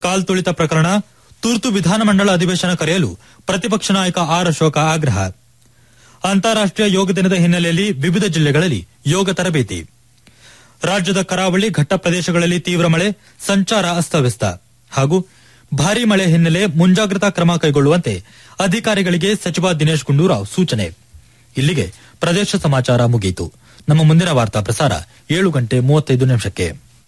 ಕಾಲ್ತುಳಿತ ಪ್ರಕರಣ ತುರ್ತು ವಿಧಾನಮಂಡಲ ಅಧಿವೇಶನ ಕರೆಯಲು ಪ್ರತಿಪಕ್ಷ ನಾಯಕ ಆರ್ ಅಶೋಕ ಆಗ್ರಹ ಅಂತಾರಾಷ್ಟೀಯ ಯೋಗ ದಿನದ ಹಿನ್ನೆಲೆಯಲ್ಲಿ ವಿವಿಧ ಜಿಲ್ಲೆಗಳಲ್ಲಿ ಯೋಗ ತರಬೇತಿ ರಾಜ್ಯದ ಕರಾವಳಿ ಘಟ್ಟ ಪ್ರದೇಶಗಳಲ್ಲಿ ತೀವ್ರ ಮಳೆ ಸಂಚಾರ ಅಸ್ತವ್ಯಸ್ತ ಹಾಗೂ ಭಾರೀ ಮಳೆ ಹಿನ್ನೆಲೆ ಮುಂಜಾಗ್ರತಾ ಕ್ರಮ ಕೈಗೊಳ್ಳುವಂತೆ ಅಧಿಕಾರಿಗಳಿಗೆ ಸಚಿವ ದಿನೇಶ್ ಗುಂಡೂರಾವ್ ಸೂಚನೆ ಇಲ್ಲಿಗೆ ಪ್ರದೇಶ ಸಮಾಚಾರ ಮುಗಿಯಿತು ನಮ್ಮ ಮುಂದಿನ ವಾರ್ತಾ ಪ್ರಸಾರ ಏಳು ಗಂಟೆ ಮೂವತ್ತೈದು ನಿಮಿಷಕ್ಕೆ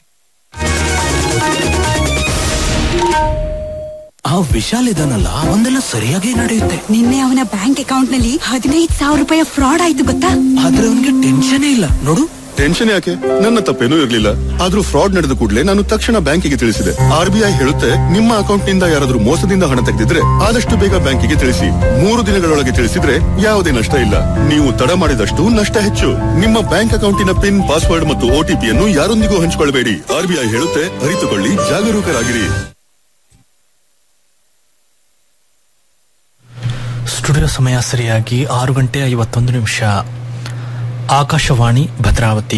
ಆ ವಿಶಾಲ್ ಇದನ್ನಲ್ಲ ಒಂದೆಲ್ಲ ಸರಿಯಾಗಿ ನಡೆಯುತ್ತೆ ನಿನ್ನೆ ಅವನ ಬ್ಯಾಂಕ್ ಅಕೌಂಟ್ ನಲ್ಲಿ ಹದಿನೈದು ಸಾವಿರ ರೂಪಾಯಿ ಫ್ರಾಡ್ ಆಯ್ತು ಗೊತ್ತಾ ಆದ್ರೆ ಅವನಿಗೆ ಟೆನ್ಷನ್ ಇಲ್ಲ ನೋಡು ಟೆನ್ಷನ್ ಯಾಕೆ ನನ್ನ ತಪ್ಪೇನೂ ಇರಲಿಲ್ಲ ಆದ್ರೂ ಫ್ರಾಡ್ ನಡೆದ ಕೂಡಲೇ ನಾನು ತಕ್ಷಣ ಬ್ಯಾಂಕಿಗೆ ತಿಳಿಸಿದೆ ಆರ್ಬಿಐ ಹೇಳುತ್ತೆ ನಿಮ್ಮ ಅಕೌಂಟ್ ನಿಂದ ಯಾರಾದ್ರೂ ಮೋಸದಿಂದ ಹಣ ತೆಗೆದಿದ್ರೆ ಆದಷ್ಟು ಬೇಗ ಬ್ಯಾಂಕಿಗೆ ತಿಳಿಸಿ ಮೂರು ದಿನಗಳೊಳಗೆ ತಿಳಿಸಿದ್ರೆ ಯಾವುದೇ ನಷ್ಟ ಇಲ್ಲ ನೀವು ತಡ ಮಾಡಿದಷ್ಟು ನಷ್ಟ ಹೆಚ್ಚು ನಿಮ್ಮ ಬ್ಯಾಂಕ್ ಅಕೌಂಟಿನ ಪಿನ್ ಪಾಸ್ವರ್ಡ್ ಮತ್ತು ಒಟಿಪಿಯನ್ನು ಯಾರೊಂದಿಗೂ ಹಂಚಿಕೊಳ್ಳಬೇಡಿ ಆರ್ಬಿಐ ಹೇಳುತ್ತೆ ಅರಿತುಕೊಳ್ಳಿ ಜಾಗರೂಕರಾಗಿರಿ ಸ್ಟುಡಿಯೋ ಸಮಯ ಸರಿಯಾಗಿ ಆರು ಗಂಟೆ ಐವತ್ತೊಂದು ನಿಮಿಷ ಆಕಾಶವಾಣಿ ಭದ್ರಾವತಿ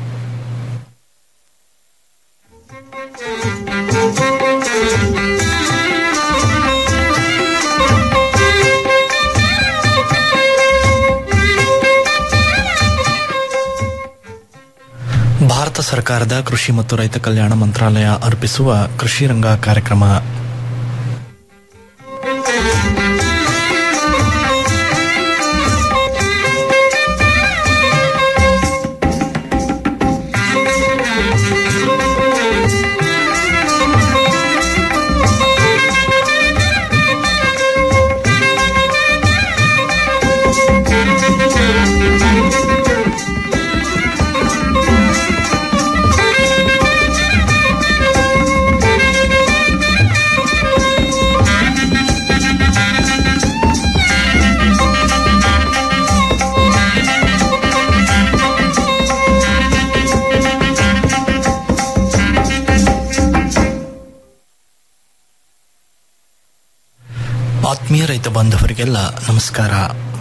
ಭಾರತ ಸರ್ಕಾರದ ಕೃಷಿ ಮತ್ತು ರೈತ ಕಲ್ಯಾಣ ಮಂತ್ರಾಲಯ ಅರ್ಪಿಸುವ ಕೃಷಿ ರಂಗ ಕಾರ್ಯಕ್ರಮ ಆತ್ಮೀಯ ರೈತ ಬಾಂಧವರಿಗೆಲ್ಲ ನಮಸ್ಕಾರ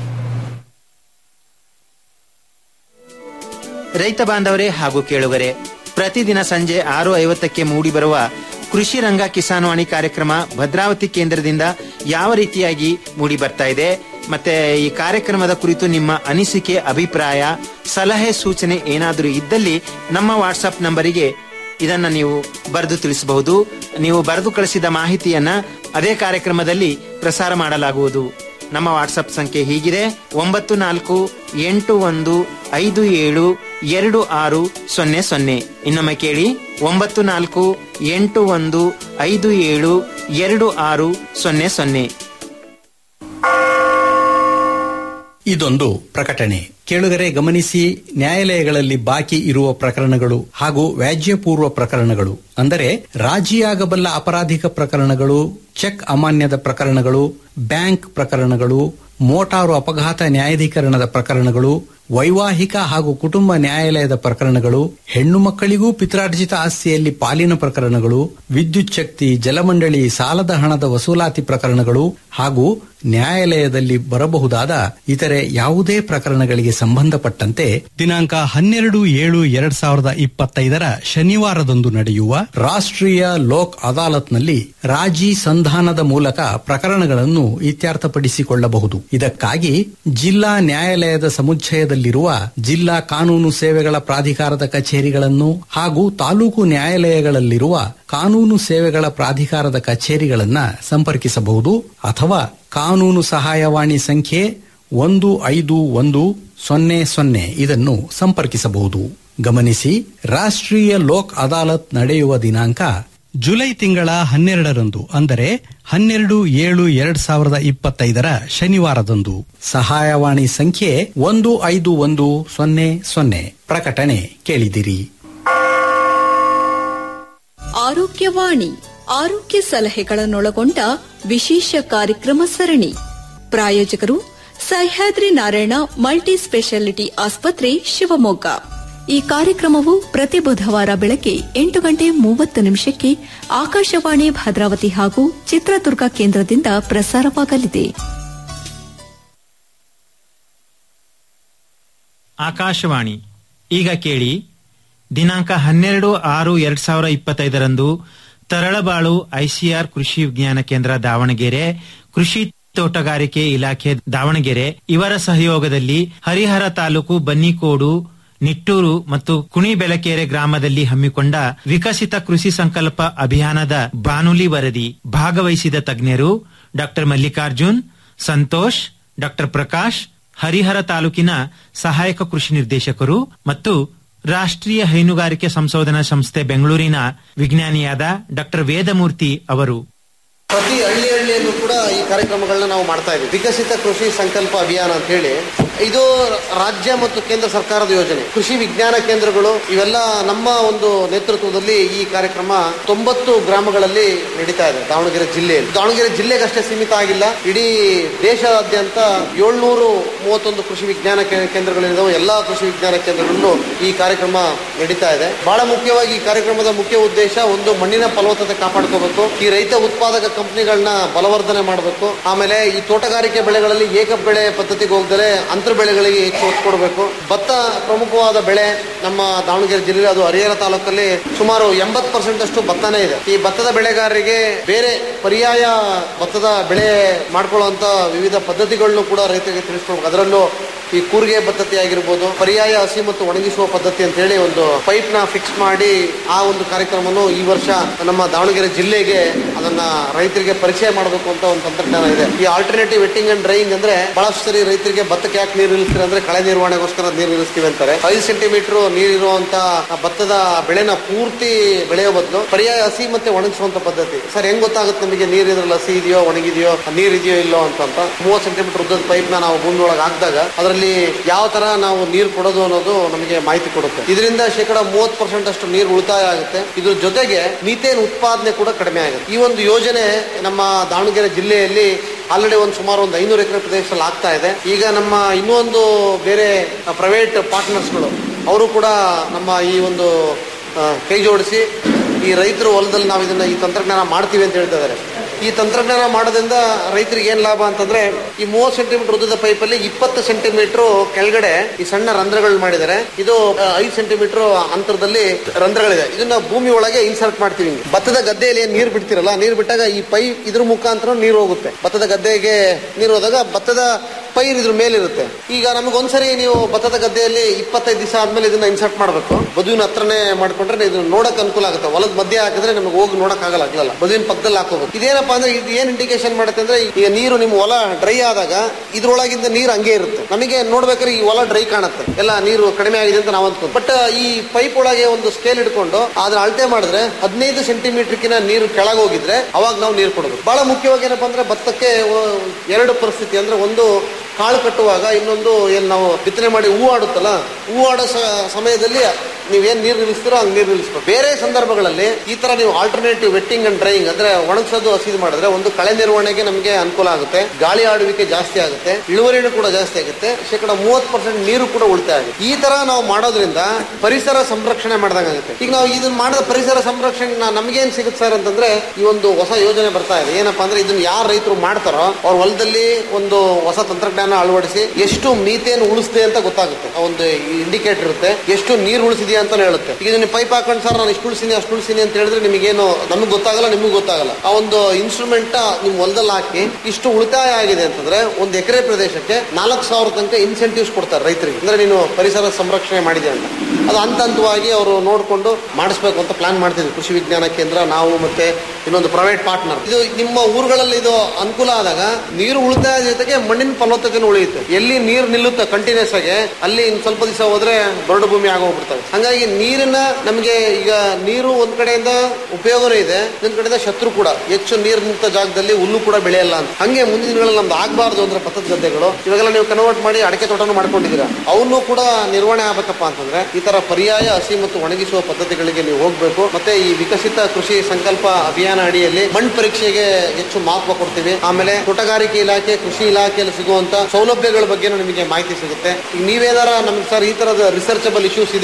ರೈತ ಬಾಂಧವರೇ ಹಾಗೂ ಕೇಳುಗರೆ ಪ್ರತಿದಿನ ಸಂಜೆ ಆರು ಐವತ್ತಕ್ಕೆ ಮೂಡಿಬರುವ ಕೃಷಿ ರಂಗ ಕಿಸಾನ್ವಾಣಿ ಕಾರ್ಯಕ್ರಮ ಭದ್ರಾವತಿ ಕೇಂದ್ರದಿಂದ ಯಾವ ರೀತಿಯಾಗಿ ಮೂಡಿ ಬರ್ತಾ ಇದೆ ಮತ್ತೆ ಈ ಕಾರ್ಯಕ್ರಮದ ಕುರಿತು ನಿಮ್ಮ ಅನಿಸಿಕೆ ಅಭಿಪ್ರಾಯ ಸಲಹೆ ಸೂಚನೆ ಏನಾದರೂ ಇದ್ದಲ್ಲಿ ನಮ್ಮ ವಾಟ್ಸಪ್ ನಂಬರಿಗೆ ಇದನ್ನ ನೀವು ಬರೆದು ತಿಳಿಸಬಹುದು ನೀವು ಬರೆದು ಕಳಿಸಿದ ಮಾಹಿತಿಯನ್ನ ಅದೇ ಕಾರ್ಯಕ್ರಮದಲ್ಲಿ ಪ್ರಸಾರ ಮಾಡಲಾಗುವುದು ನಮ್ಮ ವಾಟ್ಸಪ್ ಸಂಖ್ಯೆ ಹೀಗಿದೆ ಒಂಬತ್ತು ನಾಲ್ಕು ಎಂಟು ಒಂದು ಐದು ಏಳು ಎರಡು ಆರು ಸೊನ್ನೆ ಸೊನ್ನೆ ಇನ್ನೊಮ್ಮೆ ಕೇಳಿ ಒಂಬತ್ತು ನಾಲ್ಕು ಎಂಟು ಒಂದು ಐದು ಏಳು ಎರಡು ಆರು ಸೊನ್ನೆ ಸೊನ್ನೆ ಇದೊಂದು ಪ್ರಕಟಣೆ ಕೇಳುಗರೆ ಗಮನಿಸಿ ನ್ಯಾಯಾಲಯಗಳಲ್ಲಿ ಬಾಕಿ ಇರುವ ಪ್ರಕರಣಗಳು ಹಾಗೂ ವ್ಯಾಜ್ಯಪೂರ್ವ ಪ್ರಕರಣಗಳು ಅಂದರೆ ರಾಜಿಯಾಗಬಲ್ಲ ಅಪರಾಧಿಕ ಪ್ರಕರಣಗಳು ಚೆಕ್ ಅಮಾನ್ಯದ ಪ್ರಕರಣಗಳು ಬ್ಯಾಂಕ್ ಪ್ರಕರಣಗಳು ಮೋಟಾರು ಅಪಘಾತ ನ್ಯಾಯಾಧೀಕರಣದ ಪ್ರಕರಣಗಳು ವೈವಾಹಿಕ ಹಾಗೂ ಕುಟುಂಬ ನ್ಯಾಯಾಲಯದ ಪ್ರಕರಣಗಳು ಹೆಣ್ಣು ಮಕ್ಕಳಿಗೂ ಪಿತ್ರಾರ್ಜಿತ ಆಸ್ತಿಯಲ್ಲಿ ಪಾಲಿನ ಪ್ರಕರಣಗಳು ವಿದ್ಯುತ್ ಶಕ್ತಿ ಜಲಮಂಡಳಿ ಸಾಲದ ಹಣದ ವಸೂಲಾತಿ ಪ್ರಕರಣಗಳು ಹಾಗೂ ನ್ಯಾಯಾಲಯದಲ್ಲಿ ಬರಬಹುದಾದ ಇತರೆ ಯಾವುದೇ ಪ್ರಕರಣಗಳಿಗೆ ಸಂಬಂಧಪಟ್ಟಂತೆ ದಿನಾಂಕ ಹನ್ನೆರಡು ಏಳು ಎರಡ್ ಸಾವಿರದ ಇಪ್ಪತ್ತೈದರ ಶನಿವಾರದಂದು ನಡೆಯುವ ರಾಷ್ಟ್ರೀಯ ಲೋಕ್ ಅದಾಲತ್ನಲ್ಲಿ ರಾಜಿ ಸಂಧಾನದ ಮೂಲಕ ಪ್ರಕರಣಗಳನ್ನು ಇತ್ಯರ್ಥಪಡಿಸಿಕೊಳ್ಳಬಹುದು ಇದಕ್ಕಾಗಿ ಜಿಲ್ಲಾ ನ್ಯಾಯಾಲಯದ ಸಮುಚ್ಚಯದಲ್ಲಿರುವ ಜಿಲ್ಲಾ ಕಾನೂನು ಸೇವೆಗಳ ಪ್ರಾಧಿಕಾರದ ಕಚೇರಿಗಳನ್ನು ಹಾಗೂ ತಾಲೂಕು ನ್ಯಾಯಾಲಯಗಳಲ್ಲಿರುವ ಕಾನೂನು ಸೇವೆಗಳ ಪ್ರಾಧಿಕಾರದ ಕಚೇರಿಗಳನ್ನು ಸಂಪರ್ಕಿಸಬಹುದು ಅಥವಾ ಕಾನೂನು ಸಹಾಯವಾಣಿ ಸಂಖ್ಯೆ ಒಂದು ಐದು ಒಂದು ಸೊನ್ನೆ ಸೊನ್ನೆ ಇದನ್ನು ಸಂಪರ್ಕಿಸಬಹುದು ಗಮನಿಸಿ ರಾಷ್ಟ್ರೀಯ ಲೋಕ್ ಅದಾಲತ್ ನಡೆಯುವ ದಿನಾಂಕ ಜುಲೈ ತಿಂಗಳ ಹನ್ನೆರಡರಂದು ಅಂದರೆ ಹನ್ನೆರಡು ಏಳು ಎರಡ್ ಸಾವಿರದ ಇಪ್ಪತ್ತೈದರ ಶನಿವಾರದಂದು ಸಹಾಯವಾಣಿ ಸಂಖ್ಯೆ ಒಂದು ಐದು ಒಂದು ಸೊನ್ನೆ ಸೊನ್ನೆ ಪ್ರಕಟಣೆ ಕೇಳಿದಿರಿ ಆರೋಗ್ಯವಾಣಿ ಆರೋಗ್ಯ ಸಲಹೆಗಳನ್ನೊಳಗೊಂಡ ವಿಶೇಷ ಕಾರ್ಯಕ್ರಮ ಸರಣಿ ಪ್ರಾಯೋಜಕರು ಸಹ್ಯಾದ್ರಿ ನಾರಾಯಣ ಮಲ್ಟಿ ಸ್ಪೆಷಾಲಿಟಿ ಆಸ್ಪತ್ರೆ ಶಿವಮೊಗ್ಗ ಈ ಕಾರ್ಯಕ್ರಮವು ಪ್ರತಿ ಬುಧವಾರ ಬೆಳಗ್ಗೆ ಎಂಟು ಗಂಟೆ ಮೂವತ್ತು ನಿಮಿಷಕ್ಕೆ ಆಕಾಶವಾಣಿ ಭದ್ರಾವತಿ ಹಾಗೂ ಚಿತ್ರದುರ್ಗ ಕೇಂದ್ರದಿಂದ ಪ್ರಸಾರವಾಗಲಿದೆ ಆಕಾಶವಾಣಿ ಈಗ ಕೇಳಿ ದಿನಾಂಕ ಹನ್ನೆರಡು ಆರು ಎರಡ್ ಸಾವಿರ ಇಪ್ಪತ್ತೈದರಂದು ತರಳಬಾಳು ಐಸಿಆರ್ ಕೃಷಿ ವಿಜ್ಞಾನ ಕೇಂದ್ರ ದಾವಣಗೆರೆ ಕೃಷಿ ತೋಟಗಾರಿಕೆ ಇಲಾಖೆ ದಾವಣಗೆರೆ ಇವರ ಸಹಯೋಗದಲ್ಲಿ ಹರಿಹರ ತಾಲೂಕು ಬನ್ನಿಕೋಡು ನಿಟ್ಟೂರು ಮತ್ತು ಕುಣಿಬೆಳಕೆರೆ ಗ್ರಾಮದಲ್ಲಿ ಹಮ್ಮಿಕೊಂಡ ವಿಕಸಿತ ಕೃಷಿ ಸಂಕಲ್ಪ ಅಭಿಯಾನದ ಬಾನುಲಿ ವರದಿ ಭಾಗವಹಿಸಿದ ತಜ್ಞರು ಡಾಕ್ಟರ್ ಮಲ್ಲಿಕಾರ್ಜುನ್ ಸಂತೋಷ್ ಡಾಕ್ಟರ್ ಪ್ರಕಾಶ್ ಹರಿಹರ ತಾಲೂಕಿನ ಸಹಾಯಕ ಕೃಷಿ ನಿರ್ದೇಶಕರು ಮತ್ತು ರಾಷ್ಟ್ರೀಯ ಹೈನುಗಾರಿಕೆ ಸಂಶೋಧನಾ ಸಂಸ್ಥೆ ಬೆಂಗಳೂರಿನ ವಿಜ್ಞಾನಿಯಾದ ಡಾಕ್ಟರ್ ವೇದಮೂರ್ತಿ ಅವರು ಪ್ರತಿ ಹಳ್ಳಿ ಹಳ್ಳಿಯಲ್ಲೂ ಕೂಡ ಈ ಕಾರ್ಯಕ್ರಮಗಳನ್ನ ನಾವು ಮಾಡ್ತಾ ಇದ್ದೀವಿ ವಿಕಸಿತ ಕೃಷಿ ಸಂಕಲ್ಪ ಅಭಿಯಾನ ಅಂತ ಹೇಳಿ ಇದು ರಾಜ್ಯ ಮತ್ತು ಕೇಂದ್ರ ಸರ್ಕಾರದ ಯೋಜನೆ ಕೃಷಿ ವಿಜ್ಞಾನ ಕೇಂದ್ರಗಳು ಇವೆಲ್ಲ ನಮ್ಮ ಒಂದು ನೇತೃತ್ವದಲ್ಲಿ ಈ ಕಾರ್ಯಕ್ರಮ ತೊಂಬತ್ತು ಗ್ರಾಮಗಳಲ್ಲಿ ನಡೀತಾ ಇದೆ ದಾವಣಗೆರೆ ಜಿಲ್ಲೆಯಲ್ಲಿ ದಾವಣಗೆರೆ ಜಿಲ್ಲೆಗೆ ಅಷ್ಟೇ ಸೀಮಿತ ಆಗಿಲ್ಲ ಇಡೀ ದೇಶದಾದ್ಯಂತ ಏಳ್ನೂರು ಮೂವತ್ತೊಂದು ಕೃಷಿ ವಿಜ್ಞಾನ ಕೇ- ಕೇಂದ್ರಗಳಿದಾವೆ ಎಲ್ಲಾ ಕೃಷಿ ವಿಜ್ಞಾನ ಕೇಂದ್ರಗಳಲ್ಲೂ ಈ ಕಾರ್ಯಕ್ರಮ ನಡೀತಾ ಇದೆ ಬಹಳ ಮುಖ್ಯವಾಗಿ ಈ ಕಾರ್ಯಕ್ರಮದ ಮುಖ್ಯ ಉದ್ದೇಶ ಒಂದು ಮಣ್ಣಿನ ಫಲವತ್ತತೆ ಕಾಪಾಡ್ಕೋಬೇಕು ಈ ರೈತ ಉತ್ಪಾದಕ ಕಂಪನಿಗಳನ್ನ ಬಲವರ್ಧನೆ ಮಾಡಬೇಕು ಆಮೇಲೆ ಈ ತೋಟಗಾರಿಕೆ ಬೆಳೆಗಳಲ್ಲಿ ಏಕ ಬೆಳೆ ಪದ್ಧತಿಗೆ ಹೋಗದರೆ ಅಂತರ ಬೆಳೆಗಳಿಗೆ ಹೆಚ್ಚು ಒತ್ತು ಕೊಡಬೇಕು ಭತ್ತ ಪ್ರಮುಖವಾದ ಬೆಳೆ ನಮ್ಮ ದಾವಣಗೆರೆ ಜಿಲ್ಲೆ ಅದು ಹರಿಹರ ತಾಲೂಕಲ್ಲಿ ಸುಮಾರು ಎಂಬತ್ತು ಪರ್ಸೆಂಟ್ ಅಷ್ಟು ಭತ್ತನೇ ಇದೆ ಈ ಭತ್ತದ ಬೆಳೆಗಾರರಿಗೆ ಬೇರೆ ಪರ್ಯಾಯ ಭತ್ತದ ಬೆಳೆ ಮಾಡ್ಕೊಳ್ಳುವಂತ ವಿವಿಧ ಪದ್ಧತಿಗಳನ್ನು ಕೂಡ ರೈತರಿಗೆ ತಿಳಿಸ್ಕೊಡ್ಬೇಕು ಅದರಲ್ಲೂ ಈ ಕೂರಿಗೆ ಪದ್ಧತಿ ಆಗಿರ್ಬೋದು ಪರ್ಯಾಯ ಹಸಿ ಮತ್ತು ಒಣಗಿಸುವ ಪದ್ಧತಿ ಅಂತ ಹೇಳಿ ಒಂದು ಪೈಪ್ ನ ಫಿಕ್ಸ್ ಮಾಡಿ ಆ ಒಂದು ಕಾರ್ಯಕ್ರಮವನ್ನು ಈ ವರ್ಷ ನಮ್ಮ ದಾವಣಗೆರೆ ಜಿಲ್ಲೆಗೆ ಅದನ್ನ ರೈತರಿಗೆ ಪರಿಚಯ ಮಾಡಬೇಕು ಅಂತ ಒಂದು ತಂತ್ರಜ್ಞಾನ ಇದೆ ಈ ಆಲ್ಟರ್ನೇಟಿವ್ ವೆಟ್ಟಿಂಗ್ ಅಂಡ್ ಡ್ರೈಯಿಂಗ್ ಅಂದ್ರೆ ಬಹಳಷ್ಟು ಸರಿ ರೈತರಿಗೆ ಭತ್ತಕ್ಕೆ ಯಾಕೆ ನೀರು ನಿಲ್ಲಿಸ್ತೀರಿ ಅಂದ್ರೆ ಕಳೆ ನಿರ್ವಹಣೆಗೋಸ್ಕರ ನೀರು ನಿಲ್ಲಿಸ್ತೀವಿ ಅಂತಾರೆ ಐದು ಸೆಂಟಿಮೀಟರ್ ನೀರಿರುವಂತ ಆ ಭತ್ತದ ಬೆಳೆನ ಪೂರ್ತಿ ಬೆಳೆಯೋ ಬದಲು ಪರ್ಯಾಯ ಹಸಿ ಮತ್ತೆ ಒಣಗಿಸುವಂತ ಪದ್ಧತಿ ಸರ್ ಹೆಂಗ್ ಗೊತ್ತಾಗುತ್ತೆ ನಮಗೆ ನೀರು ಇದ್ರಲ್ಲಿ ಹಸಿ ಇದೆಯೋ ಒಣಗಿದೆಯೋ ನೀರ್ ಇದೆಯೋ ಇಲ್ಲೋ ಅಂತ ಅಂತ ಮೂವತ್ತು ಸೆಂಟಿಮೀಟರ್ ಉದ್ದದ ಪೈಪ್ ನ ನಾವು ಭೂಮಿ ಒಳಗೆ ಹಾಕಿದಾಗ ಅದರಲ್ಲಿ ಯಾವ ತರ ನಾವು ನೀರು ಕೊಡೋದು ಅನ್ನೋದು ನಮಗೆ ಮಾಹಿತಿ ಕೊಡುತ್ತೆ ಇದರಿಂದ ಶೇಕಡ ಮೂವತ್ತು ಪರ್ಸೆಂಟ್ ಅಷ್ಟು ನೀರು ಉಳಿತಾಯ ಆಗುತ್ತೆ ಇದ್ರ ಜೊತೆಗೆ ಮೀಥೇನ್ ಉತ್ಪಾದನೆ ಕೂಡ ಕಡಿಮೆ ಆಗುತ್ತೆ ಈ ಒಂದು ಯೋಜನೆ ನಮ್ಮ ದಾವಣಗೆರೆ ಜಿಲ್ಲೆಯಲ್ಲಿ ಆಲ್ರೆಡಿ ಒಂದು ಸುಮಾರು ಒಂದು ಐನೂರು ಎಕರೆ ಪ್ರದೇಶದಲ್ಲಿ ಆಗ್ತಾ ಇದೆ ಈಗ ನಮ್ಮ ಇನ್ನೂ ಒಂದು ಬೇರೆ ಪ್ರೈವೇಟ್ ಪಾರ್ಟ್ನರ್ಸ್ಗಳು ಅವರು ಕೂಡ ನಮ್ಮ ಈ ಒಂದು ಆ, ಕೈ ಜೋಡಿಸಿ ಈ ರೈತರು ಹೊಲದಲ್ಲಿ ನಾವು ಇದನ್ನ ಈ ತಂತ್ರಜ್ಞಾನ ಮಾಡ್ತೀವಿ ಅಂತ ಹೇಳ್ತಾ ಇದ್ದಾರೆ ಈ ತಂತ್ರಜ್ಞಾನ ಮಾಡೋದ್ರಿಂದ ರೈತರಿಗೆ ಏನ್ ಲಾಭ ಅಂತಂದ್ರೆ ಈ ಮೂವತ್ತು ಸೆಂಟಿಮೀಟರ್ ಉದ್ದದ ಪೈಪಲ್ಲಿ ಇಪ್ಪತ್ತು ಸೆಂಟಿಮೀಟರ್ ಕೆಳಗಡೆ ಈ ಸಣ್ಣ ರಂಧ್ರಗಳು ಮಾಡಿದ್ದಾರೆ ಇದು ಐದು ಸೆಂಟಿಮೀಟರ್ ಅಂತರದಲ್ಲಿ ರಂಧ್ರಗಳಿದೆ ಇದನ್ನ ಭೂಮಿ ಒಳಗೆ ಇನ್ಸರ್ಟ್ ಮಾಡ್ತೀವಿ ಹಿಂಗೆ. ಭತ್ತದ ಗದ್ದೆಯಲ್ಲಿ ಏನ್ ನೀರು ಬಿಡ್ತಿರಲ್ಲ ನೀರು ಬಿಟ್ಟಾಗ ಈ ಪೈಪ್ ಇದ್ರ ಮುಖಾಂತರ ನೀರು ಹೋಗುತ್ತೆ ಭತ್ತದ ಗದ್ದೆಗೆ ನೀರು ಹೋದಾಗ ಭತ್ತದ ಪೈರ್ ಇದ್ರ ಮೇಲಿರುತ್ತೆ ಈಗ ನಮಗೆ ಒಂದ್ಸರಿ ನೀವು ಭತ್ತದ ಗದ್ದೆಯಲ್ಲಿ ಇಪ್ಪತ್ತೈದು ದಿವಸ ಆದ್ಮೇಲೆ ಇದನ್ನ ಇನ್ಸರ್ಟ್ ಮಾಡಬೇಕು ಬದುವಿನ ಹತ್ರನೇ ಮಾಡ್ಕೊಂಡ್ರೆ ಇದನ್ನ ನೋಡಕ್ ಅನುಕೂಲ ಆಗುತ್ತೆ ಹೊಲದ ಮಧ್ಯೆ ಹಾಕಿದ್ರೆ ನಮಗೆ ಹೋಗಿ ನೋಡಕ್ ಆಗಲ್ಲ ಆಗ್ಲಲ್ಲ ಬದುವಿನ ಪಕ್ಕದಲ್ಲಿ ಹಾಕೋಬೇಕು ಇದೇನಪ್ಪಾ ಅಂದ್ರೆ ಇದು ಏನ್ ಇಂಡಿಕೇಶನ್ ಮಾಡುತ್ತೆ ಅಂದ್ರೆ ಈಗ ನೀರು ನಿಮ್ಮ ಹೊಲ ಡ್ರೈ ಆದಾಗ ಇದ್ರೊಳಗಿಂದ ನೀರು ಹಂಗೆ ಇರುತ್ತೆ ನಮಗೆ ನೋಡ್ಬೇಕಾದ್ರೆ ಈ ಹೊಲ ಡ್ರೈ ಕಾಣುತ್ತೆ ಎಲ್ಲ ನೀರು ಕಡಿಮೆ ಆಗಿದೆ ಅಂತ ನಾವು ಅಂದ್ಕೊಂಡು ಬಟ್ ಈ ಪೈಪ್ ಒಳಗೆ ಒಂದು ಸ್ಕೇಲ್ ಇಟ್ಕೊಂಡು ಅದನ್ನ ಅಳತೆ ಮಾಡಿದ್ರೆ ಹದಿನೈದು ಸೆಂಟಿಮೀಟರ್ಕಿನ ನೀರು ಕೆಳಗೆ ಹೋಗಿದ್ರೆ ಅವಾಗ ನಾವು ನೀರು ಕೊಡಬೇಕು ಬಹಳ ಮುಖ್ಯವಾಗಿ ಏನಪ್ಪಾ ಅಂದ್ರೆ ಭತ್ತಕ್ಕೆ ಒ- ಎರಡು ಪರಿಸ್ಥಿತಿ ಅಂದ್ರೆ ಒಂದು ಕಾಳು ಕಟ್ಟುವಾಗ ಇನ್ನೊಂದು ಏನ್ ನಾವು ಬಿತ್ತನೆ ಮಾಡಿ ಹೂ ಆಡುತ್ತಲ್ಲ ಹೂ ಆಡೋ ಸ- ಸಮಯದಲ್ಲಿ ನೀವೇನ್ ನೀರು ನಿಲ್ಲಿಸ್ತೀರೋ ಹಂಗೆ ನೀರು ನಿಲ್ಲಿಸ್ಬೇಕು ಬೇರೆ ಸಂದರ್ಭಗಳಲ್ಲಿ ಈ ತರ ನೀವು ಆಲ್ಟರ್ನೇಟಿವ್ ವೆಟ್ಟಿಂಗ್ ಅಂಡ್ ಡ್ರೈಯಿಂಗ್ ಅಂದ್ರೆ ಒಣಗಿಸೋದು ಹಸಿದು ಮಾಡಿದ್ರೆ ಒಂದು ಕಳೆ ನಿರ್ವಹಣೆಗೆ ನಮಗೆ ಅನುಕೂಲ ಆಗುತ್ತೆ ಗಾಳಿ ಆಡುವಿಕೆ ಜಾಸ್ತಿ ಆಗುತ್ತೆ ಇಳುವರಿನೂ ಕೂಡ ಜಾಸ್ತಿ ಆಗುತ್ತೆ ಶೇಕಡ ಮೂವತ್ತು ಪರ್ಸೆಂಟ್ ನೀರು ಕೂಡ ಉಳಿತಾಯ ಆಗುತ್ತೆ ಈ ತರ ನಾವು ಮಾಡೋದ್ರಿಂದ ಪರಿಸರ ಸಂರಕ್ಷಣೆ ಮಾಡ್ದಂಗಾಗುತ್ತೆ ಈಗ ನಾವು ಇದನ್ನ ಮಾಡಿದ ಪರಿಸರ ಸಂರಕ್ಷಣೆ ನಾ- ನಮ್ಗೇನ್ ಸಿಗುತ್ತೆ ಸರ್ ಅಂತಂದ್ರೆ ಈ ಒಂದು ಹೊಸ ಯೋಜನೆ ಬರ್ತಾ ಇದೆ ಏನಪ್ಪಾ ಅಂದ್ರೆ ಇದನ್ನ ಯಾರು ರೈತರು ಮಾಡ್ತಾರೋ ಅವ್ರ ಹೊಲದಲ್ಲಿ ಒಂದು ಹೊಸ ತಂತ್ರಜ್ಞಾನ ಅಳವಡಿಸಿ ಎಷ್ಟು ಮೀಥೇನ್ ಉಳಿಸಿದೆ ಅಂತ ಗೊತ್ತಾಗುತ್ತೆ ಆ ಒಂದು ಇಂಡಿಕೇಟರ್ ಇರುತ್ತೆ ಎಷ್ಟು ನೀರು ಉಳಿಸಿದ್ಯಾ ಅಂತ ಹೇಳುತ್ತೆ ಈಗ ನೀವು ಪೈಪ್ ಹಾಕೊಂಡು ಸರ್ ನಾನು ಇಷ್ಟು ಉಳಿಸಿನಿ ಅಷ್ಟು ಉಳಿಸಿನಿ ಅಂತ ಹೇಳಿದ್ರೆ ನಿಮಗೇನು ನಮಗೆ ಗೊತ್ತಾಗಲ್ಲ ನಿಮಗೂ ಗೊತ್ತಾಗಲ್ಲ ಆ ಒಂದು ಇನ್ಸ್ಟ್ರೂಮೆಂಟ್ ನಿಮ್ ಹೊಲದಲ್ಲಿ ಹಾಕಿ ಇಷ್ಟು ಉಳಿತಾಯ ಆಗಿದೆ ಅಂತಂದ್ರೆ ಒಂದು ಎಕರೆ ಪ್ರದೇಶಕ್ಕೆ ನಾಲ್ಕು ಸಾವಿರ ತನಕ ಇನ್ಸೆಂಟಿವ್ಸ್ ಕೊಡ್ತಾರೆ ರೈತರಿಗೆ ಅಂದ್ರೆ ನೀನು ಪರಿಸರ ಸಂರಕ್ಷಣೆ ಮಾಡಿದೆ ಅಂತ ಅದು ಹಂತ ಹಂತವಾಗಿ ಅವರು ನೋಡಿಕೊಂಡು ಮಾಡಿಸ್ಬೇಕು ಅಂತ ಪ್ಲಾನ್ ಮಾಡ್ತಿದ್ವಿ ಕೃಷಿ ವಿಜ್ಞಾನ ಕೇಂದ್ರ ನಾವು ಮತ್ತೆ ಇನ್ನೊಂದು ಪ್ರೈವೇಟ್ ಪಾರ್ಟ್ನರ್ ಇದು ನಿಮ್ಮ ಊರುಗಳಲ್ಲಿ ಇದು ಅನುಕೂಲ ಆದಾಗ ನೀರು ಉಳಿತಾಯ ಜೊತೆಗೆ ಮಣ್ಣಿನ ಫಲವತ್ತತೆನೂ ಉಳಿಯುತ್ತೆ ಎಲ್ಲಿ ನೀರು ನಿಲ್ಲುತ್ತೆ ಕಂಟಿನ್ಯೂಸ್ ಆಗಿ ಅಲ್ಲಿ ಇನ್ನು ಸ್ವಲ್ಪ ದಿವಸ ಹೋದ್ರೆ ಬರಡು ಭೂಮಿ ಆಗೋಗ್ಬಿಡ್ತವೆ ಹಂಗಾಗಿ ನೀರಿನ ನಮಗೆ ಈಗ ನೀರು ಒಂದ್ ಕಡೆಯಿಂದ ಉಪಯೋಗನೂ ಇದೆ ಇನ್ನೊಂದ್ ಕಡೆಯಿಂದ ಶತ್ರು ಕೂಡ ಹೆಚ್ಚು ನೀರು ನಿಂತ ಜಾಗದಲ್ಲಿ ಹುಲ್ಲು ಕೂಡ ಬೆಳೆಯಲ್ಲ ಅಂತ ಹಂಗೆ ಮುಂದಿನ ದಿನಗಳಲ್ಲಿ ನಮ್ದು ಆಗ್ಬಾರ್ದು ಅಂದ್ರೆ ಭತ್ತದ ಗದ್ದೆಗಳು ಇವಾಗೆಲ್ಲ ನೀವು ಕನ್ವರ್ಟ್ ಮಾಡಿ ಅಡಕೆ ತೋಟನೂ ಮಾಡ್ಕೊಂಡಿದ್ದೀರಾ ಅವನು ಕೂಡ ನಿರ್ವಹಣೆ ಆಗ್ಬೇಕಪ್ಪ ಅಂತಂದ್ರೆ ಈ ತರ ಪರ್ಯಾಯ ಹಸಿ ಮತ್ತು ಒಣಗಿಸುವ ಪದ್ಧತಿಗಳಿಗೆ ನೀವು ಹೋಗ್ಬೇಕು ಮತ್ತೆ ಈ ವಿಕಸಿತ ಕೃಷಿ ಸಂಕಲ್ಪ ಅಭಿಯಾನ ಅಡಿಯಲ್ಲಿ ಮಣ್ಣು ಪರೀಕ್ಷೆಗೆ ಹೆಚ್ಚು ಮಹತ್ವ ಕೊಡ್ತೀವಿ ಆಮೇಲೆ ತೋಟಗಾರಿಕೆ ಇಲಾಖೆ ಕೃಷಿ ಇಲಾಖೆಯಲ್ಲಿ ಸಿಗುವಂತ ಸೌಲಭ್ಯಗಳ ಬಗ್ಗೆ ನಿಮಗೆ ಮಾಹಿತಿ ಸಿಗುತ್ತೆ ಈಗ ನೀವೇನಾರ ನಮ್ಗೆ ಸರ್ ಈ ತರದ ರಿಸರ್ಚಬಲ್ ಇಶ್ಯೂಸ್ ಇದೆ ಅಂದ್ರೆ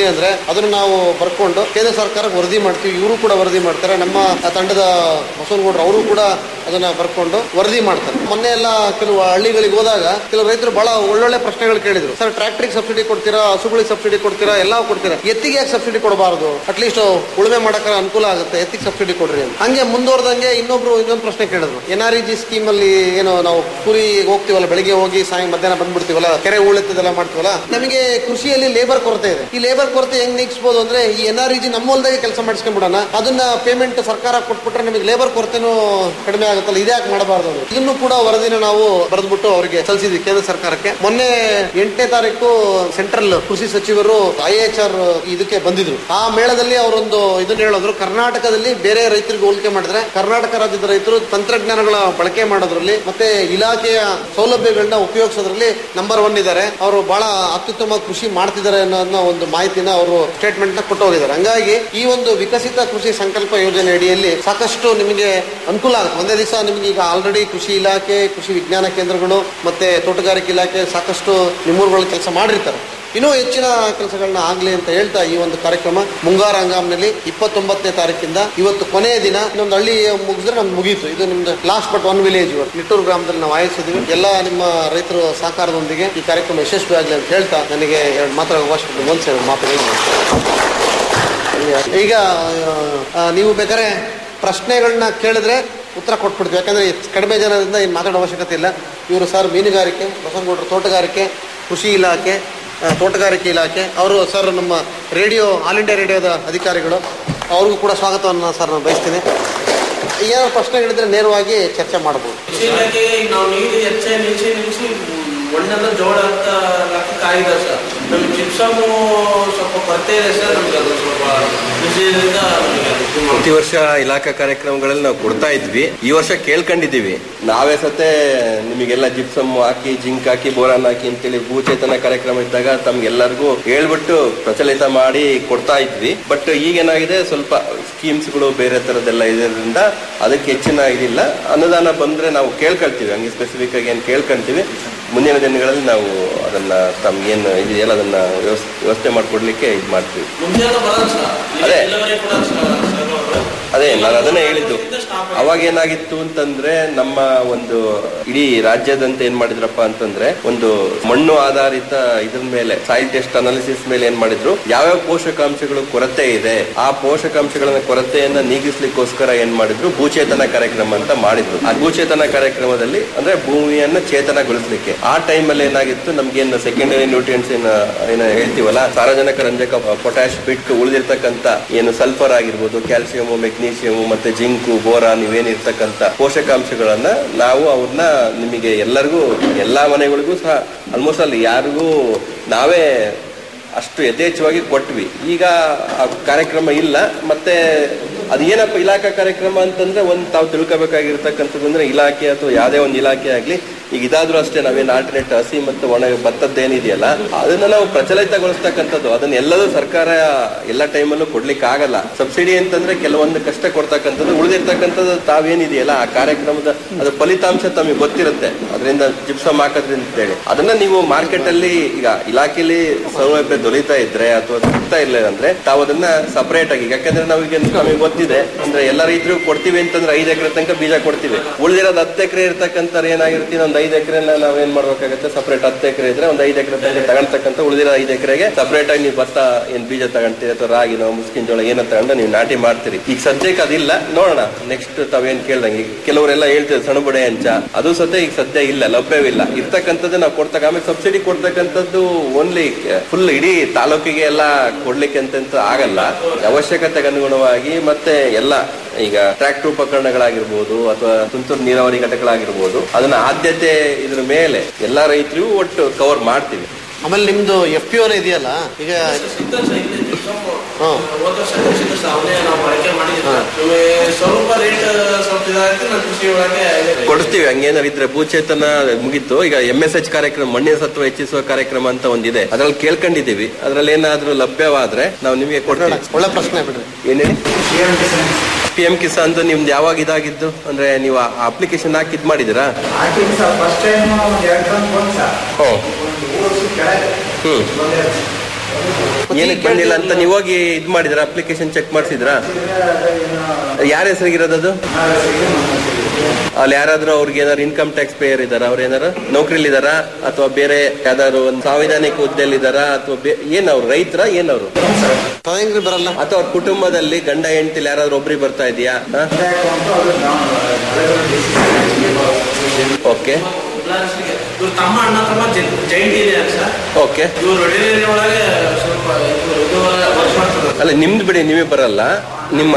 ಅದನ್ನು ನಾವು ಬರ್ಕೊಂಡು ಕೇಂದ್ರ ಸರ್ಕಾರಕ್ಕೆ ವರದಿ ಮಾಡ್ತೀವಿ ಇವರು ಕೂಡ ವರದಿ ಮಾಡ್ತಾರೆ ನಮ್ಮ ತಂಡದ ಬಸವನಗೌಡರು ಅವರು ಕೂಡ ಅದನ್ನ ಬರ್ಕೊಂಡು ವರದಿ ಮಾಡ್ತಾರೆ ಮೊನ್ನೆ ಎಲ್ಲ ಕೆಲವು ಹಳ್ಳಿಗಳಿಗೆ ಹೋದಾಗ ಕೆಲವು ರೈತರು ಬಹಳ ಒಳ್ಳೊಳ್ಳೆ ಪ್ರಶ್ನೆಗಳು ಕೇಳಿದ್ರು ಸರ್ ಟ್ರ್ಯಾಕ್ಟರ್ಗೆ ಸಬ್ಸಿಡಿ ಕೊಡ್ತೀರಾ ಹಸುಗಳಿಗೆ ಸಬ್ಸಿಡಿ ಕೊಡ್ತೀರಾ ಎಲ್ಲ ಕೊಡ್ತೀರಾ ಎತ್ತಿಗೆ ಯಾಕೆ ಸಬ್ಸಿಡಿ ಕೊಡಬಾರದು ಅಟ್ಲೀಸ್ಟ್ ಉಳುಮೆ ಮಾಡಕ್ಕೆ ಅನುಕೂಲ ಆಗುತ್ತೆ ಎತ್ತಿಗೆ ಸಬ್ಸಿಡಿ ಕೊಡ್ರಿ ಅಂತ ಹಂಗೆ ಮುಂದುವರೆದಂಗೆ ಇನ್ನೊಬ್ರು ಇನ್ನೊಂದು ಪ್ರಶ್ನೆ ಕೇಳಿದ್ರು N R E G scheme ಅಲ್ಲಿ ಏನು ನಾವು ಕೂಲಿ ಹೋಗ್ತೀವಲ್ಲ ಬೆಳಿಗ್ಗೆ ಹೋಗಿ ಸಾಯ ಮಧ್ಯಾಹ್ನ ಬಂದ್ಬಿಡ್ತೀವಲ್ಲ ಕೆರೆ ಉಳಿತದೆಲ್ಲ ಮಾಡ್ತೀವಲ್ಲ ನಮಗೆ ಕೃಷಿಯಲ್ಲಿ ಲೇಬರ್ ಕೊರತೆ ಇದೆ ಈ ಲೇಬರ್ ಕೊರತೆ ಹೆಂಗ್ ನೀಗಿಸಬಹುದು ಅಂದ್ರೆ ಈ ಎನ್ ಆರ್ ಇ ಜಿ ನಮ್ಮ ಹೊಲದಾಗೆ ಕೆಲಸ ಮಾಡಿಸ್ಕೊಂಡ್ಬಿಡೋಣ ಅದನ್ನ ಪೇಮೆಂಟ್ ಸರ್ಕಾರ ಕೊಟ್ಬಿಟ್ರೆ ನಮಗೆ ಲೇಬರ್ ಕೊರತೆನೂ ಕಡಿಮೆ ಆಗುತ್ತಲ್ಲ ಇದ್ಯಾಕೆ ಮಾಡಬಾರ್ದು ಅಂತ. ಇದನ್ನು ಕೂಡ ವರದಿನ ನಾವು ಬರೆದ್ಬಿಟ್ಟು ಅವರಿಗೆ ಸಲ್ಲಿಸಿದ್ವಿ ಕೇಂದ್ರ ಸರ್ಕಾರಕ್ಕೆ ಮೊನ್ನೆ ಎಂಟನೇ ತಾರೀಕು ಸೆಂಟ್ರಲ್ ಕೃಷಿ ಸಚಿವರು ಐ ಎಚ್ ಆರ್ ಇದಕ್ಕೆ ಬಂದಿದ್ರು ಆ ಮೇಳದಲ್ಲಿ ಅವರೊಂದು ಇದನ್ನ ಹೇಳಿದ್ರು ಕರ್ನಾಟಕದಲ್ಲಿ ಬೇರೆ ರೈತರಿಗೆ ಹೋಲಿಕೆ ಮಾಡಿದ್ರೆ ಕರ್ನಾಟಕ ರಾಜ್ಯದ ರೈತರು ತಂತ್ರಜ್ಞಾನಗಳ ಬಳಕೆ ಮಾಡೋದ್ರಲ್ಲಿ ಮತ್ತೆ ಇಲಾಖೆಯ ಸೌಲಭ್ಯಗಳನ್ನ ಉಪಯೋಗಿಸೋದ್ರಲ್ಲಿ ನಂಬರ್ ಒನ್ ಇದ್ದಾರೆ ಅವರು ಬಹಳ ಅತ್ಯುತ್ತಮ ಕೃಷಿ ಮಾಡ್ತಿದ್ದಾರೆ ಅನ್ನೋ ಒಂದು ಮಾಹಿತಿನ ಅವರು ಸ್ಟೇಟ್ಮೆಂಟ್ ನ ಕೊಟ್ಟು ಹೋಗಿದ್ದಾರೆ ಹಂಗಾಗಿ ಈ ಒಂದು ವಿಕಸಿತ ಕೃಷಿ ಸಂಕಲ್ಪ ಯೋಜನೆ ಅಡಿಯಲ್ಲಿ ಸಾಕಷ್ಟು ನಿಮಗೆ ಅನುಕೂಲ ಆಗುತ್ತೆ ಒಂದೇ ದಿವಸ ನಿಮ್ಗೆ ಈಗ ಆಲ್ರೆಡಿ ಕೃಷಿ ಇಲಾಖೆ ಕೃಷಿ ವಿಜ್ಞಾನ ಕೇಂದ್ರಗಳು ಮತ್ತೆ ತೋಟಗಾರಿಕೆ ಇಲಾಖೆ ಸಾಕಷ್ಟು ನಿಮ್ಮೂರುಗಳಲ್ಲಿ ಕೆಲಸ ಮಾಡಿರ್ತಾರೆ ಇನ್ನೂ ಹೆಚ್ಚಿನ ಕೆಲಸಗಳನ್ನ ಆಗ್ಲಿ ಅಂತ ಹೇಳ್ತಾ ಈ ಒಂದು ಕಾರ್ಯಕ್ರಮ ಮುಂಗಾರ ಹಂಗಾಮ್ನಲ್ಲಿ ಇಪ್ಪತ್ತೊಂಬತ್ತನೇ ತಾರೀಕಿಂದ ಇವತ್ತು ಕೊನೆಯ ದಿನ ಇನ್ನೊಂದು ಹಳ್ಳಿ ಮುಗಿದ್ರೆ ನಮ್ದು ಮುಗೀತು ಇದು ನಿಮ್ದು last but one village Nittur ಗ್ರಾಮದಲ್ಲಿ ನಾವು ಆಯೋಜಿಸಿದ್ವಿ ಎಲ್ಲ ನಿಮ್ಮ ರೈತರ ಸಹಕಾರದೊಂದಿಗೆ ಈ ಕಾರ್ಯಕ್ರಮ ಯಶಸ್ವಿ ಆಗಲಿ ಅಂತ ಹೇಳ್ತಾ ನನಗೆ ಎರಡು ಮಾತ್ರ ಅವಕಾಶ ಕೊಟ್ಟು ಒಂದ್ಸರಿ ಎರಡು ಮಾತುಗಳು ಈಗ ಆ, ನೀವು ಬೇಕಾದ್ರೆ ಪ್ರಶ್ನೆಗಳನ್ನ ಕೇಳಿದ್ರೆ ಉತ್ತರ ಕೊಟ್ಬಿಡ್ತೀವಿ ಯಾಕಂದ್ರೆ ಕಡಿಮೆ ಜನರಿಂದ ಏನು ಮಾತಾಡೋ ಅವಶ್ಯಕತೆ ಇಲ್ಲ ಇವರು ಸರ್ ಮೀನುಗಾರಿಕೆ ಬಸವನಗೌಡರು ತೋಟಗಾರಿಕೆ ಕೃಷಿ ಇಲಾಖೆ ಆ, ತೋಟಗಾರಿಕೆ ಇಲಾಖೆ ಅವರು ಸರ್ ನಮ್ಮ ರೇಡಿಯೋ ಆಲ್ ಇಂಡಿಯಾ ರೇಡಿಯೋದ ಅಧಿಕಾರಿಗಳು ಅವ್ರಿಗೂ ಕೂಡ ಸ್ವಾಗತವನ್ನು ಸರ್ ನಾನು ಬಯಸ್ತೀನಿ ಏನಾದ್ರು ಪ್ರಶ್ನೆಗಳಿದ್ರೆ ನೇರವಾಗಿ ಚರ್ಚೆ ಮಾಡ್ಬೋದು ಕೃಷಿ ಇಲಾಖೆ ನಾವು ನೀರು ಹೆಚ್ಚೆ ನಿಲ್ಸಿ ನಿಲ್ಸಿ ಮಣ್ಣೆಲ್ಲ ಜೋಳ ಅಂತ ಲೆಕ್ಕಕ್ಕೆ ಆಗಿದೆ ಸರ್ ನಮ್ಗೆ ಜಿಪ್ಸಮು ಸ್ವಲ್ಪ ಕೊರತೆ ಇದೆ ಸರ್ ನಮ್ಗೆ ಅದು ಸ್ವಲ್ಪ ಕೃಷಿಯಿಂದ ನಮಗೆ ಅದು ಇದು ಪ್ರತಿ ವರ್ಷ ಇಲಾಖಾ ಕಾರ್ಯಕ್ರಮಗಳಲ್ಲಿ ನಾವು ಕೊಡ್ತಾ ಇದ್ವಿ ಈ ವರ್ಷ ಕೇಳ್ಕೊಂಡಿದೀವಿ ನಾವೇ ಸತೆ ನಿಮಗೆಲ್ಲ ಜಿಪ್ಸಮ್ ಹಾಕಿ ಜಿಂಕ್ ಹಾಕಿ ಬೋರಾನ್ ಹಾಕಿ ಅಂತೇಳಿ ಭೂಚೇತನ ಕಾರ್ಯಕ್ರಮ ಇದ್ದಾಗ ತಮ್ಗೆಲ್ಲರಿಗೂ ಹೇಳ್ಬಿಟ್ಟು ಪ್ರಚಲಿತ ಮಾಡಿ ಕೊಡ್ತಾ ಇದ್ವಿ ಬಟ್ ಈಗೇನಾಗಿದೆ ಸ್ವಲ್ಪ ಸ್ಕೀಮ್ಸ್ಗಳು ಬೇರೆ ತರದೆಲ್ಲ ಇದರಿಂದ ಅದಕ್ಕೆ ಹೆಚ್ಚಿನ ಇದಿಲ್ಲ ಅನುದಾನ ಬಂದ್ರೆ ನಾವು ಕೇಳ್ಕೊಳ್ತೀವಿ ಹಂಗೆ ಸ್ಪೆಸಿಫಿಕ್ ಆಗಿ ಏನು ಕೇಳ್ಕೊಂತೀವಿ ಮುಂದಿನ ದಿನಗಳಲ್ಲಿ ನಾವು ಅದನ್ನ ತಮ್ಗೇನು ಇದೆಯಲ್ಲ ಅದನ್ನ ವ್ಯವಸ್ಥೆ ವ್ಯವಸ್ಥೆ ಮಾಡ್ಕೊಡ್ಲಿಕ್ಕೆ ಇದು ಮಾಡ್ತೀವಿ ಮುಂದೆ ಎಲ್ಲ ಬರಲ್ಲ ಸರ್ ಅದೇ. ಇಲ್ಲಿವರೆಗೆ ಕೂಡ ಸರ್ ಸರ್ ಅವರು ಅದೇ ನಾನು ಅದನ್ನೇ ಹೇಳಿದ್ದು ಅವಾಗ ಏನಾಗಿತ್ತು ಅಂತಂದ್ರೆ ನಮ್ಮ ಒಂದು ಇಡೀ ರಾಜ್ಯದಂತ ಏನ್ ಮಾಡಿದ್ರಪ್ಪ ಅಂತಂದ್ರೆ ಒಂದು ಮಣ್ಣು ಆಧಾರಿತ ಇದ್ರ ಮೇಲೆ ಸಾಯಿಲ್ ಟೆಸ್ಟ್ ಅನಾಲಿಸಿಸ್ ಮೇಲೆ ಏನ್ ಮಾಡಿದ್ರು ಯಾವ್ಯಾವ ಪೋಷಕಾಂಶಗಳು ಕೊರತೆ ಇದೆ ಆ ಪೋಷಕಾಂಶಗಳನ್ನ ಕೊರತೆಯನ್ನ ನೀಗಿಸ್ಲಿಕ್ಕೋಸ್ಕರ ಏನ್ ಮಾಡಿದ್ರು ಭೂಚೇತನ ಕಾರ್ಯಕ್ರಮ ಅಂತ ಮಾಡಿದ್ರು ಆ ಭೂಚೇತನ ಕಾರ್ಯಕ್ರಮದಲ್ಲಿ ಅಂದ್ರೆ ಭೂಮಿಯನ್ನ ಚೇತನಗೊಳಿಸ್ಲಿಕ್ಕೆ ಆ ಟೈಮಲ್ಲಿ ಏನಾಗಿತ್ತು ನಮ್ಗೇನು ಸೆಕೆಂಡರಿ ನ್ಯೂಟ್ರಿಯೆಂಟ್ಸ್ ಏನ ಏನ ಹೇಳ್ತೀವಲ್ಲ ಸಾರಜನಕ ರಂಜಕ ಪೊಟ್ಯಾಶ್ ಬಿಟ್ಟು ಉಳಿದಿರ್ತಕ್ಕಂತ ಏನು ಸಲ್ಫರ್ ಆಗಿರ್ಬೋದು ಕ್ಯಾಲ್ಸಿಯಂ ಮೆಗ್ನೀಷಿಯಂ ಮತ್ತೆ ಜಿಂಕು ಬೋರಾನ್ ಇವೇನಿರ್ತಕ್ಕಂಥ ಪೋಷಕಾಂಶಗಳನ್ನ ನಾವು ಅವ್ರನ್ನ ನಿಮಗೆ ಎಲ್ಲರಿಗೂ ಎಲ್ಲಾ ಮನೆಗಳಿಗೂ ಸಹ ಆಲ್ಮೋಸ್ಟ್ ಅಲ್ಲಿ ಯಾರಿಗೂ ನಾವೇ ಅಷ್ಟು ಯಥೇಚ್ಛವಾಗಿ ಕೊಟ್ವಿ ಈಗ ಆ ಕಾರ್ಯಕ್ರಮ ಇಲ್ಲ ಮತ್ತೆ ಅದೇನಪ್ಪ ಇಲಾಖಾ ಕಾರ್ಯಕ್ರಮ ಅಂತಂದ್ರೆ ಒಂದ್ ತಾವು ತಿಳ್ಕೊಬೇಕಾಗಿರ್ತಕ್ಕಂಥದ್ದು ಅಂದ್ರೆ ಇಲಾಖೆ ಅಥವಾ ಯಾವ್ದೇ ಒಂದು ಇಲಾಖೆ ಆಗ್ಲಿ ಈಗ ಇದಾದ್ರೂ ಅಷ್ಟೇ ನಾವೇನ್ ಆಲ್ಟರ್ನೇಟ್ ಹಸಿ ಮತ್ತು ಒಣ ಭತ್ತದ್ದೇನಿದೆಯಲ್ಲ ಅದನ್ನ ನಾವು ಪ್ರಚಲಿತಗೊಳಿಸ್ತಕ್ಕಂಥದ್ದು ಅದನ್ನ ಎಲ್ಲದೂ ಸರ್ಕಾರ ಎಲ್ಲ ಟೈಮಲ್ಲೂ ಕೊಡ್ಲಿಕ್ಕೆ ಆಗಲ್ಲ ಸಬ್ಸಿಡಿ ಅಂತಂದ್ರೆ ಕೆಲವೊಂದು ಕಷ್ಟ ಕೊಡ್ತಕ್ಕಂಥದ್ದು ಉಳಿದಿರ್ತಕ್ಕಂಥದ್ದು ತಾವೇನಿದೆಯಲ್ಲ ಆ ಕಾರ್ಯಕ್ರಮದ ಅದು ಫಲಿತಾಂಶ ತಮಗೆ ಗೊತ್ತಿರುತ್ತೆ ಅದರಿಂದ ಜಿಪ್ಸಮ್ ಹಾಕೋದ್ರಿಂದ ಅಂತೇಳಿ ಅದನ್ನ ನೀವು ಮಾರ್ಕೆಟ್ ಅಲ್ಲಿ ಈಗ ಇಲಾಖೆಯಲ್ಲಿ ಸೌಲಭ್ಯ ದೊರೀತಾ ಇದ್ರೆ ಅಥವಾ ಸಿಗ್ತಾ ಇಲ್ಲ ಅಂದ್ರೆ ತಾವು ಅದನ್ನ ಸಪರೇಟ್ ಆಗಿ ಯಾಕಂದ್ರೆ ನಾವೀಗ ನಮಗೆ ಗೊತ್ತಿದೆ ಅಂದ್ರೆ ಎಲ್ಲ ರೈತರು ಕೊಡ್ತೀವಿ ಅಂತಂದ್ರೆ ಐದು ಎಕರೆ ತನಕ ಬೀಜ ಕೊಡ್ತೀವಿ ಉಳಿದಿರೋದು ಹತ್ತು ಎಕರೆ ಇರ್ತಕ್ಕಂಥ ಏನಾಗಿರ್ತೀವಿ ಒಂದು ಐದು ಎಕರೆನ ನಾವೇನ್ ಮಾಡ್ಬೇಕಾಗುತ್ತೆ ಸಪರೇಟ್ ಹತ್ತು ಎಕರೆ ಇದ್ರೆ ಒಂದು ಐದು ಎಕರೆ ತನಕ ತಗೊಳ್ತಕ್ಕಂಥ ಉಳಿದಿರೋ ಐದು ಎಕರೆಗೆ ಸಪರೇಟ್ ಆಗಿ ನೀವು ಭತ್ತ ಏನ್ ಬೀಜ ತಗೊಂತೀರಿ ಅಥವಾ ರಾಗಿನೋ ಮುಸ್ಕಿನ ಜೋಳ ಏನೋ ತಗೊಂಡು ನೀವು ನಾಟಿ ಮಾಡ್ತೀರಿ ಈಗ ಸದ್ಯಕ್ಕೆ ಅದಿಲ್ಲ ನೋಡೋಣ ನೆಕ್ಸ್ಟ್ ತಾವೇನ್ ಕೇಳ್ದಂಗೆ ಈಗ ಕೆಲವರೆಲ್ಲ ಹೇಳ್ತೀವಿ ಸಣಬುಡೆ ಅಂಚ ಅದು ಸದ್ಯ ಈಗ ಸದ್ಯ ಇಲ್ಲ ಲಭ್ಯವಿಲ್ಲ ಇರ್ತಕ್ಕಂಥದ್ದು ನಾವು ಕೊಡ್ತಕ್ಕ ಆಮೇಲೆ ಸಬ್ಸಿಡಿ ಕೊಡ್ತಕ್ಕಂಥದ್ದು ಓನ್ಲಿ ಫುಲ್ ಇಡೀ ತಾಲೂಕಿಗೆ ಎಲ್ಲ ಕೊಡ್ಲಿಕ್ಕೆ ಅಂತ ಆಗಲ್ಲ ಅವಶ್ಯಕತೆಗೆ ಅನುಗುಣವಾಗಿ ಮತ್ತೆ ಎಲ್ಲ ಈಗ ಟ್ರ್ಯಾಕ್ಟರ್ ಉಪಕರಣಗಳಾಗಿರ್ಬೋದು ಅಥವಾ ತುಂತುರು ನೀರಾವರಿ ಘಟಕಗಳಾಗಿರ್ಬೋದು ಅದನ್ನ ಆದ್ಯತೆ ಇದ್ರ ಮೇಲೆ ಎಲ್ಲಾ ರೈತರಿಗೂ ಒಟ್ಟು ಕವರ್ ಮಾಡ್ತೀವಿ ಆಮೇಲೆ ನಿಮ್ದು ಎಫ್ ಪಿ ಇದೆಯಲ್ಲ ಈಗ ಸಿಗ್ತದೆ ಸರ್ ಇಲ್ಲಿ ಜಿಪ್ಸಮ್ ಹ್ಮ್. ಹೋದ ವರ್ಷ ಸಿಗ್ತದೆ ಸರ್ ಅವನ್ನೇ ನಾವು ಬಳಕೆ ಮಾಡಿದ್ದೀವಿ ನಮಗೆ ಸ್ವಲ್ಪ ರೇಟ್ ಸ್ವಲ್ಪ ಇದಾಗುತ್ತೆ ನಮ್ಮ ಕೃಷಿ ಒಳಗೆ ಕೊಡ್ತೀವಿ ಹಂಗೇನಾರು ಇದ್ರೆ ಭೂಚೇತನ ಮುಗೀತು ಈಗ ಎಂ ಎಸ್ ಎಚ್ ಕಾರ್ಯಕ್ರಮ ಮಣ್ಣಿನ ಸತ್ವ ಹೆಚ್ಚಿಸುವ ಕಾರ್ಯಕ್ರಮ ಅಂತ ಒಂದಿದೆ ಅದ್ರಲ್ಲಿ ಕೇಳ್ಕೊಂಡಿದೀವಿ ಅದ್ರಲ್ಲಿ ಏನಾದ್ರೂ ಲಭ್ಯವಾದ್ರೆ ನಾವು ನಿಮಗೆ ಕೊಡ್ತೀವಿ ಒಳ್ಳೆ ಪ್ರಶ್ನೆ ಬಿಡ್ರಿ ಏನ್ ಹೇಳಿ ಪಿ ಎಂ ಕಿಸಾನ್ ನಿಮ್ದು ಯಾವಾಗ ಇದಾಗಿದ್ದು ಅಂದ್ರೆ ನೀವು ಅಪ್ಲಿಕೇಶನ್ ಹಾಕಿ ಇದ್ ಮಾಡಿದಿರಾ ಹಾಕಿದ್ದು ಸರ್ ಫಸ್ಟ್ ಟೈಮ್ ಒಂದು ಎರಡು ಟನ್ ಬಂದು ಸರ್ ಹ್ಮ್ ಒಂದು ಮೂರು ವರ್ಷದ ಕೆಳಗೆ ಹ್ಮ್ ಬಂದಿರೋದು. ಏನಕ್ಕೆ ಬಂದಿಲ್ಲ ಅಂತ ನೀವು ಹೋಗಿ ಇದ್ ಮಾಡಿದ್ರ ಅಪ್ಲಿಕೇಶನ್ ಚೆಕ್ ಮಾಡಿಸಿದ್ರಾ ಯಾರ ಹೆಸರಿಗಿರೋದದು ಅಲ್ಲಿ ಯಾರಾದ್ರೂ ಅವ್ರಿಗೆ ಏನಾದ್ರು ಇನ್ಕಮ್ ಟ್ಯಾಕ್ಸ್ ಪೇಯರ್ ಇದಾರ ಅವ್ರ ಏನಾರು ನೌಕರಿಲಿ ಇದಾರ ಅಥವಾ ಬೇರೆ ಯಾವ್ದಾದ್ರು ಒಂದು ಸಾಂವಿಧಾನಿಕ ಹುದ್ದೆಯಲ್ಲಿ ಇದಾರ ಅಥವಾ ಏನ್ ಅವ್ರು ರೈತರ ಏನವ್ರು ತದಂಗ್ರಿ ಬರಲ್ಲ ಅಥವಾ ಅವ್ರ ಕುಟುಂಬದಲ್ಲಿ ಗಂಡ ಹೆಂಡತಿಲಿ ಯಾರಾದ್ರೂ ಒಬ್ರಿಗೆ ಬರ್ತಾ ಇದೆಯಾ ಓಕೆ ಇವ್ರ ತಮ್ಮ ಅಣ್ಣ ತಮ್ಮ ಜೈಂಟ್ ಇದೆ ಸರ್ ಓಕೆ ಇವ್ರು ರೆಡಿಲೇರಿ ಒಳಗೆ ಸ್ವಲ್ಪ ಇವ್ರು ಇದು ವರ್ಷ ಮಾಡ್ತಾರೆ ಅಲ್ಲ ನಿಮ್ದು ಬಿಡಿ ನೀವೇ ಬರಲ್ಲ ನಿಮ್ಮ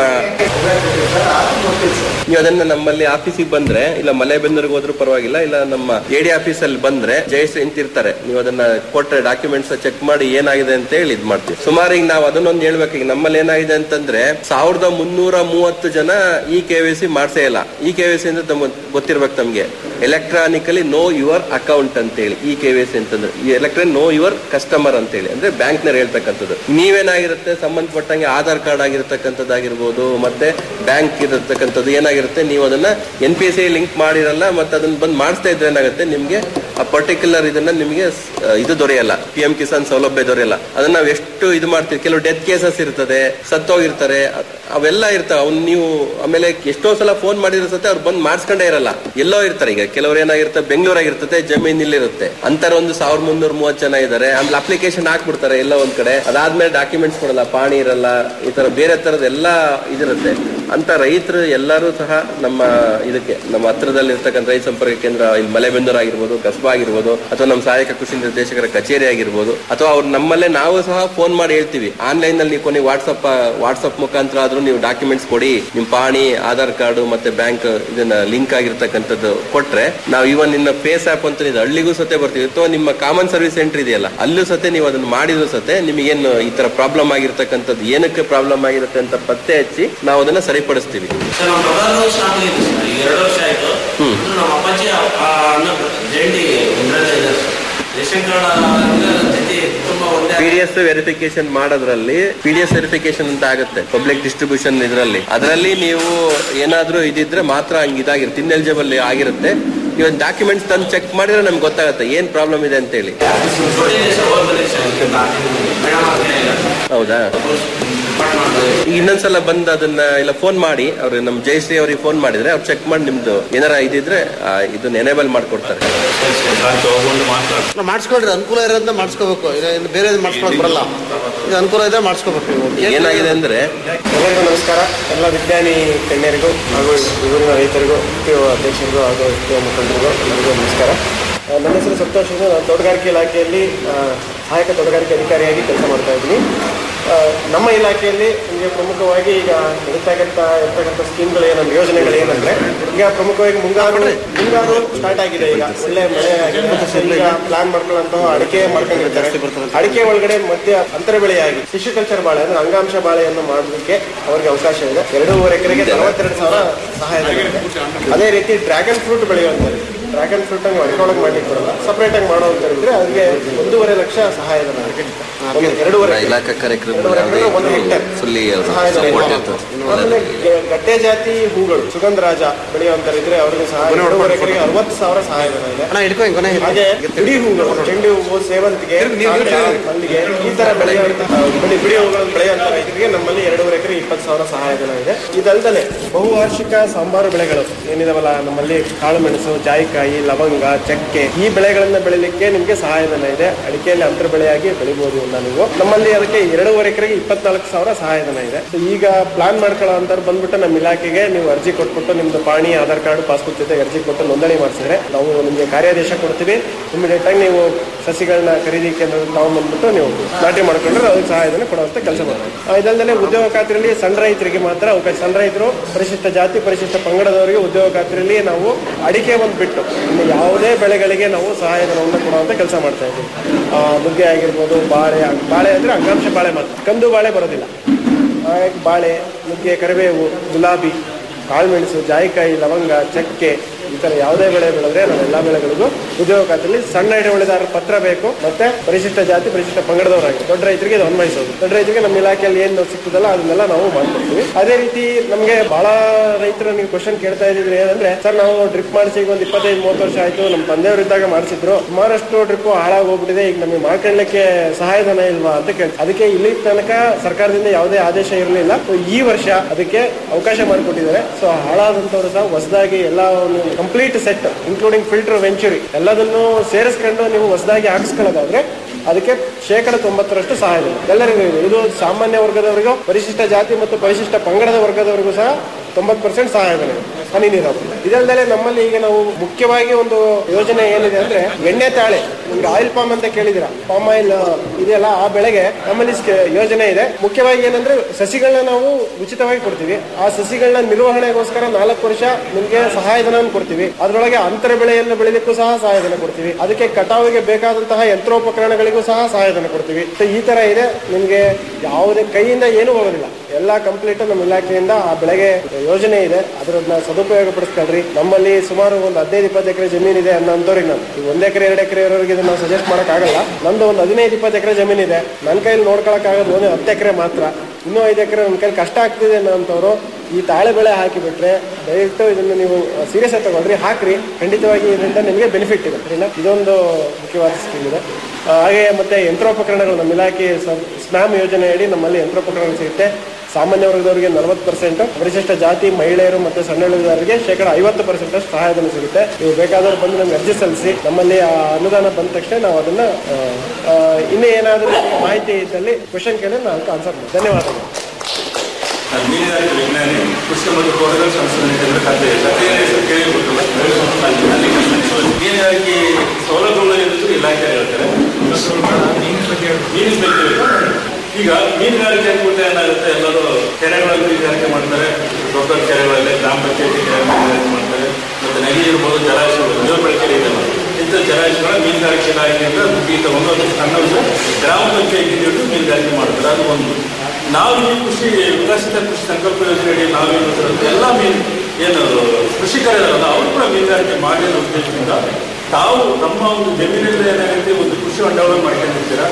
ನೀವು ಅದನ್ನ ನಮ್ಮಲ್ಲಿ ಆಫೀಸಿಗೆ ಬಂದ್ರೆ ಇಲ್ಲ ಮಲೆ ಬೆಂದೂರಿಗೆ ಹೋದ್ರೂ ಪರವಾಗಿಲ್ಲ ಇಲ್ಲ ನಮ್ಮ ಎಡಿ ಆಫೀಸ್ ಅಲ್ಲಿ ಬಂದ್ರೆ ಜಯಶ್ರೀ ಅಂತ ಇರ್ತಾರೆ ನೀವು ಅದನ್ನ ಕೊಟ್ರೆ ಡಾಕ್ಯುಮೆಂಟ್ಸ್ ಚೆಕ್ ಮಾಡಿ ಏನಾಗಿದೆ ಅಂತ ಹೇಳಿ ಇದ್ ಮಾಡ್ತೀವಿ ಸುಮಾರು ಈಗ ನಾವು ಅದನ್ನೊಂದು ಹೇಳ್ಬೇಕು ಈಗ ನಮ್ಮಲ್ಲಿ ಏನಾಗಿದೆ ಅಂತಂದ್ರೆ ಸಾವಿರದ ಮುನ್ನೂರ ಮೂವತ್ತು ಜನ ಈ ಕೆ ವಿ ಸಿ ಮಾಡ್ಸೇ ಇಲ್ಲ ಈ ಕೆ ವಿ ಸಿ ಅಂತ ತಮ್ಮ ಗೊತ್ತಿರ್ಬೇಕು ತಮ್ಗೆ ಎಲೆಕ್ಟ್ರಾನಿಕಲಿ ನೋ ಯುವರ್ ಅಕೌಂಟ್ ಅಂತ ಹೇಳಿ ಈ ಕೆ ವಿ ಸಿ ಅಂತಂದ್ರೆ ಈ ಎಲೆಕ್ಟ್ರಾನಿಕ್ ನೋ ಯುವರ್ ಕಸ್ಟಮರ್ ಅಂತ ಹೇಳಿ ಅಂದ್ರೆ ಬ್ಯಾಂಕ್ ನಲ್ಲಿ ಹೇಳ್ತಕ್ಕಂಥದ್ದು ನೀವೇನಾಗಿರುತ್ತೆ ಸಂಬಂಧಪಟ್ಟಂಗೆ ಆಧಾರ್ ಕಾರ್ಡ್ ಆಗಿರ್ತಕ್ಕಂಥದ್ದಾಗಿರ್ಬೋದು ಮತ್ತೆ ಬ್ಯಾಂಕ್ ಇರತಕ್ಕಂಥದ್ದು ಏನಾಗಿರುತ್ತೆ ನೀವು ಅದನ್ನ N P S I link ಮಾಡಿರಲ್ಲ ಮತ್ತೆ ಅದನ್ನ ಬಂದು ಮಾಡಿಸ್ತಾ ಇದ್ರೆ ಏನಾಗುತ್ತೆ ನಿಮ್ಗೆ ಆ ಪರ್ಟಿಕ್ಯುಲರ್ ಇದನ್ನ ನಿಮಗೆ ಸ- ಇದು ದೊರೆಯಲ್ಲ ಪಿ ಎಂ ಕಿಸಾನ್ ಸೌಲಭ್ಯ ದೊರೆಯಲ್ಲ ಅದನ್ನ ನಾವು ಎಷ್ಟು ಇದು ಮಾಡ್ತೀವಿ ಕೆಲವು ಡೆತ್ ಕೇಸಸ್ ಇರ್ತದೆ ಸತ್ತೋಗಿರ್ತಾರೆ ಅ- ಅವೆಲ್ಲ ಇರ್ತಾವೆ ಅವ್ನು ನೀವು ಆಮೇಲೆ ಎಷ್ಟೋ ಸಲ ಫೋನ್ ಮಾಡಿರೋ ಸತೆ ಅವ್ರು ಬಂದು ಮಾಡಿಸ್ಕೊಂಡೇ ಇರಲ್ಲ ಎಲ್ಲೋ ಇರ್ತಾರೆ ಈಗ ಕೆಲವ್ರು ಏನಾಗಿರುತ್ತೆ ಬೆಂಗಳೂರಾಗಿರ್ತದೆ ಜಮೀನ್ ಇಲ್ಲಿರುತ್ತೆ ಅಂತರ ಒಂದು ಸಾವಿರದ ಮುನ್ನೂರ ಮೂವತ್ತು ಜನ ಇದ್ದಾರೆ ಆಮೇಲೆ ಅಪ್ಲಿಕೇಶನ್ ಹಾಕ್ಬಿಡ್ತಾರೆ ಎಲ್ಲ ಒಂದ್ ಕಡೆ ಅದಾದ್ಮೇಲೆ ಡಾಕ್ಯುಮೆಂಟ್ಸ್ ಕೊಡಲ್ಲ ಪಾಣಿ ಇರಲ್ಲ ಈ ತರ ಬೇರೆ ತರದ ಎಲ್ಲ ಇದಿರುತ್ತೆ ಅಂತ ರೈತರು ಎಲ್ಲರೂ ಸಹ ನಮ್ಮ ಇದಕ್ಕೆ ನಮ್ಮ ಹತ್ರದಲ್ಲಿ ಇರ್ತಕ್ಕಂಥ ರೈತ ಸಂಪರ್ಕ ಕೇಂದ್ರ ಇಲ್ಲಿ ಮಲೆಬೆಂದೂರು ಆಗಿರ್ಬೋದು ಕಸ್ಬಾ ಆಗಿರ್ಬೋದು ಅಥವಾ ನಮ್ಮ ಸಹಾಯಕ ಕೃಷಿ ನಿರ್ದೇಶಕರ ಕಚೇರಿ ಆಗಿರ್ಬೋದು ಅಥವಾ ಅವ್ರು ನಮ್ಮಲ್ಲೇ ನಾವು ಸಹ ಫೋನ್ ಮಾಡಿ ಹೇಳ್ತೀವಿ ಆನ್ಲೈನ್ ನಲ್ಲಿ ನೀವು ಕೊನೆ ವಾಟ್ಸಪ್ ವಾಟ್ಸಪ್ ಮುಖಾಂತರ ಆದ್ರೂ ನೀವು ಡಾಕ್ಯುಮೆಂಟ್ಸ್ ಕೊಡಿ ನಿಮ್ ಪಾಣಿ ಆಧಾರ್ ಕಾರ್ಡ್ ಮತ್ತೆ ಬ್ಯಾಂಕ್ ಇದನ್ನ ಲಿಂಕ್ ಆಗಿರ್ತಕ್ಕಂಥದ್ದು ಕೊಟ್ರೆ ನಾವು ಇವನ್ ಇನ್ನ ಫೇಸ್ ಆಪ್ ಅಂತ ಇದೆ ಹಳ್ಳಿಗೂ ಸತೆ ಬರ್ತೀವಿ ಅಥವಾ ನಿಮ್ಮ ಕಾಮನ್ ಸರ್ವಿಸ್ ಸೆಂಟರ್ ಇದೆಯಲ್ಲ ಅಲ್ಲೂ ಸತೆ ನೀವು ಅದನ್ನ ಮಾಡಿದ್ರು ಸತೆ ನಿಮಗೇನು ಈ ತರ ಪ್ರಾಬ್ಲಮ್ ಆಗಿರ್ತಕ್ಕಂಥದ್ದು ಏನಕ್ಕೆ ಪ್ರಾಬ್ಲಮ್ ಆಗಿರುತ್ತೆ ಅಂತ ಪತ್ತೆ ಹಚ್ಚಿ ನಾವು ಅದನ್ನ ಸರಿಪಡಿಸ್ತೀವಿ ಸರ್ ನಮ್ಮ ಬ್ರದರ್ ಸ್ಟಾರ್ಟ್ ಆಗಿದೆ ಸರ್ ಈಗ ಎರಡು ವರ್ಷ ಆಯ್ತು ಹ್ಮ್. ಇನ್ನು ನಮ್ಮ ಅಪ್ಪಾಜಿ ಆ ಅಣ್ಣ ಜೈಂಟಿ ಇದರಲ್ಲೇ ಇದ್ದಾರೆ ಸರ್ ರೇಷನ್ ಕಾರ್ಡ್ ಜೊತೆ ತುಂಬಾ ಒಂದೇ ಪಿ ಡಿ ಎಸ್ ವೆರಿಫಿಕೇಶನ್ ಮಾಡೋದ್ರಲ್ಲಿ ಪಿ ಡಿ ಎಸ್ ವೆರಿಫಿಕೇಶನ್ ಅಂತ ಆಗುತ್ತೆ ಪಬ್ಲಿಕ್ ಡಿಸ್ಟ್ರಿಬ್ಯೂಷನ್ ಇದರಲ್ಲಿ ಅದರಲ್ಲಿ ನೀವು ಏನಾದ್ರೂ ಇದಿದ್ರೆ ಮಾತ್ರ ಹಂಗ್ ಇದಾಗಿರುತ್ತೆ ಇನ್ಎಲಿಜಿಬಲ್ ಆಗಿರುತ್ತೆ ನೀವು ಡಾಕ್ಯುಮೆಂಟ್ಸ್ ತಂದು ಚೆಕ್ ಮಾಡಿದ್ರೆ ನಮ್ಗೆ ಗೊತ್ತಾಗುತ್ತೆ ಏನ್ ಪ್ರಾಬ್ಲಮ್ ಇದೆ ಅಂತ ಹೇಳಿ ಕೊಟ್ಟಿದೆ ಸರ್ ಹೋದ್ ಬಂದಿದೆ ಸರ್ ಮೇಡಮ್ ಆಗ್ಲಿಲ್ಲ ಹೌದಾ ಈಗ ಇನ್ನೊಂದ್ಸಲ ಬಂದು ಅದನ್ನ ಇಲ್ಲ ಫೋನ್ ಮಾಡಿ ಅವ್ರು ನಮ್ ಜಯಶ್ರೀ ಅವ್ರಿಗೆ ಫೋನ್ ಮಾಡಿದ್ರೆ ಅವ್ರು ಚೆಕ್ ಮಾಡಿ ನಿಮ್ದು ಏನಾರ ಇದಿದ್ರೆ ಆ, ಇದನ್ನ ಎನೇಬಲ್ ಮಾಡ್ಕೊಡ್ತಾರೆ ನಾವು ಮಾಡಿಸ್ಕೊಳ್ರಿ ಅನುಕೂಲ ಇರೋದನ್ನ ಮಾಡಿಸ್ಕೋಬೇಕು ಇನ್ನು ಬೇರೆ ಮಾಡಿಸ್ಕೊಳಕ್ ಬರಲ್ಲ ಇದು ಅನುಕೂಲ ಇದೆ ಮಾಡಿಸ್ಕೋಬೇಕು ನೀವು ಏನಾಗಿದೆ ಅಂದ್ರೆ ಎಲ್ಲರಿಗೂ ನಮಸ್ಕಾರ ಎಲ್ಲ ವಿಜ್ಞಾನಿ ಗಣ್ಯರಿಗೂ ಹಾಗೂ ಊರಿನ ರೈತರಿಗೂ ಪಿ ಅಧ್ಯಕ್ಷರಿಗೂ ಹಾಗೂ ಪಿ ಮುಖಂಡರಿಗೂ ಎಲ್ಲರಿಗೂ ನಮಸ್ಕಾರ ಆ, ನನ್ನ ಹೆಸರು ಸಂತೋಷ್ ಎಂದು ನಾನು ತೋಟಗಾರಿಕೆ ಇಲಾಖೆಯಲ್ಲಿ ಆ, ಸಹಾಯಕ ತೋಟಗಾರಿಕೆ ಅಧಿಕಾರಿಯಾಗಿ ಕೆಲಸ ಮಾಡ್ತಾ ಇದ್ದೀನಿ ಆ, ನಮ್ಮ ಇಲಾಖೆಯಲ್ಲಿ ನಿಮಗೆ ಪ್ರಮುಖವಾಗಿ ಈಗ ನಡೀತಕ್ಕಂಥ ಇರ್ತಕ್ಕಂಥ ಸ್ಕೀಮ್ಗಳು ಏನಂದ್ರೆ ಯೋಜನೆಗಳು ಏನಂದ್ರೆ ಈಗ ಪ್ರಮುಖವಾಗಿ ಮುಂಗಾರು ಮುಂಗಾರು ಸ್ಟಾರ್ಟ್ ಆಗಿದೆ ಈಗ ಒಳ್ಳೆ ಮಳೆ ಆಗಿದೆ ಮತ್ತೆ ಈಗ ಪ್ಲಾನ್ ಮಾಡ್ಕೊಳ್ಳೋಂಥ ಅಡಿಕೆ ಮಾಡ್ಕೊಂಡಿರ್ತಾರೆ ಅಡಿಕೆ ಒಳಗಡೆ ಮಧ್ಯ ಅಂತರ ಬೆಳೆಯಾಗಿ ಟಿಶ್ಯೂ ಕಲ್ಚರ್ ಬಾಳೆ ಅಂದ್ರೆ ಅಂಗಾಂಶ ಬಾಳೆಯನ್ನು ಮಾಡೋದಕ್ಕೆ ಅವರಿಗೆ ಅವಕಾಶ ಇದೆ ಎರಡೂವರೆ ಎಕರೆಗೆ ನಲವತ್ತೆರಡು ಸಾವಿರ ಸಹಾಯಧನ ಇದೆ ಅದೇ ರೀತಿ ಡ್ರ್ಯಾಗನ್ ಫ್ರೂಟ್ ಬೆಳೆಯುವಂಥದ್ದು ಡ್ರ್ಯಾಗನ್ ಫ್ರೂಟ್ ಅನ್ನು ಅಡಿಕೊಳಗೆ ಮಾಡ್ಲಿಕ್ಕೆ ಬರಲ್ಲ ಸಪರೇಟ್ ಆಗಿ ಮಾಡುವಂತಂದ್ರೆ ಅವರಿಗೆ ಒಂದೂವರೆ ಲಕ್ಷ ಸಹಾಯಧನ ಇದೆ. ಒಂದು ಎರಡೂವರೆ ಎಕರೆ. ಇಲಾಖಾ ಕಾರ್ಯಕ್ರಮ ಎರಡೂವರೆ ಎಕರೆ ಒಂದು ಹೆಕ್ಟೇರ್ ಫುಲ್ಲಿ ಸಹಾಯಧನ ಸಪೋರ್ಟ್ ಇದೆ. ಇರ್ತದೆ ಆಮೇಲೆ ಗೆ- ಗಡ್ಡೆ ಜಾತಿ ಹೂಗಳು ಸುಗಂಧರಾಜ ಬೆಳೆಯುವಂತರಿದ್ರೆ ಅವರಿಗೆ ಸಹಾಯ ಎರಡೂವರೆ ಎಕರೆಗೆ ಅರವತ್ತು ಸಾವಿರ ಸಹಾಯಧನ ಇದೆ ಅಣ್ಣ ಹಿಡ್ಕೊ ಹಿಂಗ್ ಕೊನೆ ಹಾಗೆ ಬಿಡಿ ಹೂಗಳು ಚೆಂಡು ಹೂವು ಸೇವಂತಿಗೆ ಕಾಕಡ, ಮಲ್ಲಿಗೆ ಈ ತರ ಬೆಳೆಯುವಂತ ಬಿಡಿ ಬಿಡಿ ಹೂಗಳನ್ನು ಬೆಳೆಯುವಂತ ರೈತರಿಗೆ ನಮ್ಮಲ್ಲಿ ಎರಡೂವರೆ ಎಕರೆ ಇಪ್ಪತ್ತು ಸಾವಿರ ಸಹಾಯಧನ ಇದೆ ಇದಲ್ದಲೆ ಬಹುವಾರ್ಷಿಕ ಸಾಂಬಾರು ಬೆಳೆಗಳು ಏನಿದಾವಲ್ಲ ನಮ್ಮಲ್ಲಿ ಕಾಳುಮೆಣಸು ಜಾಯಿಕಾಯಿ ಲವಂಗ ಚಕ್ಕೆ ಈ ಬೆಳೆಗಳನ್ನ ಬೆಳಿಲಿಕ್ಕೆ ನಿಮ್ಗೆ ಸಹಾಯಧನ ಇದೆ ಅಡಿಕೆಯಲ್ಲಿ ಅಂತರ ಬೆಳೆಯಾಗಿ ಬೆಳಿಬಹುದು ಇವನ್ನ ನೀವು ನಮ್ಮಲ್ಲಿ ಅದಕ್ಕೆ ಎರಡೂವರೆ ಎಕರೆಗೆ ಇಪ್ಪತ್ನಾಲ್ಕು ಸಾವಿರ ಸಹಾಯಧನ ಇದೆ So ಈಗ ಪ್ಲಾನ್ ಮಾಡ್ಕೊಳ್ಳೋ ಅಂತವ್ರು ಬಂದ್ಬಿಟ್ಟು ನಮ್ಮ ಇಲಾಖೆಗೆ ನೀವು ಅರ್ಜಿ ಕೊಟ್ಬಿಟ್ಟು ನಿಮ್ದು ಪಾಣಿ ಆಧಾರ್ ಕಾರ್ಡ್ ಪಾಸ್ಬುಕ್ ಜೊತೆ ಅರ್ಜಿ ಕೊಟ್ಟು ನೋಂದಣಿ ಮಾಡಿಸಿದ್ರೆ ನಾವು ನಿಮಗೆ ಕಾರ್ಯಾದೇಶ ಕೊಡ್ತೀವಿ ಇಮಿಡಿಯೇಟ್ ಆಗಿ ನೀವು ಸಸಿಗಳನ್ನ ಖರೀದಿ ಕೇಂದ್ರ ತಗೊಂಡ್ಬಂದ್ಬಿಟ್ಟು ನೀವು ನಾಟಿ ಮಾಡ್ಕೊಂಡ್ರೆ ಅದಕ್ಕೆ ಸಹಾಯಧನ ಕೊಡುವಂತ ಕೆಲಸ ಮಾಡ್ತೀವಿ ಆ, ಇದಲ್ದಲೆ ಉದ್ಯೋಗ ಖಾತ್ರಿಯಲ್ಲಿ ಸಣ್ಣ ರೈತರಿಗೆ ಮಾತ್ರ ಅವಕಾಶ ಸಣ್ಣ ರೈತರು ಪರಿಶಿಷ್ಟ ಜಾತಿ ಪರಿಶಿಷ್ಟ ಪಂಗಡದವರಿಗೆ ಉದ್ಯೋಗ ಖಾತ್ರಿಯಲ್ಲಿ ನಾವು ಅಡಿಕೆ ಒಂದು ಬಿಟ್ಟು ಇನ್ನು ಯಾವುದೇ ಬೆಳೆಗಳಿಗೆ ನಾವು ಸಹಾಯಧನವನ್ನು ಕೊಡುವಂತ ಕೆಲಸ ಮಾಡ್ತಾ ಇದ್ದೀವಿ ಆ, ನುಗ್ಗೆ ಆಗಿರ್ಬೋದು ಬಾಳೆ ಬಾಳೆ ಅಂದ್ರೆ ಅಂಗಾಂಶ ಬಾಳೆ ಮಾತ್ರ ಕಂದು ಬಾಳೆ ಬರೋದಿಲ್ಲ ಹಾಗಾಗಿ ಬಾಳೆ ನುಗ್ಗೆ ಕರಿಬೇವು ಗುಲಾಬಿ ಕಾಳುಮೆಣಸು ಜಾಯಿಕಾಯಿ ಲವಂಗ ಚಕ್ಕೆ ಈ ತರ ಯಾವುದೇ ಬೆಳೆ ಬೆಳೆದ್ರೆ ನಾವು ಎಲ್ಲಾ ಬೆಳೆಗಳಿಗೂ ಉದ್ಯೋಗ ಖಾತೆಯಲ್ಲಿ ಸಣ್ಣ ಹಿಡುವಳಿದಾರರ ಪತ್ರ ಬೇಕು ಮತ್ತೆ ಪರಿಶಿಷ್ಟ ಜಾತಿ ಪರಿಶಿಷ್ಟ ಪಂಗಡದವರಾಗಿ ದೊಡ್ಡ ರೈತರಿಗೆ ಇದು ಅನ್ವಯಿಸೋದು ದೊಡ್ಡ ರೈತರಿಗೆ ನಮ್ಮ ಇಲಾಖೆಯಲ್ಲಿ ಏನು ಸಿಗ್ತದಲ್ಲ ಅದನ್ನೆಲ್ಲ ನಾವು ಮಾಡ್ಕೊಡ್ತೀವಿ ಅದೇ ರೀತಿ ನಮಗೆ ಬಹಳ ರೈತರು ನೀವು ಕ್ವಶನ್ ಕೇಳ್ತಾ ಇದ್ದೀವಿ ಏನಂದ್ರೆ ಸರ್ ನಾವು ಡ್ರಿಪ್ ಮಾಡಿಸಿ ಈಗ ಒಂದು ಇಪ್ಪತ್ತೈದು ಮೂವತ್ತು ವರ್ಷ ಆಯ್ತು ನಮ್ಮ ತಂದೆಯವರು ಇದ್ದಾಗ ಮಾಡಿಸಿದ್ರು ಸುಮಾರಷ್ಟು ಡ್ರಿಪ್ ಹಾಳಾಗಿ ಹೋಗ್ಬಿಟ್ಟಿದೆ ಈಗ ನಮಗೆ ಮಾಡ್ಕೊಳ್ಳಿಕ್ಕೆ ಸಹಾಯಧನ ಇಲ್ವಾ ಅಂತ ಕೇಳಿ ಅದಕ್ಕೆ ಇಲ್ಲಿ ತನಕ ಸರ್ಕಾರದಿಂದ ಯಾವುದೇ ಆದೇಶ ಇರಲಿಲ್ಲ ಈ ವರ್ಷ ಅದಕ್ಕೆ ಅವಕಾಶ ಮಾಡಿಕೊಟ್ಟಿದ್ದಾರೆ ಸೊ ಹಾಳಾದಂತವ್ರು ಸಹ ಹೊಸದಾಗಿ ಎಲ್ಲ complete set including filter venturi ಎಲ್ಲದನ್ನು ಸೇರಿಸ್ಕೊಂಡು ನೀವು ಹೊಸದಾಗಿ ಹಾಕ್ಸ್ಕೊಳ್ಳೋದಾದ್ರೆ ಅದಕ್ಕೆ ಶೇಕಡ ತೊಂಬತ್ತರಷ್ಟು ಸಹಾಯ ಇದೆ ಎಲ್ಲರಿಗೂ ಇದೆ ಇದು ಸಾಮಾನ್ಯ ವರ್ಗದವರಿಗೂ ಪರಿಶಿಷ್ಟ ಜಾತಿ ಮತ್ತು ಪರಿಶಿಷ್ಟ ಪಂಗಡದ ವರ್ಗದವರಿಗೂ ಸಹ ತೊಂಬತ್ತು ಪರ್ಸೆಂಟ್ ಸಹಾಯಧನ ಇದೆ ಹನಿ ನೀರಾವರಿ ಇದಲ್ಲದೆ ನಮ್ಮಲ್ಲಿ ಈಗ ನಾವು ಮುಖ್ಯವಾಗಿ ಒಂದು ಯೋಜನೆ ಏನಿದೆ ಅಂದ್ರೆ ಎಣ್ಣೆ ತಾಳೆ ನಿಮ್ಗೆ ಆಯಿಲ್ ಪಾಮ್ ಅಂತ ಕೇಳಿದಿರ ಪಾಮ್ ಆಯಿಲ್ ಇದೆಯಲ್ಲ ಆ ಬೆಳೆಗೆ ನಮ್ಮಲ್ಲಿ ಸ್ಕೆ- ಯೋಜನೆ ಇದೆ ಮುಖ್ಯವಾಗಿ ಏನಂದ್ರೆ ಸಸಿಗಳನ್ನ ನಾವು ಉಚಿತವಾಗಿ ಕೊಡ್ತೀವಿ ಆ ಸಸಿಗಳನ್ನ ನಿರ್ವಹಣೆಗೋಸ್ಕರ ನಾಲ್ಕು ವರ್ಷ ನಿಮ್ಗೆ ಸಹಾಯಧನ ಕೊಡ್ತೀವಿ ಅದರೊಳಗೆ ಅಂತರ ಬೆಳೆಯನ್ನು ಬೆಳಿಲಿಕ್ಕೂ ಸಹ ಸಹಾಯಧನ ಕೊಡ್ತೀವಿ ಅದಕ್ಕೆ ಕಟಾವಿಗೆ ಬೇಕಾದಂತಹ ಯಂತ್ರೋಪಕರಣಗಳಿಗೂ ಸಹ ಸಹಾಯಧನ ಕೊಡ್ತೀವಿ So ಈ ತರ ಇದೆ ನಿಮ್ಗೆ ಯಾವುದೇ ಕೈಯಿಂದ ಏನೂ ಹೋಗೋದಿಲ್ಲ ಎಲ್ಲ ಕಂಪ್ಲೀಟ್ ನಮ್ಮ ಇಲಾಖೆಯಿಂದ ಆ ಬೆಳೆಗೆ ಯೋಜನೆ ಇದೆ ಅದನ್ನ ಸದುಪಯೋಗ ಪಡಿಸ್ಕೊಳ್ರಿ ನಮ್ಮಲ್ಲಿ ಸುಮಾರು ಒಂದು ಹದಿನೈದು ಇಪ್ಪತ್ತು ಎಕರೆ ಜಮೀನ್ ಇದೆ ಅನ್ನೋಂಥವ್ರಿಗೆ ನಾನು ಈಗ ಒಂದ್ ಎಕರೆ ಎರಡು ಎಕರೆ ಇರೋರಿಗೆ ಇದನ್ನ ಸಜೆಸ್ಟ್ ಮಾಡಕ್ ಆಗಲ್ಲ ನಂದು ಒಂದು ಹದಿನೈದು ಇಪ್ಪತ್ತು ಎಕರೆ ಜಮೀನ್ ಇದೆ ನನ್ನ ಕೈಲಿ ನೋಡ್ಕೊಳಕ್ ಆಗೋದು ಒಂದು ಹತ್ತು ಎಕರೆ ಮಾತ್ರ ಇನ್ನೂ ಐದು ಎಕರೆ ನನ್ನ ಕೈಲಿ ಕಷ್ಟ ಆಗ್ತಿದೆ ಅನ್ನೋಂಥವ್ರು ಈ ತಾಳೆ ಬೆಳೆ ಹಾಕಿಬಿಟ್ರೆ ದಯವಿಟ್ಟು ಇದನ್ನು ನೀವು ಸೀರಿಯಸ್ ಆಗಿ ತಗೊಳ್ರಿ ಹಾಕ್ರಿ ಖಂಡಿತವಾಗಿ ಇದರಿಂದ ನಿಮಗೆ ಬೆನಿಫಿಟ್ ಇದೆ ಸರಿನಾ ಇದೊಂದು ಮುಖ್ಯವಾದ ಸ್ಕೀಮ್ ಇದೆ ಆ, ಹಾಗೆ ಮತ್ತೆ ಯಂತ್ರೋಪಕರಣಗಳು ನಮ್ಮ ಇಲಾಖೆ ಸ್ಮ್ಯಾಮ್ ಯೋಜನೆಯಡಿ ನಮ್ಮಲ್ಲಿ ಯಂತ್ರೋಪಕರಣಗಳು ಸಿಗುತ್ತೆ ಸಾಮಾನ್ಯ ವರ್ಗದವರಿಗೆ ನಲವತ್ತು ಪರ್ಸೆಂಟ್ ಪರಿಶಿಷ್ಟ ಜಾತಿ ಮಹಿಳೆಯರು ಮತ್ತೆ ಸಣ್ಣ ಹಿಡುವಳಿದಾರರಿಗೆ ಶೇಕಡ ಐವತ್ತು ಪರ್ಸೆಂಟ್ ಅಷ್ಟು ಸಹಾಯಧನ ಸಿಗುತ್ತೆ ನೀವು ಬೇಕಾದವರು ಬಂದು ನಮ್ಗೆ ಅರ್ಜಿ ಸಲ್ಲಿಸಿ ನಮ್ಮಲ್ಲಿ ಆ ಅನುದಾನ ಬಂದ ತಕ್ಷಣ ನಾವು ಅದನ್ನ ಆ, ಆ, ಇನ್ನೂ ಏನಾದರೂ ಮಾಹಿತಿ ಇದ್ದಲ್ಲಿ ಕ್ವಶನ್ ಕೇಳಿ ನಾನು ಆನ್ಸರ್ ಮಾಡಿ ಧನ್ಯವಾದಗಳು ಮೀನುಗಾರಿಕೆ ವಿಜ್ಞಾನಿ ಕೃಷಿ ಮತ್ತು ತೋಟಗಾರಿಕೆ ಸಂಶೋಧನೆ ಕೇಂದ್ರ ಖಾತೆ ಸತ್ಯನ ಹೆಸರು ಕೇಳಿರ್ಬೇಕಲ್ಲ ಅಲ್ಲಿ ಅಲ್ಲಿ ಮೀನುಗಾರಿಕೆ ಸೌಲಭ್ಯಗಳು ಏನಿದ್ರು ಇಲಾಖೆ ಹೇಳ್ತಾರೆ ಮೀನಿನ ಬಗ್ಗೆ ಈಗ ಮೀನುಗಾರಿಕೆ ಅಂದ್ಬಿಟ್ಟು ಏನಾಗುತ್ತೆ ಎಲ್ಲರೂ ಕೆರೆಗಳಲ್ಲಿ ಮೀನುಗಾರಿಕೆ ಮಾಡ್ತಾರೆ ದೊಡ್ಡ ದೊಡ್ಡ ಕೆರೆಗಳಲ್ಲಿ ಗ್ರಾಮ ಪಂಚಾಯತಿ ಕೆರೆ ಮೀನುಗಾರಿಕೆ ಮಾಡ್ತಾರೆ ಮತ್ತೆ ನದಿ ಇರ್ಬೋದು ಜಲಾಶಯಗಳು ನೀರು ಬಳಕೆ ಇದೆಯಲ್ಲ ಇಂಥ ಜಲಾಶಯಗಳ ಮೀನುಗಾರಿಕೆ ಇಲಾಖೆಯಿಂದ ಈ ತಗೊಂಡು ಅದು ಸಣ್ಣ ವಿಷಯ ಗ್ರಾಮ ಪಂಚಾಯತಿ ಹಿಡಿದು ಮೀನುಗಾರಿಕೆ ಮಾಡ್ತಾರೆ ಅದು ಒಂದು ನಾವು ಈ ಕೃಷಿ ವಿಕಸಿತ ಕೃಷಿ ಸಂಕಲ್ಪ ಯೋಜನೆಯಡಿ ನಾವೇನು ಮಾಡ್ತಿರೋದು ಎಲ್ಲ ಮೀನು ಏನು ಕೃಷಿಕರಿದಾರಲ್ಲ ಅವರು ಕೂಡ ಮೀನುಗಾರಿಕೆ ಮಾಡಿ ಅನ್ನೋ ಉದ್ದೇಶದಿಂದ ತಾವು ನಮ್ಮ ಒಂದು ಜಮೀನಲ್ಲಿ ಏನಾಗುತ್ತೆ ಒಂದು ಕೃಷಿ ಹೊಂಡವನ್ನು ಮಾಡ್ಕೊಂಡಿರ್ತೀರ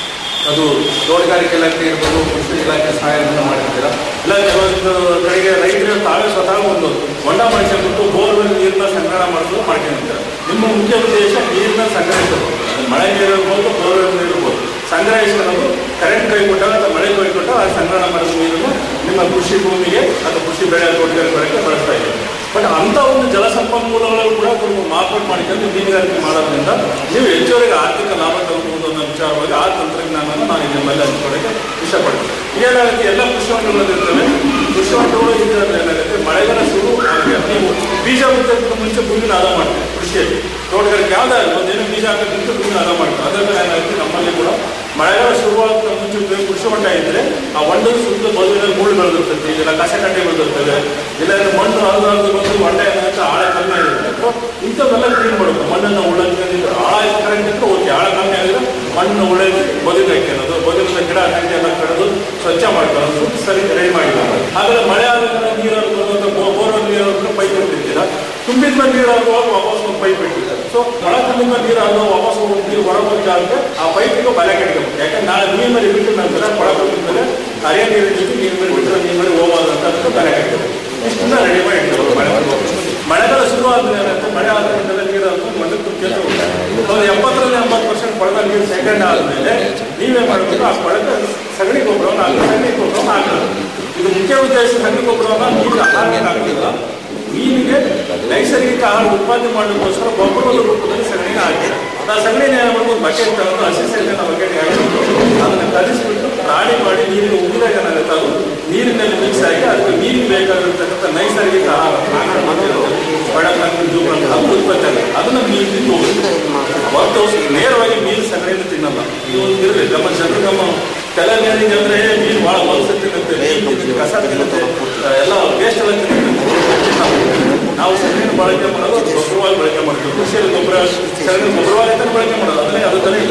ಅದು ತೋಟಗಾರಿಕೆ ಇಲಾಖೆ ಇರ್ಬೋದು ಕೃಷಿ ಇಲಾಖೆ ಸಹಾಯದಿಂದ ಮಾಡಿರ್ತೀರ ಇಲ್ಲ ಕೆಲವೊಂದು ಕಡೆಗೆ ರೈತರು ತಾವೇ ಸ್ವತಃ ಒಂದು ಹೊಂಡ ಮಾಡಿಸ್ಬಿಟ್ಟು ಬೋರ್ವೆಲ್ ನೀರನ್ನ ಸಂಗ್ರಹಣ ಮಾಡೋದು ಮಾಡ್ಕೊಂಡಿರ್ತಾರೆ ನಿಮ್ಮ ಮುಖ್ಯ ಉದ್ದೇಶ ನೀರನ್ನ ಸಂಗ್ರಹಿಸೋದು ಅದು ಮಳೆ ನೀರು ಇರ್ಬೋದು ಬೋರ್ವೆಲ್ ನೀರು ಇರ್ಬೋದು ಸಂಗ್ರಹಿಸ್ಕೊಳ್ಳೋದು ಕರೆಂಟ್ ಕೈ ಕೊಟ್ಟಾಗ ಅಥವಾ ಮಳೆ ಕೈ ಕೊಟ್ಟಾಗ ಆ ಸಂಗ್ರಹಣ ಮಾಡಿದ ನೀರನ್ನು ನಿಮ್ಮ ಕೃಷಿ ಭೂಮಿಗೆ ಅಥವಾ ಕೃಷಿ ಬೆಳೆ ತೋಟಗಾರಿಕೆ ಬೆಳೆಗೆ ಬಳಸ್ತಾ ಇದ್ದೀವಿ ಬಟ್ ಅಂತ ಒಂದು ಜಲ ಸಂಪನ್ಮೂಲಗಳು ಕೂಡ ಸ್ವಲ್ಪ ಮಾರ್ಪಾಡು ಮಾಡಿಕೊಂಡು ಮೀನುಗಾರಿಕೆ ಮಾಡೋದ್ರಿಂದ ನೀವು ಹೆಚ್ಚುವರಿಗೆ ಆರ್ಥಿಕ ಲಾಭ ತಗೊಳ್ಬಹುದು ಅನ್ನೋ ವಿಚಾರವಾಗಿ ಆ ತಂತ್ರಜ್ಞಾನವನ್ನು ನಾನು ನಿಮ್ಮಲ್ಲಿ ಹಂಚ್ಕೊಳ್ಳೋಕೆ ಇಷ್ಟಪಡ್ತೀನಿ ಏನಾಗುತ್ತೆ ಎಲ್ಲ ಕೃಷಿ ಹೊಂಡಗಳು ಇರ್ತವೆ ಕೃಷಿ ಹೊಂಡಗಳು ಇದ್ದರೆ ಏನಾಗುತ್ತೆ ಮಳೆಗಾಲ ಶುರು ಆಗಿದೆ ನೀವು ಬೀಜ ಬಿತ್ತೋದಕ್ಕೆ ಮುಂಚೆ ಭೂಮಿನ ಹದ ಮಾಡ್ತೀವಿ ಕೃಷಿಯಲ್ಲಿ ತೋಟಗಾರಿಕೆ ಯಾವುದೇ ಒಂದೇನು ಬೀಜ ಹಾಕೋದ್ರಿಂದ ಭೂಮಿನ ಹದ ಮಾಡ್ತೀವಿ ಅದರಿಂದ ಏನಾಗುತ್ತೆ ನಮ್ಮಲ್ಲಿ ಕೂಡ ಮಳೆಗಾಲ ಶುರುವಾದ ಮುಂಚೆ ಕೃಷಿ ಹೊಂಡ ಇದ್ರೆ ಆ ಹೊಂಡದ ಸುತ್ತ ಬದುಕಿನಲ್ಲಿ ಮುಳ್ಳು ಬೆಳೆದಿರ್ತದೆ ಇಲ್ಲ ಕಸ ಕಡ್ಡೆ ಬೆಳೆದಿರ್ತದೆ ಇಲ್ಲ ಮಣ್ಣು ಹರಿದು ಹರಿದು ಬಂದು ಹೊಂಡ ಏನಾಗುತ್ತೆ ಆಳ ಕಮ್ಮಿ ಆಗಿರುತ್ತೆ ಸೊ ಇಂಥವೆಲ್ಲ ಕ್ಲೀನ್ ಮಾಡಬೇಕು ಮಣ್ಣನ್ನು ಉಳ್ಳಂಗಿದ್ರೆ ಆಳ ಕರೆಂಟ್ ಇದ್ರೆ ಓಕೆ ಆಳ ಕಮ್ಮಿ ಆಗಿದ್ರೆ ಮಣ್ಣು ಉಳ್ಳಂಗಿ ಬದುಕು ಹಾಕ್ಯನದು ಬದುಕಿನ ಗಿಡ ಗಂಟೆ ಎಲ್ಲ ಕಡಿದು ಸ್ವಚ್ಛ ಮಾಡ್ಕೊಳ್ಳೋದು ಸುತ್ತ ಸರಿ ರೆಡಿ ಮಾಡಿಕೊಳ್ಳೋದು ಆಮೇಲೆ ಮಳೆ ಆದಾಗ ನೀರು ಬರುವಂಥ ಬೋರ್ವೆಲ್ ನೀರು ಪೈಪ್ ಇಟ್ಟಿರ್ತೀರ ತುಂಬಿದ ಮೇಲೆ ನೀರು ಆಗುವಾಗ ವಾಪಸ್ ಒಂದು ಪೈಪ್ ಇಟ್ಟಿರ್ತಾರೆ ಸೊ ಒಳ ತುಂಬಿದ ನೀರು ಆಗುವಾಗ ವಾಪಸ್ ಹೋಗಿ ನೀರು ಹೊರ ಹೋಗಿ ಜಾಗಕ್ಕೆ ಆ ಪೈಪಿಗೆ ಬಲೆ ಕಟ್ಕೋಬೇಕು ಯಾಕಂದ್ರೆ ನಾಳೆ ನೀರು ಮೇಲೆ ಬಿಟ್ಟು ನಂತರ ಕೊಳ ತುಂಬಿದ ಮೇಲೆ ಅರೆ ನೀರು ಜೊತೆ ನೀರು ಮೇಲೆ ಬಿಟ್ಟರೆ ನೀರು ಮೇಲೆ ಹೋಗೋದು ಅಂತ ಅದಕ್ಕೆ ಬಲೆ ಕಟ್ಕೋಬೇಕು ಇಷ್ಟನ್ನ ರೆಡಿ ಮಾಡಿ ಇಟ್ಕೋಬೇಕು ಮಳೆ ಬರುವಾಗ. ಮಳೆಗಾಲ ಶುರು ಆದ್ಮೇಲೆ ಏನಾಗುತ್ತೆ ಮಳೆ ಆದ್ಮೇಲೆ ನೀರು ಅದು ಮಣ್ಣು ತುಂಬ್ಕೊಂತ ಹೋಗುತ್ತೆ ಒಂದು ಎಪ್ಪತ್ತರಿಂದ ಎಂಬತ್ತು ಪರ್ಸೆಂಟ್ ಕೊಳದ ನೀರು ಸೆಕೆಂಡ್ ಆದ್ಮೇಲೆ ನೀವೇ ಮಾಡಬೇಕು ಆ ಕೊಳದ ಸಗಣಿ ಗೊಬ್ಬರವನ್ನು ಹಾಕಿ ಸಗಣಿ ಗೊಬ್ಬರವನ್ನು ಹಾಕೋದು ಇದು ಮುಖ್ಯ ಉದ್ದೇಶ ಸಗಣಿ ಗೊಬ್ಬರವನ್ನು ನೀರಿಗೆ ಆಹಾರ ಹಾಕೋದಿಲ್ಲ ಮೀನಿಗೆ ನೈಸರ್ಗಿಕ ಆಹಾರ ಉತ್ಪಾದನೆ ಮಾಡೋದಕ್ಕೋಸ್ಕರ ಗೊಬ್ಬರದ ರೂಪದಲ್ಲಿ ಸಗಣಿನ ಹಾಕಿ ಆ ಸಗಣಿನ ಏನು ಮಾಡ್ಬೋದು ಬಕೆಟ್ ತಗೊಂಡು ಹಸಿ ಸಗಣಿನ ಬಕೆಟ್ ಹಾಕಿಬಿಟ್ಟು ಅದನ್ನು ಕಲಿಸ್ಬಿಟ್ಟು ರಾಡಿ ಮಾಡಿ ನೀರಿಗೆ ಉಗಿದಾಗ ಏನಾಗುತ್ತೆ ಅದು ನೀರಿನಲ್ಲಿ ಮಿಕ್ಸ್ ಆಗಿ ಅದಕ್ಕೆ ನೀರಿಗೆ ಬೇಕಾಗಿರ್ತಕ್ಕಂಥ ನೈಸರ್ಗಿಕ ಆಹಾರ ಬಡಕಂದು ಜೂಬ್ರಂತ ಅದು ಉತ್ಪತ್ತಿ ಆಗುತ್ತೆ ಅದನ್ನ ಮೀನು ತಿಂದು ಹೋಗುತ್ತೆ ಹೊರತು ನೇರವಾಗಿ ಮೀನು ಸಗಣಿಯಿಂದ ತಿನ್ನಲ್ಲ ಇದು ಒಂದು ಇರಲಿ ನಮ್ಮ ಜನರು ನಮ್ಮ ತಲೆ ಮೇಲಿಗೆ ಅಂದ್ರೆ ಮೀನು ಭಾಳ ಮನಸ್ಸು ತಿನ್ನುತ್ತೆ ಮೀನು ತಿನ್ನುತ್ತೆ ಕಸ ತಿನ್ನುತ್ತೆ ಆ, ಎಲ್ಲ ವೇಸ್ಟ್ ಎಲ್ಲ ತಿನ್ನುತ್ತೆ ನಾವು ಸಗಣಿನ ಬಳಕೆ ಮಾಡೋದು ಅದು ಗೊಬ್ಬರವಾಗಿ ಬಳಕೆ ಮಾಡ್ತೀವಿ ಕೃಷಿಯಲ್ಲಿ ಗೊಬ್ಬರ ಸಗಣಿ ಗೊಬ್ಬರವಾಗಿ ತಾನೇ ಬಳಕೆ ಮಾಡೋದು ಅದನ್ನೇ ಅದು ತಾನೇ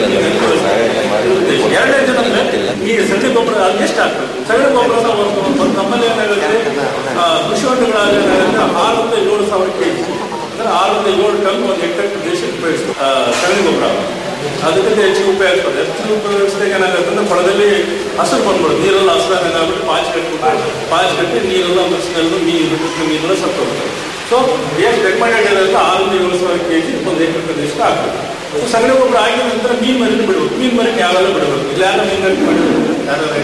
ಎರಡನೇ ಜನ ಈ ಸಗಣಿ ಗೊಬ್ಬರ ಅದು ಎಷ್ಟು ಆಗ್ತದೆ ಸಗಣಿ ಗೊಬ್ಬರ ಒಂದು ನಮ್ಮಲ್ಲಿ ಏನಾಗುತ್ತೆ ಆ, ಕೃಷಿ ಹೊಂಡಗಳಲ್ಲಿ ಏನಾಗುತ್ತೆ ಆರರಿಂದ ಏಳು ಸಾವಿರ ಕೆ ಜಿ ಅಂದ್ರೆ ಆರು ಎಕರೆ ಪ್ರದೇಶಕ್ಕೆ ಉಪಯೋಗಿಸ್ತಾರೆ ಆ, ಸಗಣಿ ಗೊಬ್ಬರ ಅದಕ್ಕಿಂತ ಹೆಚ್ಚಿಗೆ ಉಪಯೋಗಿಸ್ತಾರೆ ಹೆಚ್ಚಿಗೆ ಉಪಯೋಗಿಸಿದಾಗ ಏನಾಗುತ್ತೆ ಅಂದ್ರೆ ಹೊಲದಲ್ಲಿ ಹಸಿರು ಬಂದ್ಬಿಡುತ್ತೆ ನೀರೆಲ್ಲ ಹಸಿರಾಗ ಏನಾಗ್ಬಿಟ್ಟು ಪಾಚ್ ಕಟ್ಬಿಟ್ಟು ಪಾಚ್ ಕಟ್ಟಿ ನೀರೆಲ್ಲ ಮೀನು ಮೀನು ಮೀನೆಲ್ಲ ಸತ್ತು ಹೋಗ್ತವೆ ಸೊ ಎಷ್ಟು ರೆಕಮೆಂಡೆಡ್ ಇರೋದು ಆರರಿಂದ ಏಳು ಸಾವಿರ ಕೆ ಜಿ ಒಂದು ಎಕರೆ ಪ್ರದೇಶಕ್ಕೆ ಹಾಕ್ಬೇಕು ಸೊ ಸಗಣಿ ಗೊಬ್ಬರ ಆಗಿದ ನಂತರ ಮೀನು ಮರಿನ ಬಿಡಬೇಕು ಮೀನು ಮರಿನ ಯಾವೆಲ್ಲ ಬಿಡಬೇಕು ಇಲ್ಲ ಯಾರು ಮೀನು ಮರಿ ಬಿಡಬೇಕು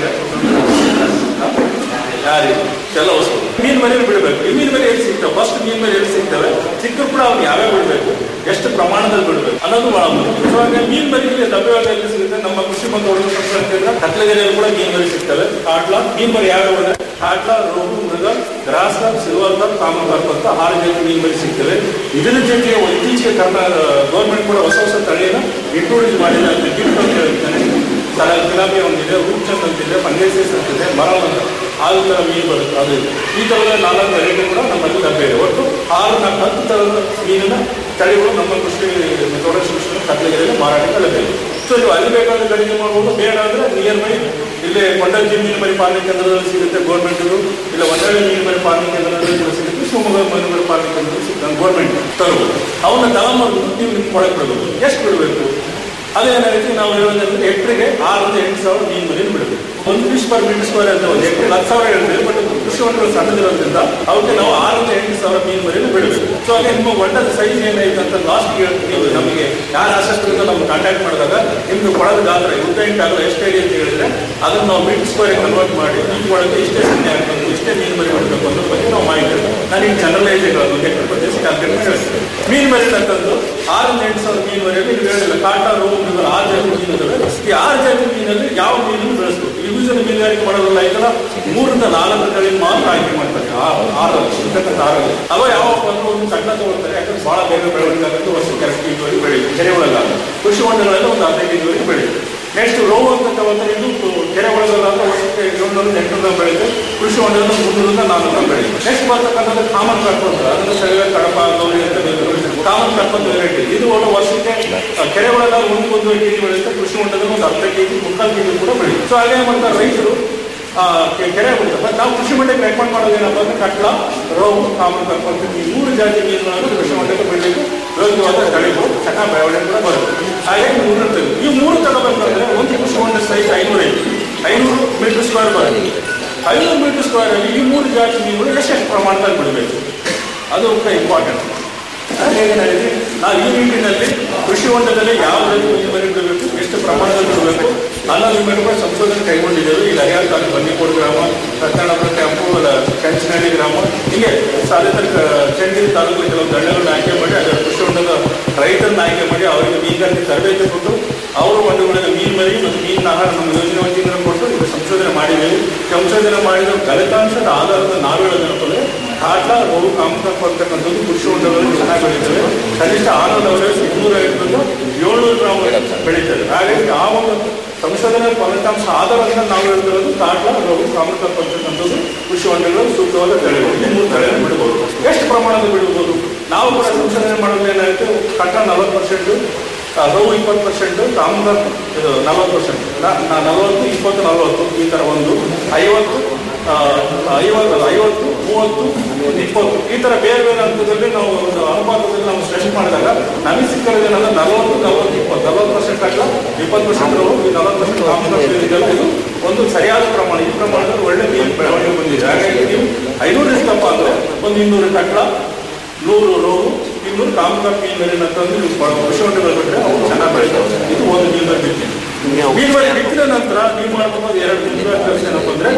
ಯಾರಿಲ್ಲ ಎಲ್ಲ ವಸ್ತು ಮೀನ್ ಮರಿ ಬಿಡಬೇಕು ಈ ಮೀನ್ ಮರಿ ಎಲ್ಲಿ ಸಿಗ್ತವೆ ಫಸ್ಟ್ ಮೀನ್ ಮರಿ ಎಲ್ಲಿ ಸಿಗ್ತವೆ ಸಿಕ್ಕರು ಕೂಡ ಅವ್ನು ಯಾವ್ಯಾವ ಬಿಡಬೇಕು ಎಷ್ಟು ಪ್ರಮಾಣದಲ್ಲಿ ಬಿಡಬೇಕು ಅನ್ನೋದು ಬಹಳ ಮುಖ್ಯ ಸೊ ಹಾಗೆ ಮೀನ್ ಮರಿ ಇಲ್ಲಿ ಲಭ್ಯವಾಗಿ ಎಲ್ಲಿ ಸಿಗುತ್ತೆ ನಮ್ಮ ಕೃಷಿ ಮತ್ತು ಉಳಿದ ಸಂಸ್ಥೆಯಿಂದ ಕತ್ಲಗೆರೆಯಲ್ಲಿ ಕೂಡ ಮೀನ್ ಮರಿ ಸಿಗ್ತವೆ ಕಾಟ್ಲ ಮೀನ್ ಮರಿ ಯಾವ್ಯಾವ ಅಂದ್ರೆ ಕಾಟ್ಲ ರೋಗು ಮೃಗ ಗ್ರಾಸ ಸಿಲ್ವರ್ ಕಾಮನ್ ಕಾರ್ಪ್ ಅಂತ ಆರು ಜಾತಿ ಮೀನ್ ಮರಿ ಸಿಗ್ತವೆ ಇದರ ಜೊತೆಗೆ ಇತ್ತೀಚೆಗೆ ಕರ್ನಾಟಕ ಗೌರ್ಮೆಂಟ್ ಕೂಡ ಹೊಸ ಹೊಸ ತಳಿಯನ್ನು ಇಂಟ್ರೊಡ್ಯೂಸ್ ಮಾಡಿದೆ ಅಂತ ಗಿಫ್ಟ್ ಅಂತ ಹೇಳ್ತಾನೆ ಸಲ ಗುಲಾಬಿ ಒಂದಿದೆ ರೂಪ್ಚಂದ್ ಅಂತಿದೆ ಫಂಗೇಸಿಸ್ ಅಂತಿದೆ ಮರಲ್ ಅಂತ ಆರು ಥರ ಮೀನು ಬರುತ್ತೆ ಅದು ಈ ಥರದ ನಾಲ್ಕು ವೆರೈಟಿ ಕೂಡ ನಮ್ಮಲ್ಲಿ ಲಭ್ಯ ಇದೆ ಒಟ್ಟು ಆರು ನಾಲ್ಕು ಹತ್ತು ಥರದ ಮೀನಿನ ತಳಿಗಳು ನಮ್ಮ ಕೃಷಿ ತೋಟಗಾರಿಕೆ ಕೃಷಿ ಕತ್ಲಗೆರೆಯಲ್ಲಿ ಮಾರಾಟಕ್ಕೆ ಲಭ್ಯ ಇದೆ ಸೊ ನೀವು ಅಲ್ಲಿ ಬೇಕಾದ್ರೆ ಖರೀದಿ ಮಾಡ್ಬೋದು ಬೇಡ ಅಂದ್ರೆ ನಿಯರ್ ಬೈ ಇಲ್ಲೇ ಕೊಂಡಜ್ಜಿ ಮೀನು ಮರಿ ಪಾಲನೆ ಕೇಂದ್ರದಲ್ಲಿ ಸಿಗುತ್ತೆ ಗೌರ್ಮೆಂಟ್ ಇಲ್ಲ ಒಂದೆರಡು ಮೀನು ಮರಿ ಪಾಲನೆ ಕೇಂದ್ರದಲ್ಲಿ ಕೂಡ ಸಿಗುತ್ತೆ ಶಿವಮೊಗ್ಗ ಮೀನು ಮರಿ ಪಾಲನೆ ಕೇಂದ್ರದಲ್ಲಿ ಸಿಗುತ್ತೆ ಗೌರ್ಮೆಂಟ್ ತರಬಹುದು ಅವನ್ನ ತಗೊಂಡ್ಬಂದು ನೀವು ನಿಮ್ಗೆ ಕೊಡಕ್ಕೆ ಬಿಡಬೇಕು ಎಷ್ಟು ಬಿಡಬೇಕು ಅದೇನಾಗುತ್ತೆ ನಾವು ಹೇಳೋದಂದ್ರೆ ಹೆಕ್ಟ್ರಿಗೆ ಆರರಿಂದ ಎಂಟು ಸಾವಿರ ಮೀನು ಮರಿಯನ್ನು ಬಿಡಬೇಕು ಒಂದು ಫಿಶ್ ಪರ್ ಮೀಟರ್ ಸ್ಕ್ವೇರ್ ಅಂತ ಒಂದು ಹೆಕ್ಟ್ರಿಗೆ ಹತ್ತು ಸಾವಿರ ಹೇಳ್ತೀವಿ ಬಟ್ ಕೃಷಿ ಹೊಂಡಗಳು ಸಣ್ಣದಿರೋದ್ರಿಂದ ಅವಕ್ಕೆ ನಾವು ಆರರಿಂದ ಎಂಟು ಸಾವಿರ ಮೀನು ಮರಿಯನ್ನು ಬಿಡಬೇಕು ಸೊ ಹಾಗೆ ನಿಮ್ಮ ಹೊಂಡದ ಸೈಜ್ ಏನೈತೆ ಅಂತ ಲಾಸ್ಟ್ ನೀವು ನಮಗೆ ಯಾರು ಆಸಕ್ತರಿಂದ ನಮ್ಗೆ ಕಾಂಟ್ಯಾಕ್ಟ್ ಮಾಡಿದಾಗ ನಿಮ್ಗೆ ಕೊಡೋದು ಗಾತ್ರ ಉದ್ದ ಎಂಟಾಗಲ್ಲ ಎಷ್ಟು ಹೇಳಿ ಅಂತ ಹೇಳಿದ್ರೆ ಅದನ್ನ ನಾವು ಮೀಟರ್ ಸ್ಕ್ವೇರ್ ಕನ್ವರ್ಟ್ ಮಾಡಿ ಮೀನು ಒಳಗೆ ಇಷ್ಟೇ ಸಣ್ಣ ಹಾಕಬೇಕು ಇಷ್ಟೇ ಮೀನು ಮರಿ ಮಾಡಬೇಕು ಅನ್ನೋ ಬಗ್ಗೆ ನಾವು ಮಾಹಿತಿ ನಾನು ಈಗ ಜನರಲೈಸ್ ಹೆಕ್ಟರ್ ಪ್ರದೇಶ ಕ್ಯಾಲ್ಕುಲೇಟ್ ಹೇಳ್ತೀನಿ ಮೀನು ಮರಿ ಅಂತಂದು ಆರರಿಂದ ಎಂಟು ಸಾವಿರ ಮೀನು ಮರಿಯಲ್ಲಿ ನೀವು ಹೇಳಿಲ್ಲ ಕಾಟ ರೋಗು ಮೀನುಗಳು ಆರು ಜಾತಿ ಮೀನು ಇದಾವೆ ಈ ಆರು ಜಾತಿ ಮೀನಲ್ಲಿ ಯಾವ ಮೀನನ್ನು ಬೆಳೆಸ್ಬೇಕು ಯೂಸನ್ ಮೀನುಗಾರಿಕೆ ಮಾಡೋದಿಲ್ಲ ಇದೆಲ್ಲ ಮೂರರಿಂದ ನಾಲ್ಕು ತಳಿ ಮಾತ್ರ ಆಯ್ಕೆ ಮಾಡ್ತಾರೆ ಆ- ಆರು ಇರ್ತಕ್ಕಂಥ ಆರು ಅವ ಯಾವಪ್ಪ ಅಂದ್ರೆ ಒಂದು ಸಣ್ಣ ತಗೊಳ್ತಾರೆ ಯಾಕಂದ್ರೆ ಬಹಳ ಬೇಗ ಬೆಳವಣಿಗೆ ವರ್ಷ ಕರೆಕ್ಟ್ ಇದುವರೆಗೆ ಬೆಳೆಯುತ್ತೆ ಕೆರೆ ಒಳಗಾಗ ಕೃಷಿ ಹೊಂಡಗಳಲ್ಲಿ ಒಂದು ಹದಿನೈದು ಇದುವರೆಗೆ ಬೆಳೆಯುತ್ತೆ ನೆಕ್ಸ್ಟ್ ರೋವು ಅಂತ ತಗೊಂಡ್ರೆ ಇದು ಕೆರೆ ಒಳಗಲ್ಲ ವರ್ಷಕ್ಕೆ ಏಳ್ನೂರ ಎಂಟುನೂರ ಬೆಳೆಯುತ್ತೆ ಕೃಷಿ ಹೊಂಡದಲ್ಲಿ ಮುನ್ನೂರಿಂದ ನಾನ್ನೂರ ಬೆಳೆಯುತ್ತೆ ನೆಕ್ಸ್ಟ್ ಬರ್ತಕ್ಕಂಥದ್ದು ಕಾಮನ್ ಕರ್ಪ್ ಅಂತ ಅದನ್ನು ಸರಿವೆ ಕಡಪ ಗೌರಿ ಅಂತ ಕಾಮನ್ ಕರ್ಪ್ ಅಂತ ವೆರೈಟಿ ಇದು ಒಂದು ವರ್ಷಕ್ಕೆ ಆ, ಕೆರೆ ಒಳಗಾಗ ಒಂದು ಒಂದು ಕೆಜಿ ಬೆಳೆಯುತ್ತೆ ಕೃಷಿ ಹೊಂಡದಲ್ಲಿ ಒಂದು ಅರ್ಧ ಕೆಜಿ ಮುಕ್ಕಾಲು ಕೆಜಿ ಕೂಡ ಬೆಳೆಯುತ್ತೆ ಸೊ ಹಾಗೆ ಮಾಡ್ತಾರೆ ರೈತರು ಆ, ಕೆ- ಕೆರೆ ಬಿಡುತ್ತೆ ಬಟ್ ನಾವು ಕೃಷಿ ಮಂಡಳಿಗೆ ರೆಕಮೆಂಡ್ ಮಾಡೋದು ಏನಪ್ಪ ಅಂದ್ರೆ ಕಟ್ಲ ರೋಗು ಕಾಮನ್ ಕರ್ಪ್ ಅಂತ ಈ ಮೂರು ಜಾತಿ ಮೀನುಗಳನ್ನು ಕೃಷಿ ಮಂಡಳಿಗೆ ಬೆಳಲಿಕ್ಕೆ ಯೋಗ್ಯವಾದ ತಳಿಗಳು ಚೆನ್ನಾಗಿ ಬೆಳವಣಿಗೆ ಕೂಡ ಬರುತ್ತೆ ಹಾಗೆ ಈ ಮೂರು ತಳಿ ಈ ಮೂರು ತಗೋಬೇಕಂದ್ರೆ ಒಂದು ಕೃಷಿ ಹೊಂಡ ಸೈಜ್ ಐನೂರ ಐದು ಐನೂರು ಮೀಟರ್ ಸ್ಕ್ವೇರ್ ಬರುತ್ತೆ ಐನೂರು ಮೀಟರ್ ಸ್ಕ್ವೇರ್ ಅಲ್ಲಿ ಈ ಮೂರು ಜಾತಿ ಮೀನುಗಳು ಎಷ್ಟೆಷ್ಟು ಪ್ರಮಾಣದಲ್ಲಿ ಬಿಡಬೇಕು ಅದು ಕೂಡ ಇಂಪಾರ್ಟೆಂಟ್ ಹೇಗೆ ಹೇಳಿದ್ವಿ ನಾವು ಈ ನಿಟ್ಟಿನಲ್ಲಿ ಕೃಷಿ ಹೊಂಡದಲ್ಲಿ ಯಾವ ರೀತಿ ಮೀನು ಮರಿ ಬಿಡಬೇಕು ಎಷ್ಟು ಪ್ರಮಾಣದಲ್ಲಿ ಬಿಡಬೇಕು ಅನ್ನೋದ್ರ ಮೇಲೆ ಕೂಡ ಸಂಶೋಧನೆ ಕೈಗೊಂಡಿದ್ದೇವೆ ಈಗ ಹರಿಯಾಣ ತಾಲೂಕು ಬಂದಿಕೋಡ್ ಗ್ರಾಮ ಸತ್ಯನಾರಾಯಣ ಕ್ಯಾಂಪು ಅಲ್ಲ ಕಂಚನಹಳ್ಳಿ ಗ್ರಾಮ ಹೀಗೆ ಸಾಧ್ಯತೆ ಚಂಡಿರಿ ತಾಲೂಕು ಕೆಲವು ದಳ್ಳಗಳನ್ನ ಆಯ್ಕೆ ಮಾಡಿ ಅದರ ಕೃಷಿ ಹೊಂಡದ ರೈತರನ್ನ ಆಯ್ಕೆ ಮಾಡಿ ಅವರಿಗೆ ಮೀನುಗಾರಿಕೆ ತರಬೇತಿ ಕೊಟ್ಟು ಅವರು ಹೊಂಡಗಳಿಗೆ ಮೀನು ಮರಿ ಮತ್ತು ಮೀನಿನ ಆಹಾರ ನಮ್ಮ ಯೋಜನೆ ವತಿಯಿಂದ ಕೊಟ್ಟು ಇದು ಸಂಶೋಧನೆ ಮಾಡಿದ್ದೇವೆ ಸಂಶೋಧನೆ ಮಾಡಿದ ಫಲಿತಾಂಶದ ಆಧಾರದ ನಾವು ಹೇಳೋದೇನಪ್ಪ ಅಂದ್ರೆ ಕಾಟ್ಲ ರೋಗು ಕಾಮಕಪ್ಪ ಅಂತಕ್ಕಂಥದ್ದು ಕೃಷಿ ಹೊಂಡಗಳಲ್ಲಿ ಚೆನ್ನಾಗಿ ಬೆಳೀತವೆ ಕನಿಷ್ಠ ಆನಂದ ಅವರೇಜ್ ಮುನ್ನೂರ ಐವತ್ತರಿಂದ ಏಳ್ನೂರು ಗ್ರಾಮ್ ಬೆಳೀತದೆ ಹಾಗಾಗಿ ಆ ಒಂದು ಸಂಶೋಧನೆ ಫಲಿತಾಂಶ ಆಧಾರದ ನಾವು ಹೇಳ್ತಿರೋದು ಕಾಟ್ಲ ರೋಗು ಕಾಮಕಪ್ಪ ಅಂತಕ್ಕಂಥದ್ದು ಕೃಷಿ ಹೊಂಡಗಳು ಸೂಕ್ತವಾದ ತಳಿಗಳು ಈ ಮೂರು ತಳಿಯನ್ನು ಬಿಡಬಹುದು ಎಷ್ಟು ಪ್ರಮಾಣದಲ್ಲಿ ಬಿಡಬಹುದು ನಾವು ಕೂಡ ಸಂಶೋಧನೆ ಮಾಡೋದು ಏನಾಯಿತು ಕಟ್ಟ ನಲವತ್ತು ಪರ್ಸೆಂಟ್ ರೋಗು ಇಪ್ಪತ್ತು ಪರ್ಸೆಂಟ್ ಕಾಮಗಾರ್ ಇದು ನಲವತ್ತು ಪರ್ಸೆಂಟ್ ನಲವತ್ತು ಇಪ್ಪತ್ತು ನಲವತ್ತು ಈ ಥರ ಒಂದು ಐವತ್ತು ಆ, ಐವತ್ತು ಐವತ್ತು ಮೂವತ್ತು ಒಂದು ಇಪ್ಪತ್ತು ಈ ಥರ ಬೇರೆ ಬೇರೆ ಹಂತದಲ್ಲಿ ನಾವು ಒಂದು ಅನುಪಾತದಲ್ಲಿ ನಾವು ಸ್ಟ್ರೆಸ್ ಮಾಡಿದಾಗ ನಮಗೆ ಸಿಕ್ಕಿರೋದೇನಂದ್ರೆ ನಲವತ್ತು ನಲವತ್ತು ಇಪ್ಪತ್ತು ನಲವತ್ತು ಪರ್ಸೆಂಟ್ ಆಗಲ್ಲ ಇಪ್ಪತ್ತು ಪರ್ಸೆಂಟ್ ಈ ನಲವತ್ತು ಪರ್ಸೆಂಟ್ ಕಾಮಗಾರ್ ಇದೆಯಲ್ಲ ಇದು ಒಂದು ಸರಿಯಾದ ಪ್ರಮಾಣ ಈ ಪ್ರಮಾಣದಲ್ಲಿ ಒಳ್ಳೆ ಮೀನು ಬೆಳವಣಿಗೆ ಬಂದಿದೆ ಹಾಗಾಗಿ ನೀವು ಐನೂರು ಎಷ್ಟಪ್ಪ ಅಂದರೆ ಒಂದು ಇನ್ನೂರು ಕಟ್ಲ ನೂರು ರೋಗು ಇನ್ನೂರು ಕಾಮಗಾರ್ ಮೀನು ಮರಿನ ತಂದು ನೀವು ಕೃಷಿ ಹೊಂಡಗಳು ಬಿಟ್ಟರೆ ಅವು ಚೆನ್ನಾಗಿ ಬೆಳಿತಾವೆ ಇದು ಒಂದು ಮೀನು ಮರಿ ಬಿತ್ತಿ ಮೀನು ಮರಿ ಬಿತ್ತಿದ ನಂತರ ನೀವು ಮಾಡ್ಬೋದು ಎರಡು ಮುಖ್ಯವಾದ ಕೆಲಸ ಏನಪ್ಪ ಅಂದ್ರೆ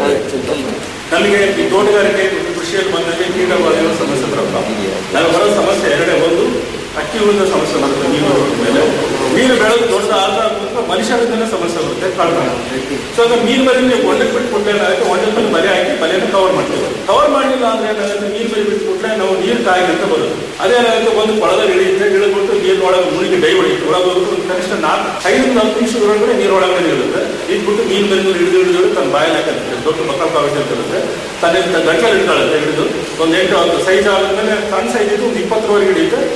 ನಮಗೆ ಈ ತೋಟಗಾರಿಕೆ ಮತ್ತು ಕೃಷಿಯಲ್ಲಿ ಬಂದಾಗ ಕೀಟ ಬಾಧೆಗಳ ಸಮಸ್ಯೆ ಬರುತ್ತೆ ನಮಗೆ ಬರೋ ಸಮಸ್ಯೆ ಎರಡೇ ಒಂದು ಅಕ್ಕಿ ಉಳಿದ ಸಮಸ್ಯೆ ಬರುತ್ತೆ ಮೀನು ಬರೋದ್ರ ಮೇಲೆ ಮೀನು ಬೆಳೆದು ದೊಡ್ಡ ಆಧಾರ ಮೂಲಕ ಮನುಷ್ಯರಿಂದಲೇ ಸಮಸ್ಯೆ ಬರುತ್ತೆ ಕಳ್ಕೊಂಡು ಸೊ ಅದು ಮೀನು ಮರಿ ನೀವು ಒಳ್ಳೆಗೆ ಬಿಟ್ಬಿಟ್ರೆ ಏನಾಗುತ್ತೆ ಒಳ್ಳೆ ಮೇಲೆ ಬಲೆ ಹಾಕಿ ಬಲೆಯನ್ನು ಕವರ್ ಮಾಡ್ತೀವಿ ಕವರ್ ಮಾಡಲಿಲ್ಲ ಅಂದ್ರೆ ಏನಾಗುತ್ತೆ ಮೀನು ಮರಿ ಬಿಟ್ಬಿಟ್ರೆ ನಾವು ನೀರು ಕಾಯಿಲೆ ಅಂತ ಬರುತ್ತೆ ಅದೇನಾಗುತ್ತೆ ಒಂದು ಕೊಳದಲ್ಲಿ ಇಳಿಯುತ್ತೆ ಇಳಿದ್ಬಿಟ್ಟು ನೀರಿನೊಳಗೆ ಮುಳುಗಿ ಡೈ ಹೊಡಿಯುತ್ತೆ ಒಳಗೆ ಹೋಗ್ಬಿಟ್ಟು ಒಂದು ಕನಿಷ್ಠ ನಾಲ್ಕು ಐದರಿಂದ ಹತ್ತು ನಿಮಿಷದೊಳಗಡೆ ನೀರೊಳಗಡೆ ಇರುತ್ತೆ ಇದ್ಬಿಟ್ಟು ಮೀನು ಮರಿ ಹಿಡಿದು ಹಿಡಿದು ಹಿಡಿದು ತನ್ನ ಬಾಯಲ್ಲಿ ಹಾಕುತ್ತೆ ದೊಡ್ಡ ಮಕ್ಕಳ ಕಾವೇಜ್ ಅಂತ ಇರುತ್ತೆ ತನ್ನ ಗಂಟಲು ಹಿಡ್ಕೊಳ್ಳುತ್ತೆ ಹಿಡಿದು ಒಂದು ಎಂಟು ಹತ್ತು ಸೈಜ್ ಆದ್ಮೇಲೆ ಸಣ್ಣ ಸೈಜ್ ಇದ್ದು ಒಂದು ಇಪ್ಪತ್ತರವರೆಗೆ ಹಿಡಿಯುತ್ತೆ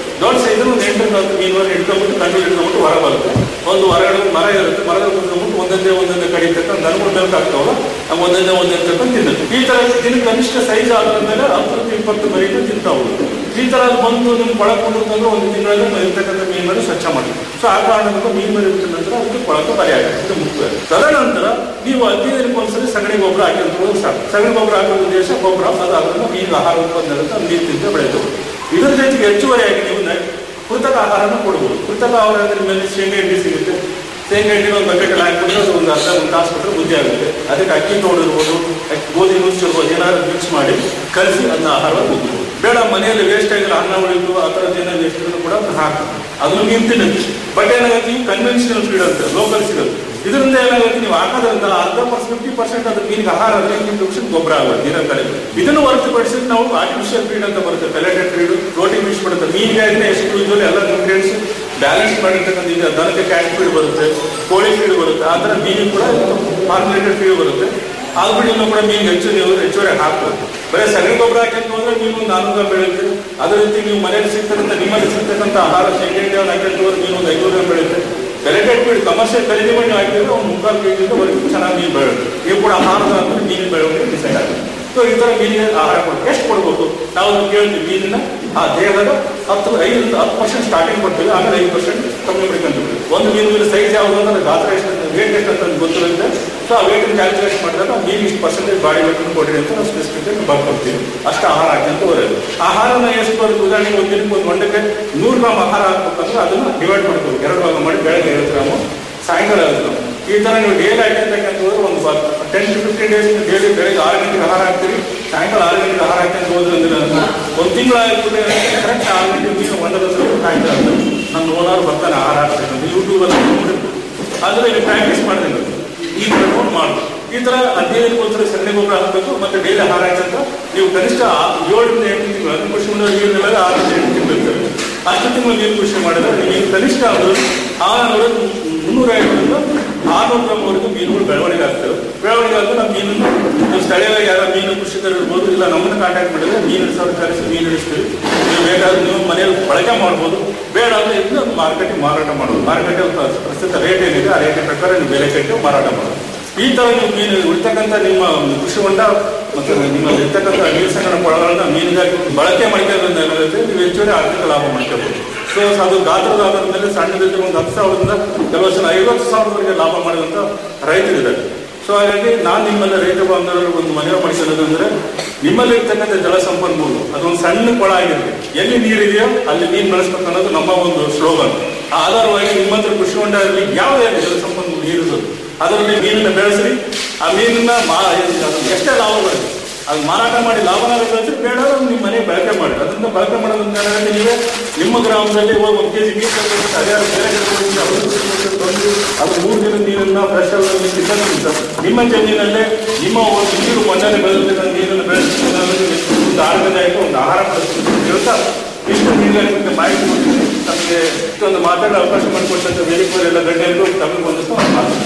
ದೊಡ್ಡ ಸೈಜ್ ಒಂದು ಎಂಟರಿಂದ ಹತ್ತು ಮೀನುಗಳನ್ನು ಹಿಡ್ಕೊಂಡ್ಬಿಟ್ಟು ಕಂಡು ಹಿಡ್ಕೊಂಡ್ಬಿಟ್ಟು ಹೊರ ಬರುತ್ತೆ ಒಂದು ಹೊರಗಡೆ ಒಂದು ಮರ ಇರುತ್ತೆ ಮರದ ಕುತ್ಕೊಂಡ್ಬಿಟ್ಟು ಒಂದೊಂದೇ ಒಂದೊಂದೇ ಕಡೆ ತಕ್ಕ ನನ್ಗಳು ಬೆಲ್ಕ್ ಆಗ್ತಾವಲ್ಲ ನಾವು ಒಂದೊಂದೇ ಒಂದೊಂದೇ ತಕೊಂಡು ತಿನ್ನುತ್ತೆ ಈ ತರ ದಿನ ಕನಿಷ್ಠ ಸೈಜ್ ಆದ್ಮೇಲೆ ಹತ್ತರಿಂದ ಇಪ್ಪತ್ತು ಮರಿನ ತಿಂತಾ ಹೋಗುತ್ತೆ ಈ ತರ ಅದು ಬಂದು ನಿಮ್ ಕೊಳಕ್ ಬಂದ್ರೆ ಒಂದು ತಿಂಗಳಲ್ಲಿ ಇರ್ತಕ್ಕಂಥ ಮೀನು ಮರಿ ಸ್ವಚ್ಛ ಮಾಡಿ ಸೊ ಆ ಕಾರಣದಿಂದ ಮೀನು ಮರಿ ಬಿಟ್ಟ ನಂತರ ಅದಕ್ಕೆ ಕೊಳಕ ಬರಿ ಆಗುತ್ತೆ ಇದು ಮುಖ್ಯ ತದನಂತರ ನೀವು ಹದಿನೈದು ದಿನಕ್ಕೆ ಒಂದ್ಸರಿ ಸಗಣಿ ಗೊಬ್ಬರ ಹಾಕಿದ್ರು ಸಾಕು ಸಗಣಿ ಗೊಬ್ಬರ ಹಾಕೋ ಉದ್ದೇಶ ಗೊಬ್ಬರ ಅದು ಅದನ್ನು ಮೀನು ಆಹಾರ ಉತ್ಪನ್ನ ಇರುತ್ತೆ ಅದು ನೀರು ತಿಂತ ಬೆಳೆದು ಇದರ ಜೊತೆಗೆ ಹೆಚ್ಚುವರಿಯಾಗಿ ನೀವು ನ- ಕೃತಕ ಆಹಾರನ ಕೊಡ್ಬೋದು ಕೃತಕ ಆಹಾರ ಅಂದ್ರೆ ನಿಮ್ಮಲ್ಲಿ ಶೇಂಗಾ ಹಿಂಡಿ ಸಿಗುತ್ತೆ ಶೇಂಗಾ ಹಿಂಡಿ ಒಂದು ಬಕೆಟ್ ಹಾಕಿಬಿಟ್ರೆ ಅದು ಒಂದು ಅರ್ಧ ಒಂದು ತಾಸು ಬಿಟ್ಟರೆ ಬುದ್ಧಿ ಆಗುತ್ತೆ ಅದಕ್ಕೆ ಅಕ್ಕಿ ನೋಡಿರ್ಬೋದು ಗೋಧಿ ನುಚ್ಚಿರ್ಬೋದು ಏನಾದ್ರು ಮಿಕ್ಸ್ ಮಾಡಿ ಕಲಸಿ ಅದನ್ನ ಆಹಾರ ತಿನ್ಬೋದು ಬೇಡ ಮನೆಯಲ್ಲಿ ವೇಸ್ಟ್ ಆಗಿರೋ ಅನ್ನ ಉಳಿದು ಆ ಥರದ್ದು ಏನಾದ್ರು ವೇಸ್ಟ್ ಇದ್ರೂ ಕೂಡ ಅದನ್ನ ಹಾಕಿ ಅದನ್ನು ಮೀನು ತಿನ್ನುತ್ತೆ ಬಟ್ ಏನಾಗುತ್ತೆ ಈ ಕನ್ವೆನ್ಷನಲ್ ಫೀಡ್ ಅಂತ ಲೋಕಲ್ ಸಿಗುತ್ತೆ ಇದರಿಂದ ಏನಾಗುತ್ತೆ ನೀವು ಹಾಕೋದ್ರಿಂದ ಅರ್ಧ ಪರ್ಸೆಂಟ್ ಫಿಫ್ಟಿ ಪರ್ಸೆಂಟ್ ಅದು ಮೀನಿಗೆ ಆಹಾರ ಅಂದ್ರೆ ಇಂಟ್ರೊಡಕ್ಷನ್ ಗೊಬ್ಬರ ಆಗುತ್ತೆ ನೀರ ಕಡೆ ಇದನ್ನು ಹೊರತುಪಡಿಸಿ ನಾವು ಆರ್ಟಿಫಿಷಿಯಲ್ ಫೀಡ್ ಅಂತ ಬರುತ್ತೆ ಪೆಲೆಟೆಡ್ ಫೀಡ್ ಪ್ರೋಟೀನ್ ಮಿಕ್ಸ್ ಬರುತ್ತೆ ಮೀನಿಗೆ ಎಷ್ಟು ಯೂಶುವಲಿ ಎಲ್ಲ ನ್ಯೂಟ್ರಿಯೆಂಟ್ಸ್ ಬ್ಯಾಲೆನ್ಸ್ ಮಾಡಿರ್ತಕ್ಕಂಥ ಈಗ ದನಕ್ಕೆ ಕ್ಯಾಟ್ ಫೀಡ್ ಬರುತ್ತೆ ಕೋಳಿ ಫೀಡ್ ಬರುತ್ತೆ ಆ ಥರ ಮೀನಿಗೆ ಕೂಡ ಫಾರ್ಮುಲೇಟೆಡ್ ಫೀಡ್ ಬರುತ್ತೆ ಆಲ್ಬಿಡಿನೂ ಕೂಡ ಮೀನಿಗೆ ಹೆಚ್ಚು ನೀವು ಹೆಚ್ಚುವರಿ ಹಾಕ್ಬೋದು ಬರೀ ಸಗಣಿ ಗೊಬ್ಬರ ಹಾಕಿ ಹೋದ್ರೆ ನೀವು ಒಂದು ನಾನ್ನೂರು ಗ್ರಾಮ್ ಬೆಳೆಯುತ್ತೆ ಅದೇ ರೀತಿ ನೀವು ಮನೆಯಲ್ಲಿ ಸಿಗ್ತಕ್ಕಂಥ ನಿಮ್ಮಲ್ಲಿ ಸಿಗ್ತಕ್ಕಂಥ ಆಹಾರ ಶೇಂಗಾ ಹಾಕಿ ಹೋದ್ರೆ ಮೀನು ಒಂದು ಐನೂರು ಗ್ರಾಮ್ ಬೆಳೆಯುತ್ತೆ ಬೆಲೆಟೆಡ್ ಫೀಡ್ ಕಮರ್ಷಿಯಲ್ ಖರೀದಿ ಮಾಡಿ ಹಾಕಿದ್ರೆ ಒಂದು ಮುಕ್ಕಾಲು ಕೆ ಜಿವರೆಗೂ ಚೆನ್ನಾಗಿ ಮೀನು ಬೆಳೆಯುತ್ತೆ ನೀವು ಕೂಡ ಆಹಾರದ ಅಂದ್ರೆ ಮೀನಿನ ಬೆಳವಣಿಗೆ ಡಿಸೈಡ್ ಆಗುತ್ತೆ ಸೊ ಈ ತರ ಮೀನಿಗೆ ಆಹಾರ ಕೊಡ್ತೀವಿ ಎಷ್ಟು ಕೊಡ್ಬೇಕು ನಾವು ಅದನ್ನ ಕೇಳ್ತೀವಿ ಮೀನಿನ ಆ ದೇಹದ ಹತ್ತು ಐದರಿಂದ ಹತ್ತು ಪರ್ಸೆಂಟ್ ಸ್ಟಾರ್ಟಿಂಗ್ ಕೊಡ್ತೀವಿ ಆಮೇಲೆ ಐದು ಪರ್ಸೆಂಟ್ ಕಮ್ಮಿ ಮಾಡ್ಕೊಂತೀವಿ ಒಂದು ಮೀನು ಸೈಜ್ ಯಾವುದು ಅಂದ್ರೆ ಗಾತ್ರ ಎಷ್ಟು ವೇಟ್ ಎಷ್ಟು ಅಂತ ಗೊತ್ತಿರುತ್ತೆ ಸೊ ಆ ವೇಟ್ ಕ್ಯಾಲ್ಕುಲೇಟ್ ಮಾಡಿದಾಗ ಮೀನು ಇಷ್ಟು ಪರ್ಸೆಂಟೇಜ್ ಬಾಡಿ ವೇಟ್ ಕೊಡ್ರಿ ಅಂತ ನಾವು ಸ್ಪೆಸಿಫಿಕ್ ಬರ್ಕೊಡ್ತೀವಿ ಅಷ್ಟು ಆಹಾರ ಹಾಕಂತ ಬರೋದು ಆಹಾರನ ಎಷ್ಟು ಬರುತ್ತೆ ಉದಾಹರಣೆಗೆ ಒಂದು ದಿನಕ್ಕೆ ಒಂದು ಒಂದಕ್ಕೆ ನೂರು ಗ್ರಾಮ್ ಆಹಾರ ಹಾಕ್ಬೇಕಂದ್ರೆ ಅದನ್ನ ಡಿವೈಡ್ ಮಾಡ್ತೀವಿ ಎರಡು ಭಾಗ ಮಾಡಿ ಬೆಳಗ್ಗೆ ಐವತ್ತು ಗ್ರಾಮು ಸಾಯಂಕಾಲ ಐವತ್ತು ಗ್ರಾಮ್ ಈ ತರ ನೀವು ಡೈಲಿ ಹಾಕಿರ್ತಕ್ಕಂಥ ಹೋದ್ರೆ ಒಂದು ten to fifteen days daily ಬೆಳಗ್ಗೆ ಆರು ಗಂಟೆಗೆ ಆಹಾರ ಹಾಕ್ತೀರಿ ಸಾಯಂಕಾಲ ಆರು ಗಂಟೆಗೆ ಆಹಾರ ಹಾಕ್ಕೊಂಡು ಹೋದ್ರಿಂದ ಒಂದು ತಿಂಗಳ ಆಗ್ಬಿಟ್ಟು ಕರೆಕ್ಟ್ ಆರು ಗಂಟೆಗೆ ಮೀನು ಒಂದರ ಕಾಯ್ತಾ ಇರ್ತಾರೆ ನನ್ನ ಓನರ್ ಬರ್ತಾನೆ ಆಹಾರ ಹಾಕ್ಬೇಕಂತ ಯೂಟ್ಯೂಬಲ್ಲಿ ನೋಡಿ ಆದ್ರೆ ನೀವು ಪ್ರಾಕ್ಟೀಸ್ ಮಾಡಿದ್ರೆ ಈ ತರ ನೋಡಿ ಮಾಡಿ ಈ ತರ ಹದಿನೈದು ಒಂದ್ಸರಿ ಸಗಣಿ ಗೊಬ್ಬರ ಹಾಕಬೇಕು ಮತ್ತೆ ಡೈಲಿ ಆಹಾರ ಹಾಕಂತ ನೀವು ಕನಿಷ್ಠ ಆ- ಏಳರಿಂದ ಎಂಟು ತಿಂಗಳು ಅದನ್ನ ಕೃಷಿ ಮುಂದೆ ನೀರಿನೆಲ್ಲ ಆರರಿಂದ ಎಂಟು ತಿಂಗಳು ಇರ್ತವೆ ಅಷ್ಟು ತಿಂಗಳು ನೀರು ಕೃಷಿ ಮಾಡಿದ್ರೆ ನೀವು ಕನಿಷ್ಠ ಅಂದ್ರೆ ಆರುನೂರ ಮುನ್ನೂರ ಐವತ್ತರಿಂದ ಆರ್ನೂರು ಗ್ರಾಮ್ವರೆಗೂ ಮೀನುಗಳು ಬೆಳವಣಿಗೆ ಆಗ್ತವೆ ಬೆಳವಣಿಗೆ ಆದ್ರೆ ನಾವು ಮೀನನ್ನು ನೀವು ಸ್ಥಳೀಯವಾಗಿ ಯಾರೋ ಮೀನು ಕೃಷಿಕರು ಇರ್ಬೋದು ಇಲ್ಲ ನಮ್ಮನ್ನ ಕಾಂಟ್ಯಾಕ್ಟ್ ಮಾಡಿದ್ರೆ ಮೀನು ಹಿಡಿಸೋರು ಕರೆಸಿ ಮೀನು ಹಿಡಿಸ್ತೀವಿ ನೀವು ಬೇಕಾದ್ರೆ ನೀವು ಮನೆಯಲ್ಲಿ ಬಳಕೆ ಮಾಡ್ಬೋದು ಬೇಡ ಅಂದ್ರೆ ಇದನ್ನ ಮಾರ್ಕೆಟಿಗೆ ಮಾರಾಟ ಮಾಡೋದು ಮಾರ್ಕೆಟ್ ಪ್ರಸ್ತುತ ರೇಟ್ ಏನಿದೆ ಆ ರೇಟ್ ಪ್ರಕಾರ ನೀವು ಬೆಲೆ ಕಟ್ಟಿ ಮಾರಾಟ ಮಾಡೋದು ಈ ತರ ನೀವು ಮೀನು ಉಳಿತಕ್ಕಂಥ ನಿಮ್ಮ ಕೃಷಿ ಹೊಂಡ ಮತ್ತು ನಿಮ್ಮಲ್ಲಿ ಇರ್ತಕ್ಕಂಥ ನೀರು ಸಂಗ್ರಹಣ ಕೊಳಗಳನ್ನ ಮೀನಿಗಾಗಿ ಬಳಕೆ ಮಾಡ್ಕೊಳ್ಳೋದ್ರಿಂದ ಏನಾಗುತ್ತೆ ನೀವು ಹೆಚ್ಚುವರಿ ಆರ್ಥಿಕ ಲಾಭ ಮಾಡ್ಕೋಬಹುದು ಸೊ ಅದು ಗಾತ್ರದ ಆಧಾರದ ಮೇಲೆ ಸಣ್ಣದಿದ್ದರೆ ಒಂದು ಹತ್ತು ಸಾವಿರದಿಂದ ಕೆಲವು ಜನ ಐವತ್ತು ಸಾವಿರದವರೆಗೆ ಲಾಭ ಮಾಡಿದಂಥ ರೈತರಿದ್ದಾರೆ ಸೊ ಹಾಗಾಗಿ ನಾನು ನಿಮ್ಮಲ್ಲಿ ರೈತ ಬಾಂಧವರಲ್ಲಿ ಒಂದು ಮನವಿ ಮಾಡಿಕೊಳ್ಳೋದಂದ್ರೆ ನಿಮ್ಮಲ್ಲಿ ಇರ್ತಕ್ಕಂಥ ಜಲ ಸಂಪನ್ಮೂಲ ಅದೊಂದು ಸಣ್ಣ ಕೊಳ ಆಗಿರುತ್ತೆ ಎಲ್ಲಿ ನೀರಿದೆಯೋ ಅಲ್ಲಿ ನೀರು ಬಳಸ್ಬೇಕು ಅನ್ನೋದು ನಮ್ಮ ಒಂದು ಸ್ಲೋಗನ್ ಆ ಆಧಾರವಾಗಿ ನಿಮ್ಮ ಹತ್ರ ಕೃಷಿ ಹೊಂಡ ಇರಲಿ ಯಾವುದೇ ಜಲ ಸಂಪನ್ಮೂಲ ನೀರಿರೋದು ಅದರಲ್ಲಿ ಮೀನನ್ನ ಬೆಳೆಸಿ ಆ ಮೀನನ್ನ ಮಾ ಅದನ್ನ ಎಷ್ಟೇ ಲಾಭ ಬರುತ್ತೆ ಅದು ಮಾರಾಟ ಮಾಡಿ ಲಾಭನ ಗಳಿದ್ರೆ ಬೇಡ ಅದನ್ನ ನಿಮ್ಮ ಮನೆಗೆ ಬಳಕೆ ಮಾಡಿ ಅದರಿಂದ ಬಳಕೆ ಮಾಡೋದಂತ ಹೇಳಿದ್ರೆ ನೀವೇ ನಿಮ್ಮ ಗ್ರಾಮದಲ್ಲಿ ಹೋಗಿ ಒಂದು ಕೆಜಿ ಮೀನು ತಗೊಂಡು ಅದೇ ಬೇರೆ ಕಡೆ ಹೋಗಿ ಅವ್ರು ತಂದು ಅದು ಮೂರು ದಿನ ನೀರನ್ನ ಫ್ರೆಶ್ ಆಗಿ ಸಿಕ್ಕಂತ ನಿಮ್ಮ ಜಮೀನಲ್ಲೇ ನಿಮ್ಮ ಒಂದು ನೀರು ಮಣ್ಣಲ್ಲಿ ಬೆಳೆದಿರ್ತಕ್ಕಂಥ ನೀರನ್ನು ಬೆಳೆಸಿ ಒಂದು ಆರೋಗ್ಯದಾಯಕ ಒಂದು ಆಹಾರ ಪಡಿಸ್ತೀನಿ ಹೇಳ್ತಾ ಇಷ್ಟು ಮೀನುಗಾರಿಕೆ ಮಾಹಿತಿ ಕೊಡ್ತೀನಿ ನಮಗೆ ಇಷ್ಟೊಂದು ಮಾತಾಡೋ ಅವಕಾಶ ಮಾಡಿಕೊಟ್ಟಂತ ವೇದಿಕೆ ಎಲ್ಲ ಗಣ್ಯರಿಗೂ ತಮಗೆ ಒಂದು ಮಾತು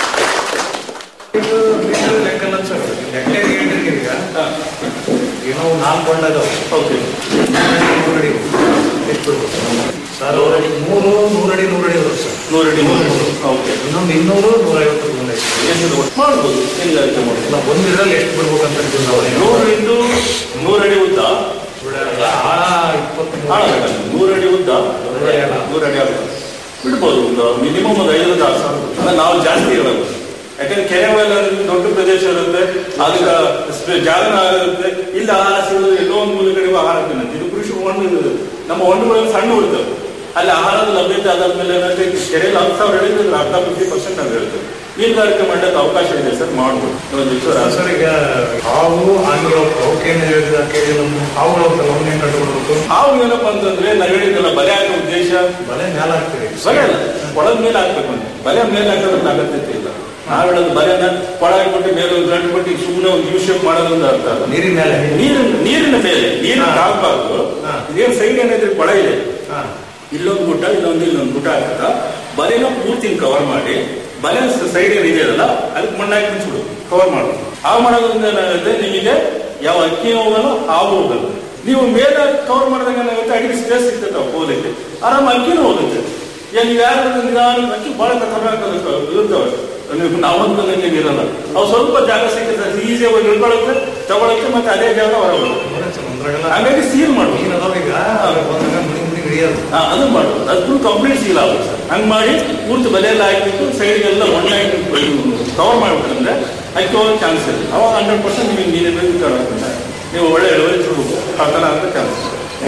ಏನೋ ನಾಲ್ಕು ಕೊಂಡಾಗ ಓಕೆ ನೂರಡಿ ಎಷ್ಟು ಸರ್ ಮೂರು ನೂರಡಿ ನೂರಡಿ ಇರುತ್ತೆ ಸರ್ ನೂರಡಿ ಓಕೆ ಇನ್ನೊಂದು ಇನ್ನೂರು ನೂರೈವತ್ತು ಗುಣ ಎಷ್ಟು ಮಾಡ್ಬೋದು ಮೀನುಗಾರಿಕೆ ಮಾಡ್ಬೋದು ನಾವು ಒಂದು ಇದರಲ್ಲಿ ಎಷ್ಟು ಬಿಡ್ಬೇಕಂತ ಇದ್ದೀವಿ ನಾವು ನೂರು ಇಂಟು ನೂರಡಿ ಉದ್ದ ಆಳ ಇಪ್ಪತ್ತು ಆಳ ಬೇಕಲ್ಲ. ನೂರಡಿ ಉದ್ದ ನೂರಡಿ ಆಳ ಬಿಡ್ಬೋದು ಒಂದು ಮಿನಿಮಮ್ ಒಂದು ಐದರಿಂದ ಆರು ಸಾವಿರ ಅಂದ್ರೆ ನಾವು ಜಾಸ್ತಿ ಇರೋದು ಯಾಕಂದ್ರೆ ಕೆರೆವೆಲ್ಲ ದೊಡ್ಡ ಪ್ರದೇಶ ಇರುತ್ತೆ ಅದಕ್ಕೆ ಸ್ಪ- ಜಾಗನ ಆಗಿರುತ್ತೆ ಇಲ್ಲಿ ಆಹಾರ ಸಿಗೋದು ಎಲ್ಲೋ ಒಂದು ಮೂಲ ಕಡೆಗೂ ಆಹಾರ ತಿನ್ನತ್ತೆ ಇದು ಕೃಷಿ ಹೊಂಡ ಇದು. ನಮ್ಮ ಹೊಂಡಗಳಲ್ಲಿ ಸಣ್ಣ ಉಳಿತವೆ ಅಲ್ಲಿ ಆಹಾರದ ಲಭ್ಯತೆ ಆದಾದ್ಮೇಲೆ ಏನಾದ್ರೆ ಕೆರೆಯಲ್ಲಿ ಹತ್ತು ಸಾವಿರ ಹೇಳಿದ್ರೆ ಅರ್ಧ ಫಿಫ್ಟಿ ಪರ್ಸೆಂಟ್ ನಾವು ಹೇಳ್ತೇವೆ ಮೀನುಗಾರಿಕೆ ಮಾಡಕ್ಕೆ ಅವಕಾಶ ಇದೆ ಸರ್ ಮಾಡ್ಬೋದು ಒಂದು ವಿಚಾರ ಸರ್ ಈಗ ಹಾವು ಆಗಿರೋ ಅವಕ್ಕೇನು ಹೇಳಿದ ಕೇಳಿ ನಮ್ಮ ಹಾವುಗಳು ಅಂತಲ್ಲ ಅವನ್ನೇ ಕಟ್ಕೊಡ್ಬೇಕು ಹಾವು ಏನಪ್ಪಾ ಅಂತಂದ್ರೆ ನಾವ್ ಹೇಳಿದ್ರಲ್ಲ ಬಲೆ ಹಾಕೋ ಉದ್ದೇಶ ಬಲೆ ಮೇಲೆ ಹಾಕ್ತೀವಿ ಬಲೆ ಅಲ್ಲ ಕೊಳದ ಮೇಲೆ ಹಾಕ್ಬೇಕು ಅಂತ ಬಲೆ ಮೇಲೆ ಹಾಕೋದ್ರಿಂದ ಅಗತ್ಯತೆ ಇಲ್ಲ ನಾವ್ ಹೇಳೋದು ಬಲೆನ ಕೊಳ ಹಾಕ್ಬಿಟ್ಟು ಮೇಲೆ ಒಂದು ಗಂಟು ಬಿಟ್ಟು ಸುಮ್ಮನೆ ಒಂದು ಯೂ ಶೇಪ್ ಮಾಡೋದ್ರಿಂದ ಅರ್ಥ ಅಲ್ಲ ನೀರಿನ ಮೇಲೆ ನೀರಿನ ನೀರಿನ ಮೇಲೆ ನೀರಿನ ಹಾಕ್ಬಾರ್ದು ಇದೇನ್ ಸೈಡ್ ಏನಿದ್ರೆ ಕೊಳ ಇದೆ ಇಲ್ಲೊಂದು ಗುಡ್ಡ ಇಲ್ಲೊಂದು ಇಲ್ಲೊಂದು ಗುಡ್ಡ ಹಾಕದ ಬಲೆನ ಪೂರ್ತಿ ಕವರ್ ಮಾಡಿ ಬಲೆ ಸೈಡ್ ಏನಿದೆ ಅಲ್ಲ ಅದಕ್ಕೆ ಮಣ್ಣು ಹಾಕಿ ಮುಚ್ಚಿಬಿಡು ಕವರ್ ಮಾಡೋದು ಹಾವು ಮಾಡೋದ್ರಿಂದ ಏನಾಗುತ್ತೆ ನಿಮಗೆ ಯಾವ ಅಕ್ಕಿ ಹೋಗಲ್ಲ ಹಾವು ಹೋಗಲ್ಲ ನೀವು ಮೇಲೆ ಕವರ್ ಮಾಡಿದಾಗ ಏನಾಗುತ್ತೆ ಅಡಿಗೆ ಸ್ಪೇಸ್ ಸಿಗ್ತೈತೆ ಹೋಗ್ಲಿಕ್ಕೆ ಆರಾಮ ಅಕ್ಕಿನೂ ಹೋಗುತ್ತೆ ಏನ್ ನೀವು ಯಾರು ನಿಧಾನ ಅಕ್ಕಿ ಬಹಳ ಖತರ್ನಾಕ್ ಇರ್ತವೆ ನೀವು ನಾವೊಂದು ನನಗೆ ಇರಲ್ಲ ಅವು ಸ್ವಲ್ಪ ಜಾಗ ಸಿಕ್ಕಿದ್ರೆ ಈಸಿಯಾಗಿ ಇಳ್ಕೊಳ್ಳುತ್ತೆ ತಗೊಳಕ್ಕೆ ಮತ್ತೆ ಅದೇ ಜಾಗ ಹೊರಗೆ ಹಾಗಾಗಿ ಸೀಲ್ ಮಾಡ್ಬೋದು ಹಾ, ಅದು ಮಾಡ್ಬೋದು ಅದು ಫುಲ್ ಕಂಪ್ಲೀಟ್ ಸೀಲ್ ಆಗುತ್ತೆ ಸರ್ ಹಂಗ್ ಮಾಡಿ ಪೂರ್ತಿ ಬಲೆಯೆಲ್ಲ ಹಾಕಿಬಿಟ್ಟು ಸೈಡ್ಗೆಲ್ಲ ಮಣ್ಣು ಹಾಕಿ ಕವರ್ ಮಾಡ್ಬಿಟ್ರಂದ್ರೆ ಅಕ್ಕಿ ಹೋಗೋ ಚಾನ್ಸ್ ಇದೆ ಅವಾಗ ಹಂಡ್ರೆಡ್ ಪರ್ಸೆಂಟ್ ನಿಮಗೆ ನೀರಿನ ಕಾಣುತ್ತೆ ನೀವು ಒಳ್ಳೆ ಇಳುವರಿ ತಗೋಬೇಕು ಆ ಥರ ಅಂತ ಚಾನ್ಸ್